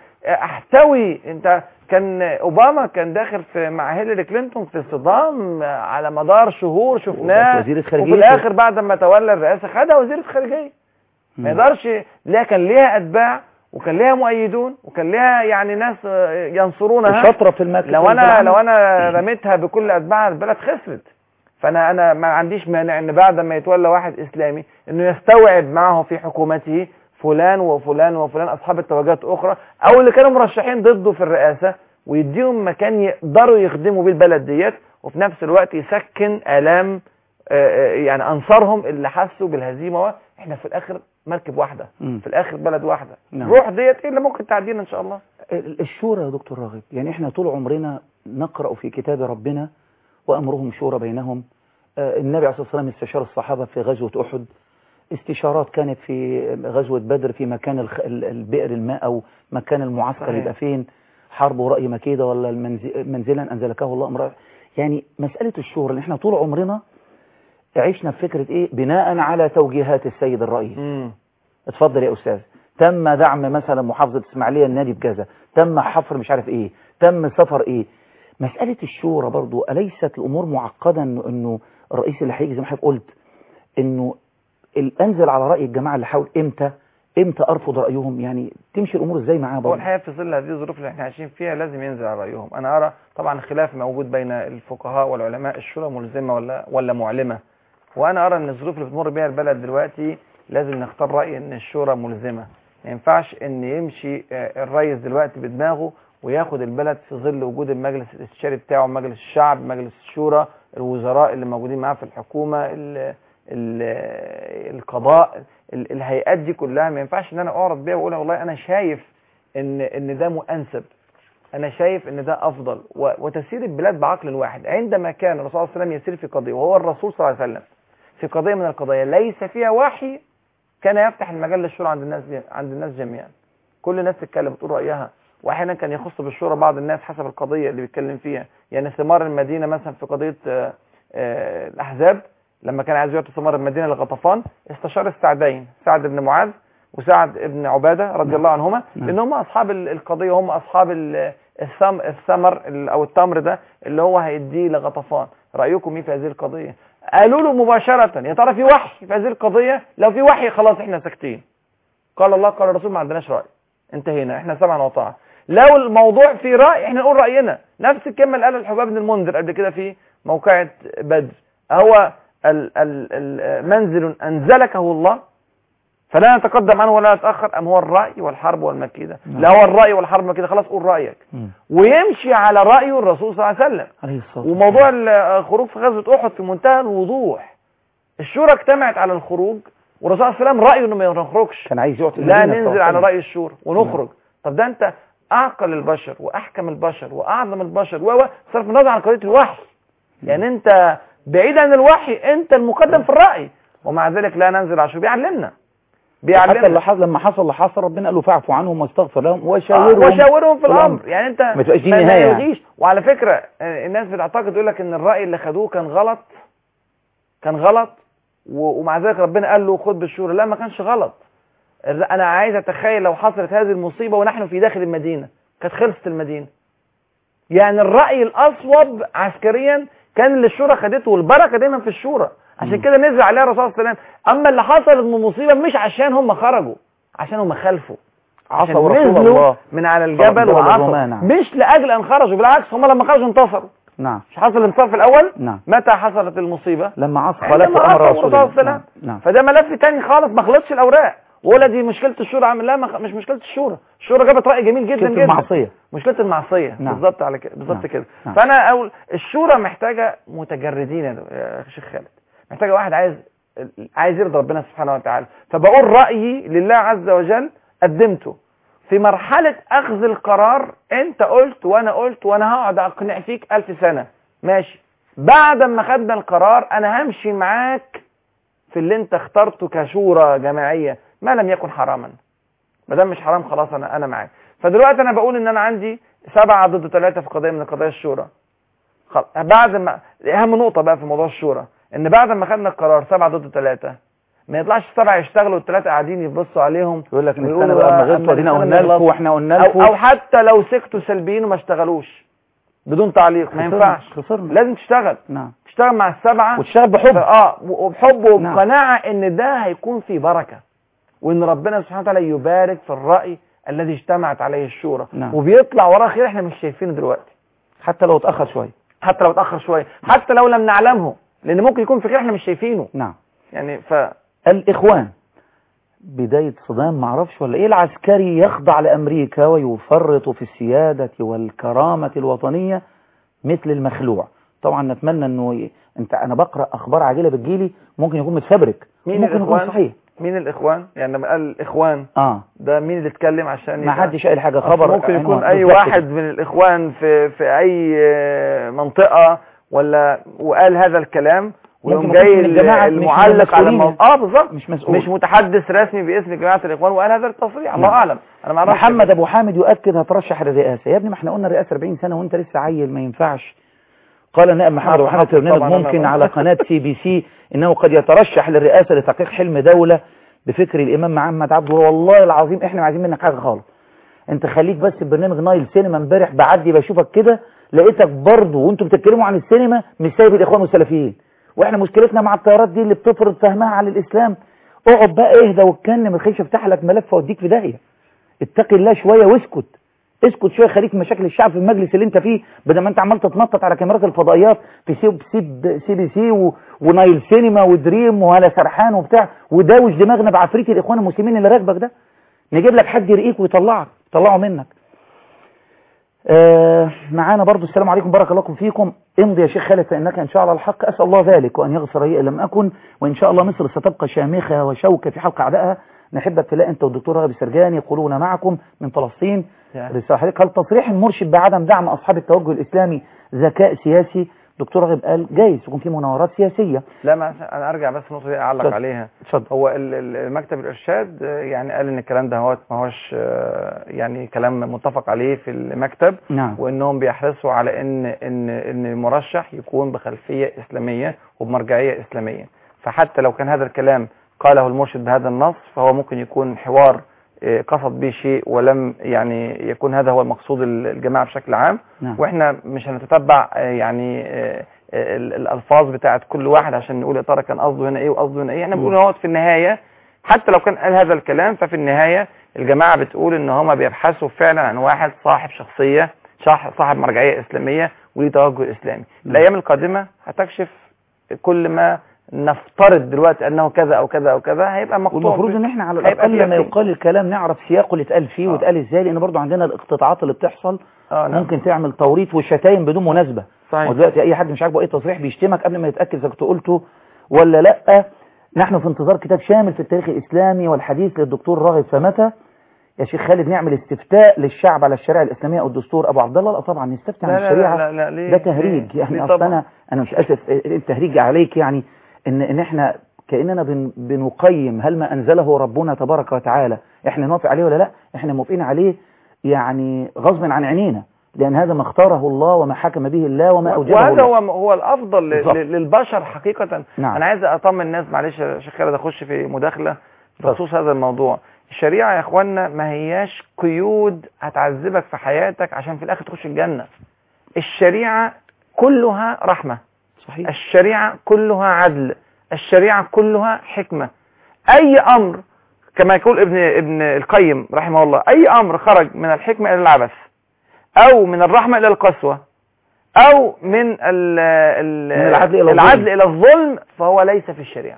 احتوي انت كان اوباما كان داخل في مع هيلاري كلينتون في صدام على مدار شهور شفناه وزيرة وفي خارجية. الاخر بعد ما تولى الرئاسة خدها وزيرة خارجية ما يقدرش لا كان ليها اتباع وكان ليها مؤيدون وكان ليها يعني ناس آه، ينصرونها شاطرة في المكتب لو انا والعمل. لو انا رميتها بكل اتباعها البلد خسرت فانا انا ما عنديش مانع ان بعد ما يتولى واحد اسلامي انه يستوعب معه في حكومته فلان وفلان وفلان اصحاب اتجاهات اخرى او اللي كانوا مرشحين ضده في الرئاسه ويديهم مكان يقدروا يخدموا بيه البلد ديت وفي نفس الوقت يسكن الام آه، آه، يعني انصارهم اللي حسوا بالهزيمه احنا في الاخر مركب واحده مم. في الاخر بلد واحده نعم. روح ديت ايه اللي ممكن تعدينا ان شاء الله ال- الشورى يا دكتور راغب يعني احنا طول عمرنا نقرأ في كتاب ربنا وأمرهم شورى بينهم آه، النبي عليه الصلاة والسلام استشار الصحابة في غزوة أحد استشارات كانت في غزوة بدر في مكان الخ- ال- البئر الماء أو مكان المعسكر صحيح. يبقى فين حرب ورأي مكيدة ولا المنزل منزلا أنزلكه الله أمر يعني مسألة الشورى اللي احنا طول عمرنا عشنا بفكرة ايه بناء على توجيهات السيد الرئيس اتفضل يا استاذ تم دعم مثلا محافظة اسماعيلية النادي بكذا تم حفر مش عارف ايه تم سفر ايه مسألة الشورى برضو أليست الأمور معقدة إنه, إنه الرئيس اللي هيجي زي ما حضرتك قلت إنه ال- أنزل على رأي الجماعة اللي حاول إمتى إمتى أرفض رأيهم يعني تمشي الأمور إزاي معاه هو برضو الحقيقه في ظل هذه الظروف اللي احنا عايشين فيها لازم ينزل على رايهم انا ارى طبعا خلاف موجود بين الفقهاء والعلماء الشورى ملزمه ولا ولا معلمه وانا ارى ان الظروف اللي بتمر بها البلد دلوقتي لازم نختار راي ان الشورى ملزمه ما ينفعش ان يمشي آه، الرئيس دلوقتي بدماغه وياخد البلد في ظل وجود المجلس الاستشاري بتاعه مجلس الشعب مجلس الشورى الوزراء اللي موجودين معاه في الحكومه ال ال القضاء ال- الهيئات دي كلها ما ينفعش ان انا اعرض بيها واقول والله انا شايف ان ان ده مؤنسب انا شايف ان ده افضل و- وتسير البلاد بعقل واحد عندما كان الرسول صلى الله عليه وسلم يسير في قضيه وهو الرسول صلى الله عليه وسلم في قضيه من القضايا ليس فيها وحي كان يفتح المجال للشورى عند الناس عند الناس جميعا كل الناس تتكلم وتقول رايها واحيانا كان يخص بالشورى بعض الناس حسب القضيه اللي بيتكلم فيها يعني ثمار المدينه مثلا في قضيه آه، آه، الاحزاب لما كان عايز يعطي ثمار المدينه لغطفان استشار السعدين سعد بن معاذ وسعد بن عباده رضي الله عنهما لان هم اصحاب ال- القضيه هم اصحاب ال- الثم الثمر ال- او التمر ده اللي هو هيديه لغطفان رايكم ايه في هذه القضيه قالوا له مباشره يا ترى في وحي في هذه القضيه لو في وحي خلاص احنا ساكتين قال الله قال الرسول ما عندناش راي انتهينا احنا سمعا وطاعه لو الموضوع في راي احنا نقول راينا نفس الكلمه اللي قالها الحباب بن المنذر قبل كده في موقعه بدر هو ال ال ال منزل انزلكه الله فلا نتقدم عنه ولا نتاخر ام هو الراي والحرب والمكيده لا هو الراي والحرب والمكيده خلاص قول رايك ويمشي على راي الرسول صلى الله عليه وسلم عليه الصلاة وموضوع الخروج في غزوه احد في منتهى الوضوح الشورى اجتمعت على الخروج والرسول صلى الله عليه وسلم رايه انه ما نخرجش كان عايز يعطي لا المدينة ننزل صلى على الله راي الشورى ونخرج طب ده انت اعقل البشر واحكم البشر واعظم البشر و و- صرف النظر عن قضيه الوحي يعني انت بعيد عن الوحي انت المقدم في الراي ومع ذلك لا ننزل على الشورى بيعلمنا حتى بيعلمنا اللي حصل لما حصل اللي حصل ربنا قال له فاعفوا عنهم واستغفر لهم وشاورهم آه، وشاورهم في الامر يعني انت ما تبقاش دي ما- ما نهاية يعني. يلغيش وعلى فكره آه، الناس بتعتقد يقول لك ان الراي اللي خدوه كان غلط كان غلط و- ومع ذلك ربنا قال له خد بالشورى لا ما كانش غلط الر- انا عايز اتخيل لو حصلت هذه المصيبه ونحن في داخل المدينه كانت خلصت المدينه يعني الراي الاصوب عسكريا كان اللي الشورى خدته والبركه دايما في الشورى عشان كده نزل عليها الرسول صلى الله عليه وسلم اما اللي حصلت من مصيبه مش عشان هم خرجوا عشان هم خلفوا عشان عصوا رسول نزلوا الله من على فرد الجبل جبل وعصوا الرومان، نعم. مش لاجل ان خرجوا بالعكس هم لما خرجوا انتصروا نعم مش حصل الانتصار في الاول نعم متى حصلت المصيبه لما عصى عندما خلافه عصوا امر الرسول رسول صلى الله الله عليه وسلم نعم فده ملف تاني خالص ما خلطش الاوراق ولا دي مشكله الشورى عامل لا ما- مش مشكله الشورى الشورى جابت راي جميل جدا مشكلة جدا المعصية. مشكله المعصيه نعم. بالظبط على كده بالظبط نعم. كده نعم. فانا اقول الشورى محتاجه متجردين يا يا شيخ خالد محتاجه واحد عايز عايز يرضي ربنا سبحانه وتعالى فبقول رايي لله عز وجل قدمته في مرحله اخذ القرار انت قلت وانا قلت وانا هقعد اقنع فيك ألف سنه ماشي بعد ما خدنا القرار انا همشي معاك في اللي انت اخترته كشورى جماعيه ما لم يكن حراما ما دام مش حرام خلاص انا انا معاك فدلوقتي انا بقول ان انا عندي سبعة ضد ثلاثة في قضية من قضايا الشورى خلاص بعد ما اهم نقطة بقى في موضوع الشورى ان بعد ما خدنا القرار سبعة ضد ثلاثة ما يطلعش السبعة يشتغلوا والثلاثة قاعدين يبصوا عليهم يقول لك نستنى ويقولوا بقى ما أما غلطوا ادينا نستنى قلنا لكم نغلط. واحنا قلنا أو, لكم او حتى لو سكتوا سلبيين وما اشتغلوش بدون تعليق ما خسرنا- ينفعش خسرنا لازم تشتغل نعم تشتغل مع السبعة وتشتغل بحب اه وبحب نعم. وبقناعة ان ده هيكون فيه بركة وان ربنا سبحانه وتعالى يبارك في الرأي الذي اجتمعت عليه الشورى نعم. وبيطلع وراه خير احنا مش شايفينه دلوقتي حتى لو اتأخر شوية حتى لو اتأخر شوية حتى لو لم نعلمه لان ممكن يكون في خير احنا مش شايفينه نعم يعني ف الإخوان بداية صدام معرفش ولا إيه العسكري يخضع لأمريكا ويفرط في السيادة والكرامة الوطنية مثل المخلوع طبعا نتمنى أنه ي... أنت أنا بقرأ أخبار عاجلة بتجيلي ممكن يكون متفبرك مين ممكن يكون الاخوان صحيح مين الاخوان يعني لما قال الاخوان آه ده مين اللي اتكلم عشان ما يبقى- حدش قال حاجة أصل خبر ممكن يكون عنوان اي بالظبط واحد كده. من الاخوان في في اي آه، منطقة ولا وقال هذا الكلام ويقوم ممكن جاي يكون من الجماعة مش المعلق على مسؤولين. الموضوع اه بالظبط مش مسؤول مش متحدث رسمي باسم جماعة الاخوان وقال هذا التصريح الله نعم. اعلم انا ما اعرفش محمد ابو حامد يؤكد هترشح للرئاسه يا ابني ما احنا قلنا الرئاسه 40 سنه وانت لسه عيل ما ينفعش قال النائب محمد ابو حامد في برنامج طبعاً أنا ممكن بقول. على قناه سي بي سي انه قد يترشح للرئاسه لتحقيق حلم دوله بفكر الامام محمد عبده والله العظيم احنا ما عايزين منك حاجه خالص انت خليك بس في برنامج نايل سينما امبارح بعدي بشوفك كده لقيتك برضه وانتوا بتتكلموا عن السينما مش سايب الاخوان والسلفيين واحنا مشكلتنا مع الطيارات دي اللي بتفرض فهمها على الاسلام اقعد بقى اهدى واتكلم الخيش افتح لك ملف واوديك في داهيه اتقي الله شويه واسكت اسكت شويه خليك من مشاكل الشعب في المجلس اللي انت فيه بدل ما انت عمال تتنطط على كاميرات الفضائيات في سي سي, سي بي سي و... ونايل سينما ودريم وهلا سرحان وبتاع وداوش دماغنا بعفريت الاخوان المسلمين اللي راكبك ده نجيب لك حد يرقيك ويطلعك يطلعه منك آه معانا برضو السلام عليكم بارك الله فيكم امضي يا شيخ خالد فإنك إن شاء الله الحق أسأل الله ذلك وأن يغفر لي إن لم أكن وإن شاء الله مصر ستبقى شامخة وشوكة في حلق أعدائها نحب ابتلاء أنت والدكتور رغب السرجاني يقولون معكم من فلسطين رسالة حضرتك هل تصريح المرشد بعدم دعم أصحاب التوجه الإسلامي ذكاء سياسي دكتور راغب قال جايز يكون في مناورات سياسيه لا ما انا ارجع بس النقطه دي اعلق اتفضل. عليها اتفضل هو ال- ال- مكتب الارشاد آه، يعني قال ان الكلام ده هو ما هوش آه، يعني كلام متفق عليه في المكتب نعم وانهم بيحرصوا على ان ان ان المرشح يكون بخلفيه اسلاميه وبمرجعيه اسلاميه فحتى لو كان هذا الكلام قاله المرشد بهذا النص فهو ممكن يكون حوار آه، قصد به شيء ولم يعني يكون هذا هو المقصود ال- الجماعه بشكل عام نعم واحنا مش هنتتبع آه، يعني آه، آه، ال- الالفاظ بتاعت كل واحد عشان نقول يا ترى كان قصده هنا ايه وقصده هنا ايه احنا بنقول هو في النهايه حتى لو كان قال هذا الكلام ففي النهايه الجماعه بتقول ان هم بيبحثوا فعلا عن واحد صاحب شخصيه صاحب صاحب مرجعيه اسلاميه وليه توجه اسلامي الايام القادمه هتكشف كل ما نفترض دلوقتي انه كذا او كذا او كذا هيبقى مقطوع والمفروض في- ان احنا على هيبقى الاقل فيه لما يقين. يقال الكلام نعرف سياقه اللي اتقال فيه واتقال ازاي لان برضو عندنا الاقتطاعات اللي بتحصل اه نعم ممكن تعمل توريط وشتايم بدون مناسبه صحيح ودلوقتي اي حد مش عاجبه اي تصريح بيشتمك قبل ما يتاكد اذا كنت قلته ولا لا نحن في انتظار كتاب شامل في التاريخ الاسلامي والحديث للدكتور راغب فمتى يا شيخ خالد نعمل استفتاء للشعب على الشريعه الاسلاميه او الدستور ابو عبد الله لا طبعا نستفتي عن لا لا الشريعه لا لا ليه ده تهريج ليه؟ يعني ليه اصل طبعا؟ انا انا مش اسف التهريج عليك يعني ان ان احنا كاننا بن بنقيم هل ما انزله ربنا تبارك وتعالى احنا نوافق عليه ولا لا احنا موافقين عليه يعني غصب عن عينينا لان هذا ما اختاره الله وما حكم به الله وما اوجبه وهذا الله هو هو الافضل ل- بالظبط. ل- للبشر حقيقه نعم. انا عايز اطمن الناس معلش يا شيخ خالد اخش في مداخله بخصوص هذا الموضوع الشريعه يا اخوانا ما هياش قيود هتعذبك في حياتك عشان في الاخر تخش الجنه الشريعه كلها رحمه صحيح الشريعه كلها عدل الشريعه كلها حكمه اي امر كما يقول ابن ابن القيم رحمه الله اي امر خرج من الحكمه الى العبث او من الرحمه الى القسوه او من ال ال من العدل إلى الظلم. العدل الى الظلم فهو ليس في الشريعه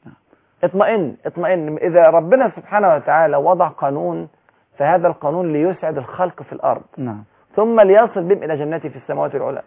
اطمئن اطمئن اذا ربنا سبحانه وتعالى وضع قانون فهذا القانون ليسعد الخلق في الارض نعم ثم ليصل بهم الى جنته في السماوات العلى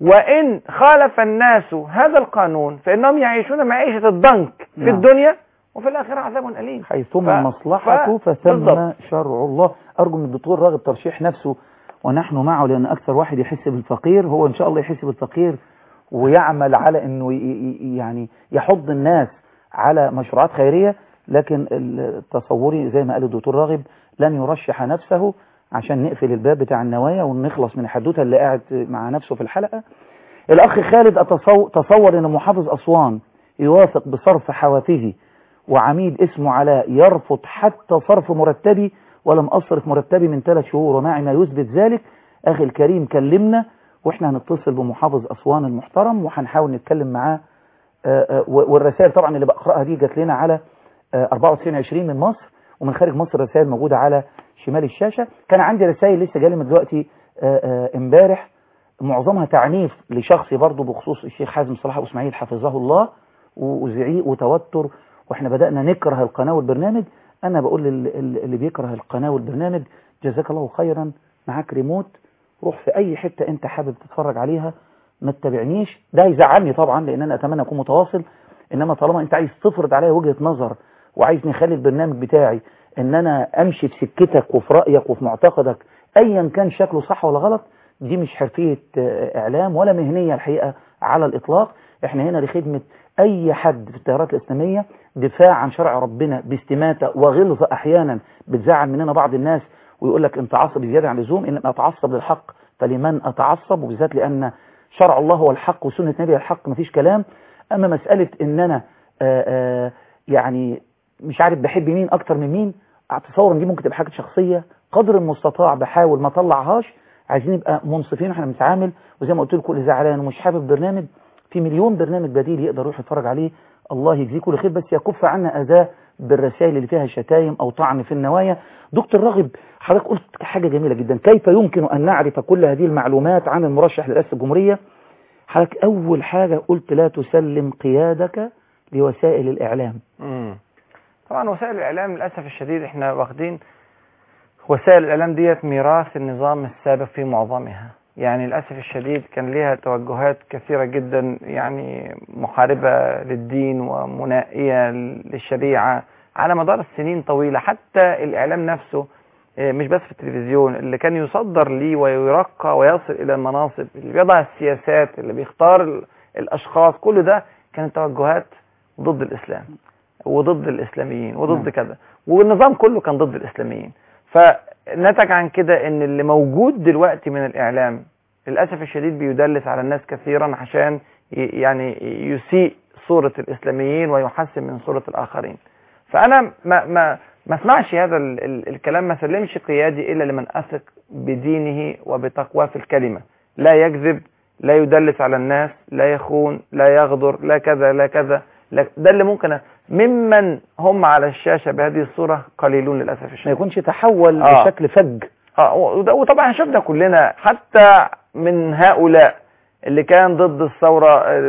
وان خالف الناس هذا القانون فانهم يعيشون معيشه الضنك في نعم. الدنيا وفي الاخره عذاب اليم حيثما ف- المصلحة ف- فثم بالضبط. شرع الله أرجو من الدكتور راغب ترشيح نفسه ونحن معه لأن أكثر واحد يحس بالفقير هو إن شاء الله يحس بالفقير ويعمل على أنه ي- ي- يعني يحض الناس على مشروعات خيرية لكن ال- تصوري زي ما قال الدكتور راغب لن يرشح نفسه عشان نقفل الباب بتاع النوايا ونخلص من الحدوتة اللي قاعد مع نفسه في الحلقة الأخ خالد أتصو- تصور أن محافظ أسوان يوافق بصرف حوافزي وعميد اسمه علاء يرفض حتى صرف مرتبي ولم أصرف مرتبي من ثلاث شهور ومعي ما يثبت ذلك أخي الكريم كلمنا وإحنا هنتصل بمحافظ أسوان المحترم وهنحاول نتكلم معاه آه، آه، والرسائل طبعا اللي بقرأها دي جات لنا على آه، 94 20 من مصر ومن خارج مصر رسائل موجودة على شمال الشاشة كان عندي رسائل لسه جالي من دلوقتي آه، آه، امبارح معظمها تعنيف لشخصي برضه بخصوص الشيخ حازم صلاح أبو اسماعيل حفظه الله وزعيق وتوتر واحنا بدأنا نكره القناة والبرنامج انا بقول لل- اللي بيكره القناة والبرنامج جزاك الله خيرا معاك ريموت روح في اي حتة انت حابب تتفرج عليها ما تتابعنيش ده هيزعلني طبعا لان انا اتمنى اكون متواصل انما طالما انت عايز تفرض عليا وجهة نظر وعايز نخلي البرنامج بتاعي ان انا امشي في سكتك وفي رأيك وفي معتقدك ايا كان شكله صح ولا غلط دي مش حرفية آه، اعلام ولا مهنية الحقيقة على الاطلاق احنا هنا لخدمة اي حد في التيارات الاسلامية دفاع عن شرع ربنا باستماتة وغلظة احيانا بتزعل مننا بعض الناس ويقول لك انت عصبي زيادة عن اللزوم ان اتعصب للحق فلمن اتعصب وبالذات لان شرع الله هو الحق وسنة نبي الحق مفيش كلام اما مسألة ان انا آآ آآ يعني مش عارف بحب مين اكتر من مين اتصور ان دي ممكن تبقى حاجة شخصية قدر المستطاع بحاول ما اطلعهاش عايزين نبقى منصفين واحنا بنتعامل وزي ما قلت لكم اللي زعلان ومش حابب برنامج في مليون برنامج بديل يقدر يروح يتفرج عليه الله يجزيه كل خير بس يكف عنا اذاه بالرسائل اللي فيها شتايم او طعن في النوايا دكتور راغب حضرتك قلت حاجة جميلة جدا كيف يمكن ان نعرف كل هذه المعلومات عن المرشح لرئاسة الجمهورية حضرتك اول حاجة قلت لا تسلم قيادك لوسائل الاعلام مم. طبعا وسائل الاعلام للاسف الشديد احنا واخدين وسائل الاعلام ديت ميراث النظام السابق في معظمها يعني للاسف الشديد كان ليها توجهات كثيره جدا يعني محاربه للدين ومنائيه للشريعه على مدار السنين طويله حتى الاعلام نفسه آه، مش بس في التلفزيون اللي كان يصدر ليه ويرقى ويصل الى المناصب اللي بيضع السياسات اللي بيختار ال- الاشخاص كل ده كانت توجهات ضد الاسلام وضد الاسلاميين وضد نعم. كذا والنظام كله كان ضد الاسلاميين فنتج عن كده ان اللي موجود دلوقتي من الاعلام للاسف الشديد بيدلس على الناس كثيرا عشان ي- يعني يسيء صورة الاسلاميين ويحسن من صورة الاخرين فانا ما ما ما اسمعش هذا ال ال الكلام ما سلمش قيادي الا لمن اثق بدينه وبتقواه في الكلمة لا يكذب لا يدلس على الناس لا يخون لا يغدر لا كذا لا كذا لا ده اللي ممكن أ- ممن هم على الشاشة بهذه الصورة قليلون للأسف الشديد ما يكونش تحول آه. بشكل فج اه وده- وطبعا شفنا كلنا حتى من هؤلاء اللي كان ضد الثورة آه،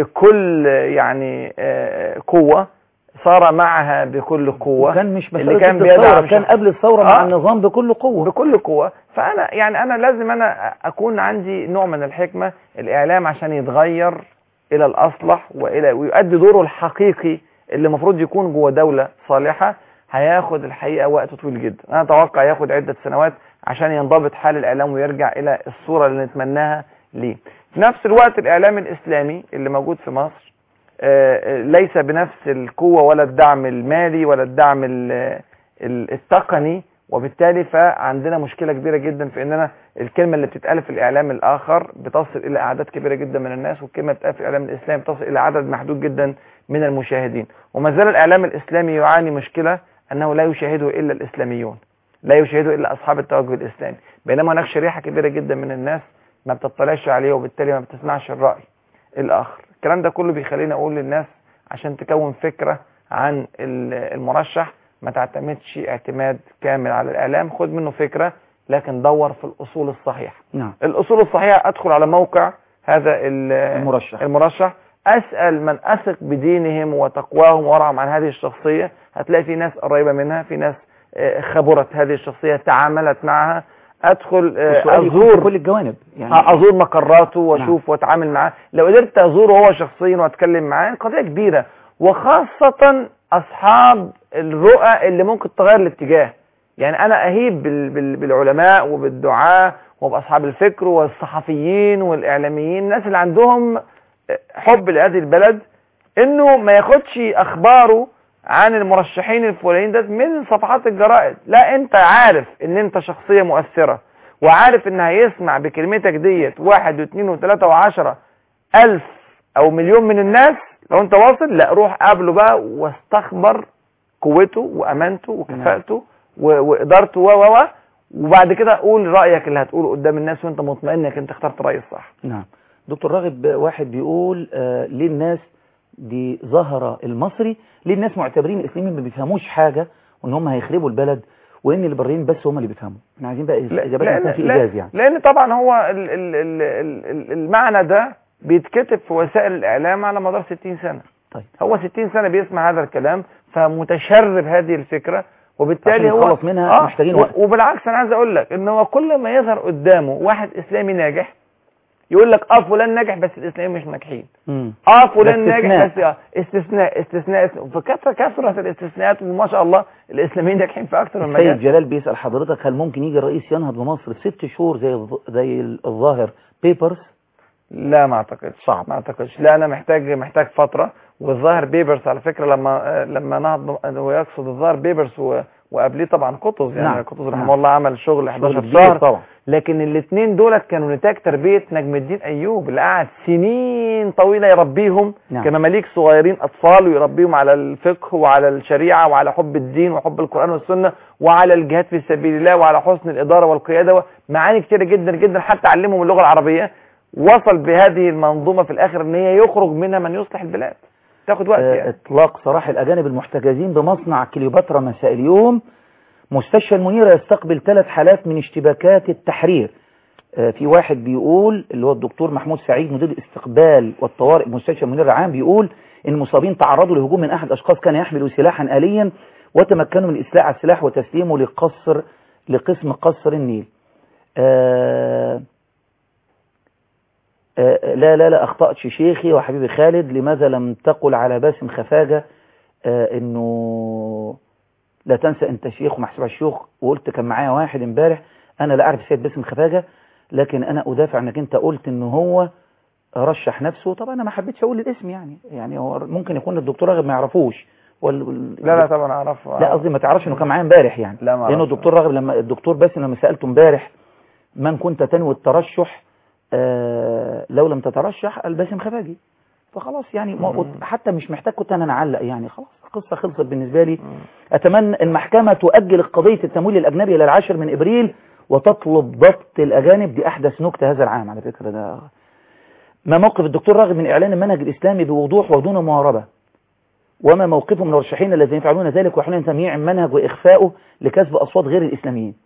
بكل آه، يعني آه، قوة صار معها بكل قوة وكان مش اللي مسألة كان ضد بيدعم الثورة كان شخص- قبل الثورة مع آه. النظام بكل قوة بكل قوة فأنا يعني أنا لازم أنا أكون عندي نوع من الحكمة الإعلام عشان يتغير إلى الأصلح وإلى ويؤدي دوره الحقيقي اللي المفروض يكون جوه دولة صالحة هياخد الحقيقة وقت طويل جدا أنا أتوقع ياخد عدة سنوات عشان ينضبط حال الإعلام ويرجع إلى الصورة اللي نتمناها ليه في نفس الوقت الإعلام الإسلامي اللي موجود في مصر آه، آه، ليس بنفس القوة ولا الدعم المالي ولا الدعم ال- ال- التقني وبالتالي فعندنا مشكلة كبيرة جدا في اننا الكلمة اللي بتتقال في الاعلام الاخر بتصل الى اعداد كبيرة جدا من الناس والكلمة اللي بتتقال في الاعلام الاسلامي بتصل الى عدد محدود جدا من المشاهدين وما زال الاعلام الاسلامي يعاني مشكلة انه لا يشاهده الا الاسلاميون لا يشاهده الا اصحاب التوجه الاسلامي بينما هناك شريحة كبيرة جدا من الناس ما بتطلعش عليه وبالتالي ما بتسمعش الرأي الاخر الكلام ده كله بيخليني اقول للناس عشان تكون فكرة عن ال- المرشح ما تعتمدش اعتماد كامل على الاعلام خد منه فكرة لكن دور في الاصول الصحيحة نعم الاصول الصحيحة ادخل على موقع هذا ال- المرشح. المرشح اسال من اثق بدينهم وتقواهم وورعهم عن هذه الشخصية هتلاقي في ناس قريبة منها في ناس آه، خبرت هذه الشخصية تعاملت معها ادخل آه، والسؤال يكون ازور في كل الجوانب يعني ه- ازور مقراته واشوف واتعامل معاه لو قدرت ازوره هو شخصيا واتكلم معاه قضيه كبيره وخاصه اصحاب الرؤى اللي ممكن تغير الاتجاه يعني انا اهيب بال بال بالعلماء وبالدعاة وباصحاب الفكر والصحفيين والاعلاميين الناس اللي عندهم حب لهذه البلد انه ما ياخدش اخباره عن المرشحين الفلانيين ده من صفحات الجرائد لا انت عارف ان انت شخصية مؤثرة وعارف ان هيسمع بكلمتك ديت واحد واثنين وثلاثة وعشرة الف او مليون من الناس لو انت واصل لا روح قابله بقى واستخبر قوته وامانته وكفاءته و- وادارته و و و وبعد كده قول رايك اللي هتقوله قدام الناس وانت مطمئن انك انت اخترت الراي الصح نعم دكتور راغب واحد بيقول آه ليه الناس دي ظهر المصري ليه الناس معتبرين الاسلاميين ما بيفهموش حاجة وان هم هيخربوا البلد وان الليبراليين بس هم اللي بيفهموا احنا عايزين بقى لا- اجابات يكون في لأن- ايجاز يعني لان طبعا هو ال ال ال ال ال المعنى ده بيتكتب في وسائل الاعلام على مدار 60 سنة طيب هو 60 سنة بيسمع هذا الكلام فمتشرب هذه الفكرة وبالتالي عشان هو يتخلص منها محتاجين و- وقت. وبالعكس انا عايز اقول لك ان هو كل ما يظهر قدامه واحد اسلامي ناجح يقول لك اه فلان ناجح بس الاسلاميين مش ناجحين مم. اه فلان ده ناجح استثناء. بس آه استثناء استثناء استثناء. فكثرة كثرة الاستثناءات وما شاء الله الاسلاميين ناجحين في اكثر من السيد مجال جلال بيسأل حضرتك هل ممكن يجي الرئيس ينهض بمصر في ست شهور زي الظ- زي الظاهر بيبرز لا ما اعتقدش صعب ما اعتقدش لا انا محتاج محتاج فتره والظاهر بيبرس على فكره لما آه، لما نهض هو يقصد الظاهر بيبرس و... وقبليه طبعا قطز يعني نعم. قطز رحمه نعم. الله عمل شغل 11 كبير شهر طبعا لكن الاثنين دولت كانوا نتاج تربيه نجم الدين ايوب اللي قعد سنين طويله يربيهم نعم. كمماليك صغيرين اطفال ويربيهم على الفقه وعلى الشريعه وعلى حب الدين وحب القران والسنه وعلى الجهاد في سبيل الله وعلى حسن الاداره والقياده معاني كتيره جدا جدا حتى علمهم اللغه العربيه وصل بهذه المنظومه في الاخر ان هي يخرج منها من يصلح البلاد تاخد وقت آه، يعني اطلاق سراح الاجانب المحتجزين بمصنع كليوباترا مساء اليوم مستشفى المنيرة يستقبل ثلاث حالات من اشتباكات التحرير آه، في واحد بيقول اللي هو الدكتور محمود سعيد مدير الاستقبال والطوارئ بمستشفى المنيرة العام بيقول ان المصابين تعرضوا لهجوم من احد اشخاص كان يحمل سلاحا آليا وتمكنوا من الاسلاء على السلاح وتسليمه لقصر لقسم قصر النيل آه آه، لا لا لا أخطأت شيخي وحبيبي خالد لماذا لم تقل على باسم خفاجة آه، إنه لا تنسى انت شيخ ومحسوب على الشيوخ وقلت كان معايا واحد امبارح انا لا اعرف سيد باسم خفاجه لكن انا ادافع انك انت قلت ان هو رشح نفسه طبعا انا ما حبيتش اقول الاسم يعني يعني هو ممكن يكون الدكتور راغب ما يعرفوش وال... لا لا طبعا اعرف لا قصدي ما تعرفش انه كان معايا امبارح يعني لا ما لانه أعرفش. الدكتور راغب لما الدكتور باسم لما سالته امبارح من كنت تنوي الترشح آه لو لم تترشح قال باسم خفاجي فخلاص يعني ما حتى مش محتاج كنت انا نعلق يعني خلاص القصه خلصت بالنسبه لي اتمنى المحكمه تؤجل قضيه التمويل الاجنبي الى العاشر من ابريل وتطلب ضبط الاجانب دي احدث نكته هذا العام على فكره ده ما موقف الدكتور راغب من اعلان المنهج الاسلامي بوضوح ودون معارضه وما موقفه من المرشحين الذين يفعلون ذلك ويحاولون تمييع المنهج واخفائه لكسب اصوات غير الاسلاميين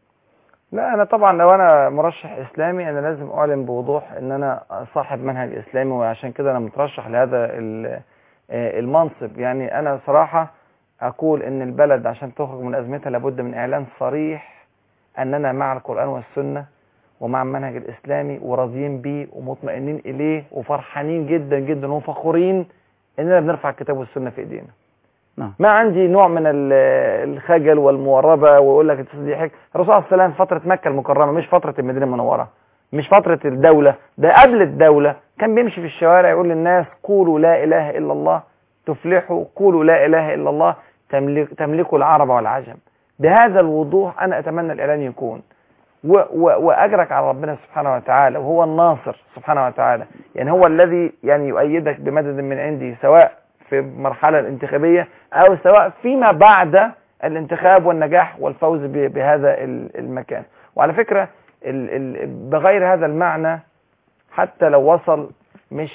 لا انا طبعا لو انا مرشح اسلامي انا لازم اعلن بوضوح ان انا صاحب منهج اسلامي وعشان كده انا مترشح لهذا ال- آه، المنصب يعني انا صراحة اقول ان البلد عشان تخرج من ازمتها لابد من اعلان صريح اننا مع القرآن والسنة ومع المنهج الاسلامي وراضيين بيه ومطمئنين اليه وفرحانين جدا جدا وفخورين اننا بنرفع الكتاب والسنة في ايدينا نعم. ما عندي نوع من ال- الخجل والموربة ويقول لك دي حاجة الرسول عليه السلام فترة مكة المكرمة مش فترة المدينة المنورة مش فترة الدولة ده قبل الدولة كان بيمشي في الشوارع يقول للناس قولوا لا إله إلا الله تفلحوا قولوا لا إله إلا الله تملك تملكوا العرب والعجم بهذا الوضوح أنا أتمنى الإعلان يكون و و وأجرك على ربنا سبحانه وتعالى وهو الناصر سبحانه وتعالى يعني هو الذي يعني يؤيدك بمدد من عندي سواء في المرحلة الانتخابية أو سواء فيما بعد الانتخاب والنجاح والفوز ب- بهذا ال- المكان وعلى فكرة ال ال بغير هذا المعنى حتى لو وصل مش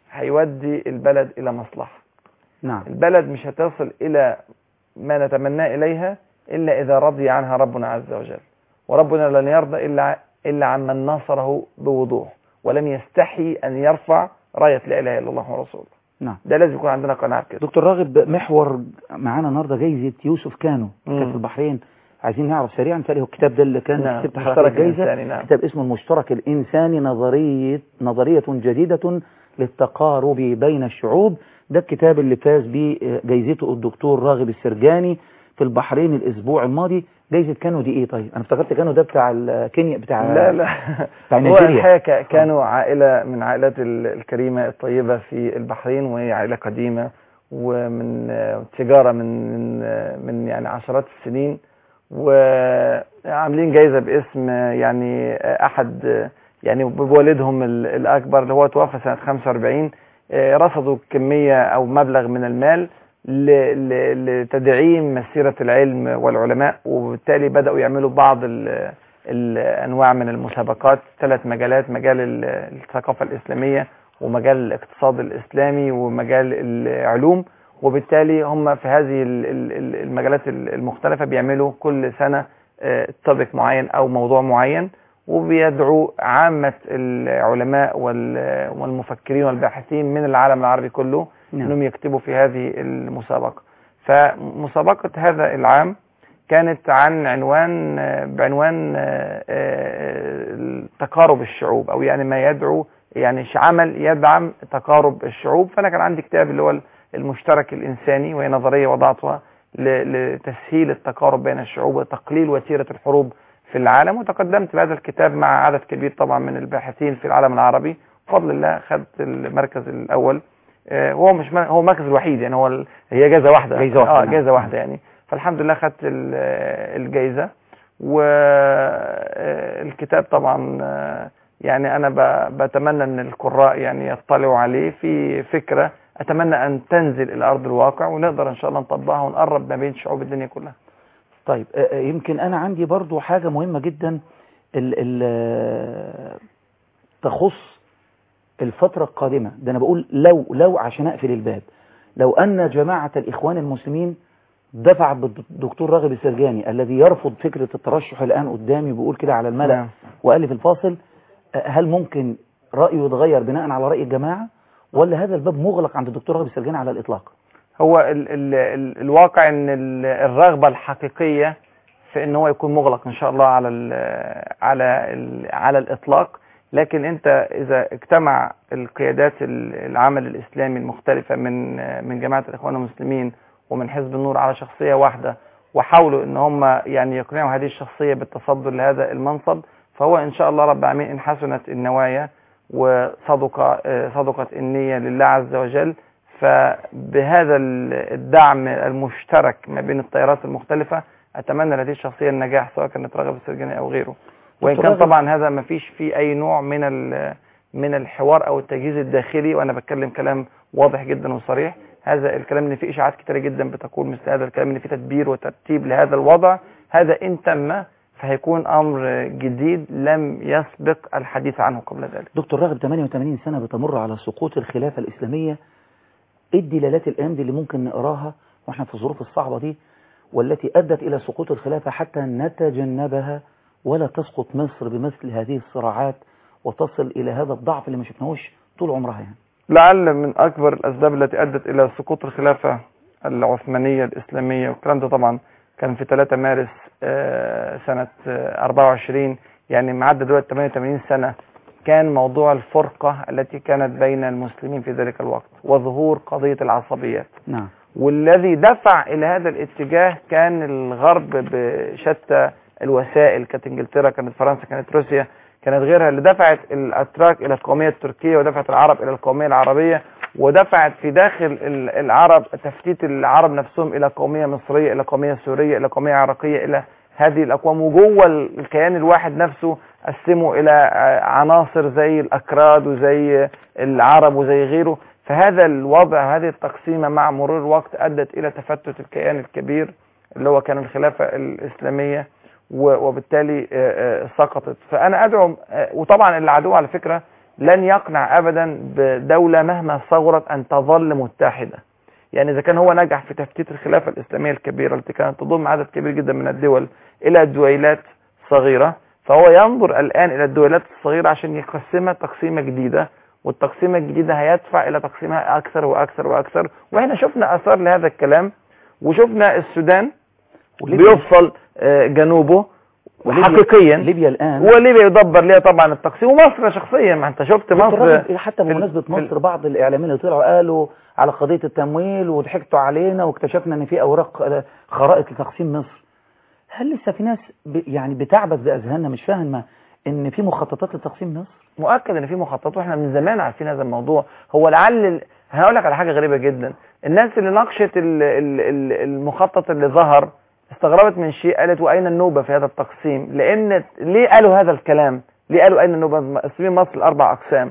هيودي البلد إلى مصلحة نعم البلد مش هتصل إلى ما نتمناه إليها إلا إذا رضي عنها ربنا عز وجل وربنا لن يرضى إلا إلا عمن نصره بوضوح ولم يستحي أن يرفع راية لا إله إلا الله ورسوله نعم ده لازم يكون عندنا قناعة كده دكتور راغب محور معانا النهارده جايزه يوسف كانو مم. كانت في البحرين عايزين نعرف سريعا تالي هو الكتاب ده اللي كان نعم، كتاب مشترك حضرتك الجايزه الإنساني، نعم. كتاب اسمه المشترك الانساني نظريه نظريه جديده للتقارب بين الشعوب ده الكتاب اللي فاز به جايزته الدكتور راغب السرجاني في البحرين الاسبوع الماضي جايزه كانو دي ايه طيب انا افتكرت كانو ده بتاع الكينيا بتاع لا لا بتاع هو نيجيريا الحقيقة ك- كانوا عائلة من عائلات ال- الكريمة الطيبة في البحرين وهي عائلة قديمة ومن آه، تجارة من من آه، من يعني عشرات السنين وعاملين جايزة باسم آه، يعني آه، أحد آه، يعني بوالدهم ال- الأكبر اللي هو توفى سنة 45 آه، رصدوا كمية أو مبلغ من المال ل- ل- لتدعيم مسيرة العلم والعلماء وبالتالي بدأوا يعملوا بعض ال- الأنواع من المسابقات ثلاث مجالات مجال ال- الثقافة الإسلامية ومجال الاقتصاد الإسلامي ومجال العلوم وبالتالي هم في هذه ال- ال- ال- المجالات ال- المختلفة بيعملوا كل سنة توبك معين أو موضوع معين وبيدعوا عامة العلماء وال- والمفكرين والباحثين من العالم العربي كله نعم. انهم يكتبوا في هذه المسابقة فمسابقة هذا العام كانت عن عنوان بعنوان آه، آه، تقارب الشعوب او يعني ما يدعو يعني ش- عمل يدعم تقارب الشعوب فانا كان عندي كتاب اللي هو المشترك الانساني وهي نظريه وضعتها ل- لتسهيل التقارب بين الشعوب وتقليل وتيره الحروب في العالم وتقدمت بهذا الكتاب مع عدد كبير طبعا من الباحثين في العالم العربي بفضل الله خدت المركز الاول آه، هو مش مر- هو المركز الوحيد يعني هو ال- هي جائزه واحده جايزة واحدة، اه نعم. جائزه واحده يعني فالحمد لله خدت ال- آه، الجائزه والكتاب طبعا آه، يعني انا ب- بتمنى ان القراء يعني يطلعوا عليه في فكره اتمنى ان تنزل الى ارض الواقع ونقدر ان شاء الله نطبقها ونقرب ما بين شعوب الدنيا كلها طيب آه، آه، يمكن انا عندي برضو حاجة مهمة جدا ال ال آه، تخص الفترة القادمة ده انا بقول لو لو عشان اقفل الباب لو ان جماعة الاخوان المسلمين دفع بالدكتور راغب السرجاني الذي يرفض فكرة الترشح الان قدامي بيقول كده على الملأ نعم. وقال لي في الفاصل آه، هل ممكن رأيه يتغير بناء على رأي الجماعة ولا هذا الباب مغلق عند الدكتور راغب السرجاني على الاطلاق هو ال ال ال الواقع ان ال- الرغبه الحقيقيه في ان هو يكون مغلق ان شاء الله على ال على ال على الاطلاق لكن انت اذا اجتمع القيادات ال- العمل الاسلامي المختلفه من من جماعه الاخوان المسلمين ومن حزب النور على شخصيه واحده وحاولوا ان هم يعني يقنعوا هذه الشخصية بالتصدر لهذا المنصب فهو ان شاء الله رب العالمين ان حسنت النوايا وصدق آه، صدقت النية لله عز وجل فبهذا ال- الدعم المشترك ما بين التيارات المختلفة اتمنى لهذه الشخصية النجاح سواء كانت راغب السرجاني او غيره وان دكتور كان راغب- طبعا هذا ما فيش فيه اي نوع من ال- من الحوار او التجهيز الداخلي وانا بتكلم كلام واضح جدا وصريح هذا الكلام ان فيه اشاعات كتيره جدا بتقول مثل هذا الكلام ان فيه تدبير وترتيب لهذا الوضع هذا ان تم فهيكون امر جديد لم يسبق الحديث عنه قبل ذلك دكتور راغب 88 سنة بتمر على سقوط الخلافة الإسلامية ايه الدلالات الآن دي اللي ممكن نقراها واحنا في الظروف الصعبة دي والتي أدت إلى سقوط الخلافة حتى نتجنبها ولا تسقط مصر بمثل هذه الصراعات وتصل إلى هذا الضعف اللي ما شفناهوش طول عمرها يعني لعل من اكبر الاسباب التي ادت الى سقوط الخلافه العثمانيه الاسلاميه والكلام ده طبعا كان في 3 مارس آه، سنه آه، 24 يعني معدى دلوقتي 88 سنه كان موضوع الفرقه التي كانت بين المسلمين في ذلك الوقت وظهور قضيه العصبيات نعم والذي دفع الى هذا الاتجاه كان الغرب بشتى الوسائل كانت انجلترا كانت فرنسا كانت روسيا كانت غيرها اللي دفعت الاتراك الى القوميه التركيه ودفعت العرب الى القوميه العربيه ودفعت في داخل ال- العرب تفتيت العرب نفسهم الى قوميه مصريه الى قوميه سوريه الى قوميه عراقيه الى هذه الاقوام وجوه ال- الكيان الواحد نفسه قسموا الى آه، عناصر زي الاكراد وزي العرب وزي غيره فهذا الوضع هذه التقسيمه مع مرور الوقت ادت الى تفتت الكيان الكبير اللي هو كان الخلافه الاسلاميه و- وبالتالي آه، آه، سقطت فانا ادعو آه، وطبعا العدو على فكره لن يقنع ابدا بدوله مهما صغرت ان تظل متحده يعني اذا كان هو نجح في تفتيت الخلافه الاسلاميه الكبيره التي كانت تضم عدد كبير جدا من الدول الى دويلات صغيره فهو ينظر الان الى الدويلات الصغيره عشان يقسمها تقسيمه جديده والتقسيمه الجديده هيدفع الى تقسيمها اكثر واكثر واكثر واحنا شفنا اثار لهذا الكلام وشفنا السودان وليبيا. بيفصل آه، جنوبه وليبيا- حقيقيا ليبيا الآن وليبيا يدبر ليها طبعا التقسيم ومصر شخصيا ما انت شفت دكتور مصر راغب، حتى في ال- بمناسبة في ال- مصر بعض الإعلاميين اللي طلعوا قالوا على قضية التمويل وضحكتوا علينا واكتشفنا إن في أوراق آه، خرائط لتقسيم مصر هل لسه في ناس ب... يعني بتعبث بأذهاننا مش فاهمة إن في مخططات لتقسيم مصر؟ مؤكد ان في مخططات واحنا من زمان عارفين هذا الموضوع هو لعل ال- هقول لك على حاجه غريبه جدا الناس اللي ناقشت ال- ال- ال- المخطط اللي ظهر استغربت من شيء قالت واين النوبه في هذا التقسيم لان ليه قالوا هذا الكلام ليه قالوا اين النوبه مقسمين مصر لاربع اقسام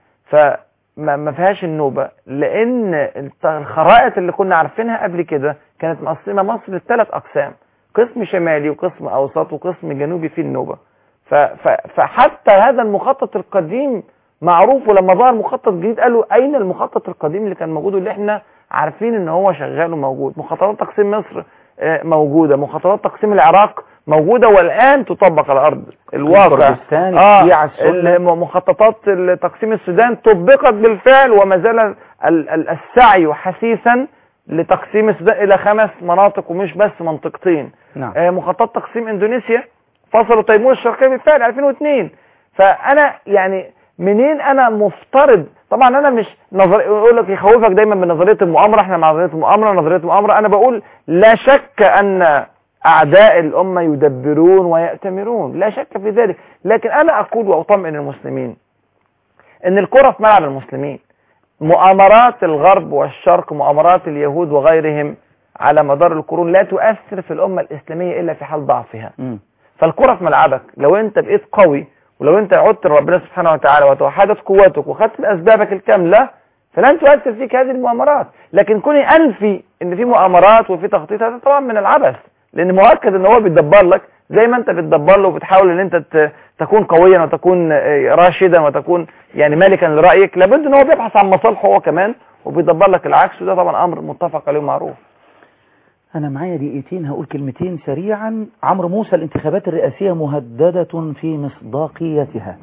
فما ما فيهاش النوبه لان الت- الخرائط اللي كنا عارفينها قبل كده كانت مقسمه مصر لثلاث اقسام قسم شمالي وقسم اوسط وقسم جنوبي فيه النوبه ف- ف- فحتى هذا المخطط القديم معروف ولما ظهر مخطط جديد قالوا اين المخطط القديم اللي كان موجود واللي احنا عارفين ان هو شغال وموجود مخططات تقسيم مصر آه، موجوده مخططات تقسيم العراق موجوده والان تطبق على ارض الواقع كردستان، اه الشيعة، السنة. الم- مخططات تقسيم السودان طبقت بالفعل وما زال ال- ال- السعي حثيثا لتقسيم السودان الى خمس مناطق ومش بس منطقتين نعم آه، مخطط تقسيم اندونيسيا فصلوا تيمور الشرقية بالفعل 2002 فانا يعني منين انا مفترض طبعا انا مش نظر يقول لك يخوفك دايما بنظريه المؤامره احنا مع نظريه المؤامره نظريه المؤامره انا بقول لا شك ان اعداء الامه يدبرون ويأتمرون لا شك في ذلك لكن انا اقول واطمئن المسلمين ان الكره في ملعب المسلمين مؤامرات الغرب والشرق مؤامرات اليهود وغيرهم على مدار القرون لا تؤثر في الامه الاسلاميه الا في حال ضعفها مم. فالكرة في ملعبك لو انت بقيت قوي ولو انت عدت لربنا سبحانه وتعالى وتوحدت قوتك وخدت اسبابك الكاملة فلن تؤثر فيك هذه المؤامرات لكن كوني انفي ان في مؤامرات وفي تخطيط هذا طبعا من العبث لان مؤكد ان هو بيتدبر لك زي ما انت بتدبر له وبتحاول ان انت ت- تكون قويا وتكون آه، راشدا وتكون يعني مالكا لرايك لابد ان هو بيبحث عن مصالحه هو كمان وبيدبر لك العكس وده طبعا امر متفق عليه ومعروف أنا معايا دقيقتين هقول كلمتين سريعا عمرو موسى الانتخابات الرئاسية مهددة في مصداقيتها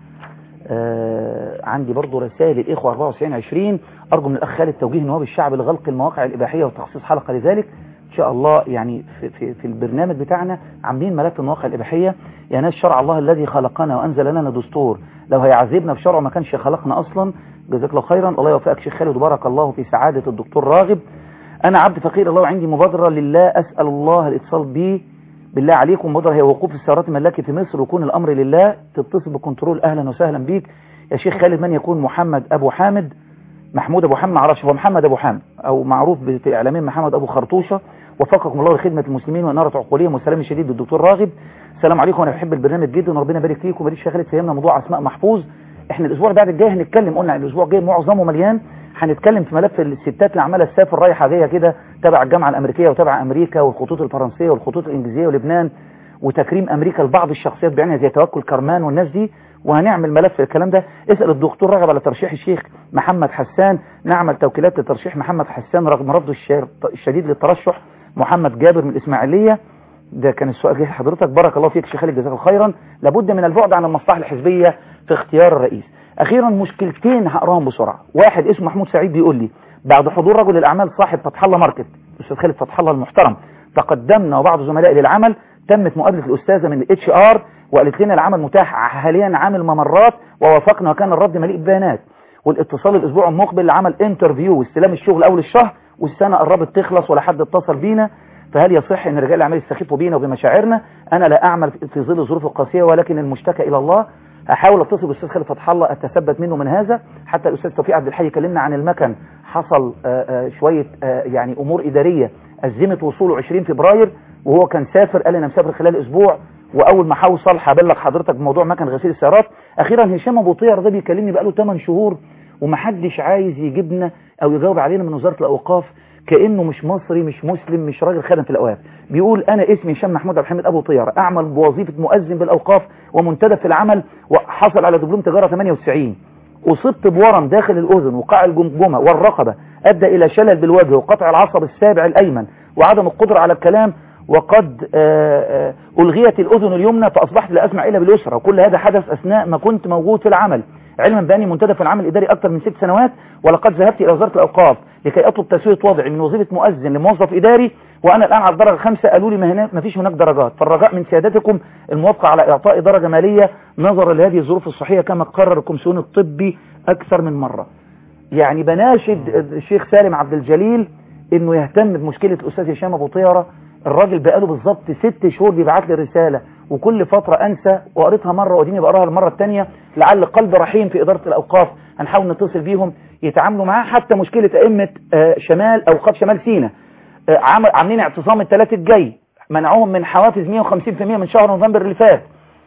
آه عندي برضو رسائل الإخوة 94 20 أرجو من الأخ خالد توجيه نواب الشعب لغلق المواقع الإباحية وتخصيص حلقة لذلك إن شاء الله يعني في, في, في البرنامج بتاعنا عاملين ملف المواقع الإباحية يا ناس شرع الله الذي خلقنا وأنزل لنا دستور لو هيعذبنا بشرعه ما كانش خلقنا أصلا جزاك الله خيرا الله يوفقك شيخ خالد وبارك الله في سعادة الدكتور راغب انا عبد فقير الله عندي مبادره لله اسال الله الاتصال بي بالله عليكم مبادره هي وقوف السيارات الملاكي في مصر ويكون الامر لله تتصل بكنترول اهلا وسهلا بيك يا شيخ خالد من يكون محمد ابو حامد محمود ابو حامد معرفش هو محمد ابو حامد او معروف في اعلاميا محمد ابو خرطوشه وفقكم الله لخدمه المسلمين واناره عقولهم والسلام الشديد للدكتور راغب السلام عليكم انا بحب البرنامج جدا وربنا يبارك فيكم وبارك شيخ خالد فهمنا موضوع اسماء محفوظ احنا الاسبوع اللي بعد الجاي هنتكلم قلنا الاسبوع الجاي معظمه مليان هنتكلم في ملف الستات اللي عماله تسافر رايحه جايه كده تبع الجامعه الامريكيه وتبع امريكا والخطوط الفرنسيه والخطوط الانجليزيه ولبنان وتكريم امريكا لبعض الشخصيات بعينها زي توكل كرمان والناس دي وهنعمل ملف الكلام ده اسال الدكتور رغب على ترشيح الشيخ محمد حسان نعمل توكيلات لترشيح محمد حسان رغم رفضه الشديد للترشح محمد جابر من الاسماعيليه ده كان السؤال جه حضرتك بارك الله فيك شيخ خالد جزاك الله خيرا لابد من البعد عن المصلحه الحزبيه في اختيار الرئيس اخيرا مشكلتين هقراهم بسرعه واحد اسمه محمود سعيد بيقول لي بعد حضور رجل الاعمال صاحب فتح الله ماركت الاستاذ خالد فتح الله المحترم تقدمنا وبعض زملائي للعمل تمت مقابله الاستاذه من الاتش ار وقالت لنا العمل متاح حاليا عامل ممرات ووافقنا وكان الرد مليء ببيانات والاتصال الاسبوع المقبل لعمل انترفيو واستلام الشغل اول الشهر والسنه قربت تخلص ولا حد اتصل بينا فهل يصح ان رجال الاعمال يستخفوا بينا وبمشاعرنا انا لا اعمل في ظل الظروف القاسيه ولكن المشتكى الى الله احاول اتصل بالاستاذ خالد فتح الله اتثبت منه من هذا حتى الاستاذ توفيق عبد الحي كلمنا عن المكن حصل آآ آآ شويه يعني امور اداريه ازمت وصوله 20 فبراير وهو كان سافر قال انا مسافر خلال اسبوع واول ما حوصل هبلغ حضرتك بموضوع مكن غسيل السيارات اخيرا هشام ابو طير ده بيكلمني بقاله 8 شهور ومحدش عايز يجيبنا او يجاوب علينا من وزاره الاوقاف كانه مش مصري مش مسلم مش راجل خادم في الاوقاف بيقول انا اسمي هشام محمود عبد الحميد ابو طياره اعمل بوظيفه مؤذن بالاوقاف ومنتدب في العمل وحصل على دبلوم تجاره 98 اصبت بورم داخل الاذن وقاع الجمجمه والرقبه ادى الى شلل بالوجه وقطع العصب السابع الايمن وعدم القدره على الكلام وقد آآ آآ ألغيت الأذن اليمنى فأصبحت لا أسمع إلا باليسرى وكل هذا حدث أثناء ما كنت موجود في العمل علما بأني منتدب في العمل الإداري أكثر من ست سنوات ولقد ذهبت إلى وزارة الأوقاف لكي أطلب تسوية وضعي من وظيفة مؤذن لموظف إداري وأنا الآن على الدرجة الخامسة قالوا لي ما, هنا ما فيش هناك درجات فالرجاء من سيادتكم الموافقة على إعطاء درجة مالية نظرا لهذه الظروف الصحية كما قرر الكومسيون الطبي أكثر من مرة يعني بناشد الشيخ سالم عبد الجليل انه يهتم بمشكلة الاستاذ هشام ابو طيرة الراجل بقاله بالظبط ست شهور بيبعت لي رسالة وكل فترة انسى وقريتها مرة واديني بقراها المرة الثانية لعل قلب رحيم في ادارة الاوقاف هنحاول نتصل بيهم يتعاملوا معاه حتى مشكلة ائمة شمال اوقاف شمال سينا عاملين اعتصام الثلاث الجاي منعوهم من حوافز 150% من شهر نوفمبر اللي فات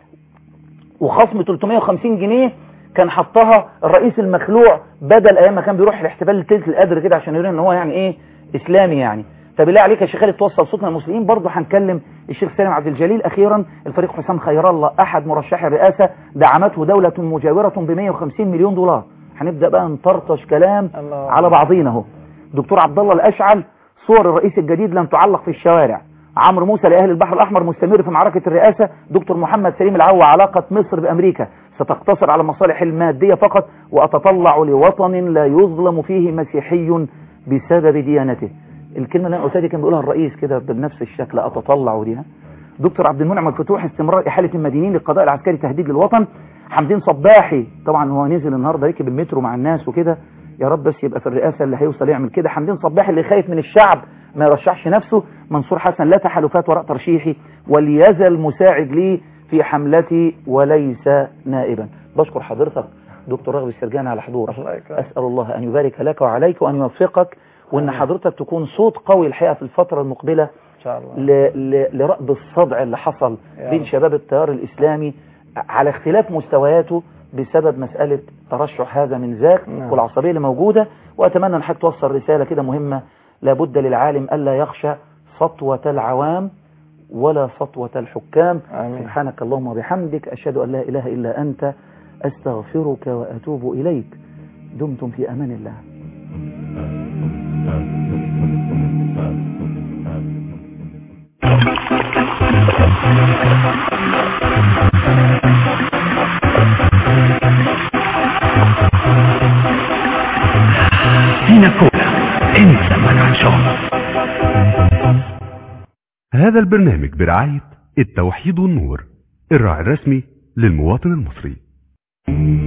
وخصم 350 جنيه كان حطها الرئيس المخلوع بدل ايام ما كان بيروح الاحتفال ليله القدر كده عشان يورينا ان هو يعني ايه اسلامي يعني فبالله عليك يا شيخ خالد توصل صوتنا المسلمين برضه هنكلم الشيخ سالم عبد الجليل اخيرا الفريق حسام خير الله احد مرشحي الرئاسه دعمته دوله مجاوره ب 150 مليون دولار هنبدا بقى نطرطش كلام الله على بعضينا اهو دكتور عبد الله الاشعل صور الرئيس الجديد لم تعلق في الشوارع عمرو موسى لاهل البحر الاحمر مستمر في معركه الرئاسه دكتور محمد سليم العوا علاقه مصر بامريكا ستقتصر على المصالح الماديه فقط واتطلع لوطن لا يظلم فيه مسيحي بسبب ديانته الكلمه اللي انا قلتها دي كان بيقولها الرئيس كده بنفس الشكل اتطلع دي دكتور عبد المنعم الفتوح استمرار احاله المدينين للقضاء العسكري تهديد للوطن حمدين صباحي طبعا هو نزل النهارده ركب المترو مع الناس وكده يا رب بس يبقى في الرئاسه اللي هيوصل يعمل كده حمدين صباحي اللي خايف من الشعب ما يرشحش نفسه منصور حسن لا تحالفات وراء ترشيحي وليزل مساعد لي في حملتي وليس نائبا بشكر حضرتك دكتور رغب السرجاني على حضورك اسال الله ان يبارك لك وعليك وان يوفقك وان حضرتك تكون صوت قوي الحقيقه في الفتره المقبله ان شاء الله لرأب الصدع اللي حصل بين شباب التيار الاسلامي على اختلاف مستوياته بسبب مسألة ترشح هذا من ذاك نعم. والعصبية اللي موجودة وأتمنى أن حضرتك توصل رسالة كده مهمة لابد للعالم ألا يخشى سطوة العوام ولا سطوة الحكام آمين. سبحانك اللهم وبحمدك أشهد أن لا إله إلا أنت أستغفرك وأتوب إليك دمتم في أمان الله سيناكولا انسى منع شهر هذا البرنامج برعاية التوحيد والنور الراعي الرسمي للمواطن المصري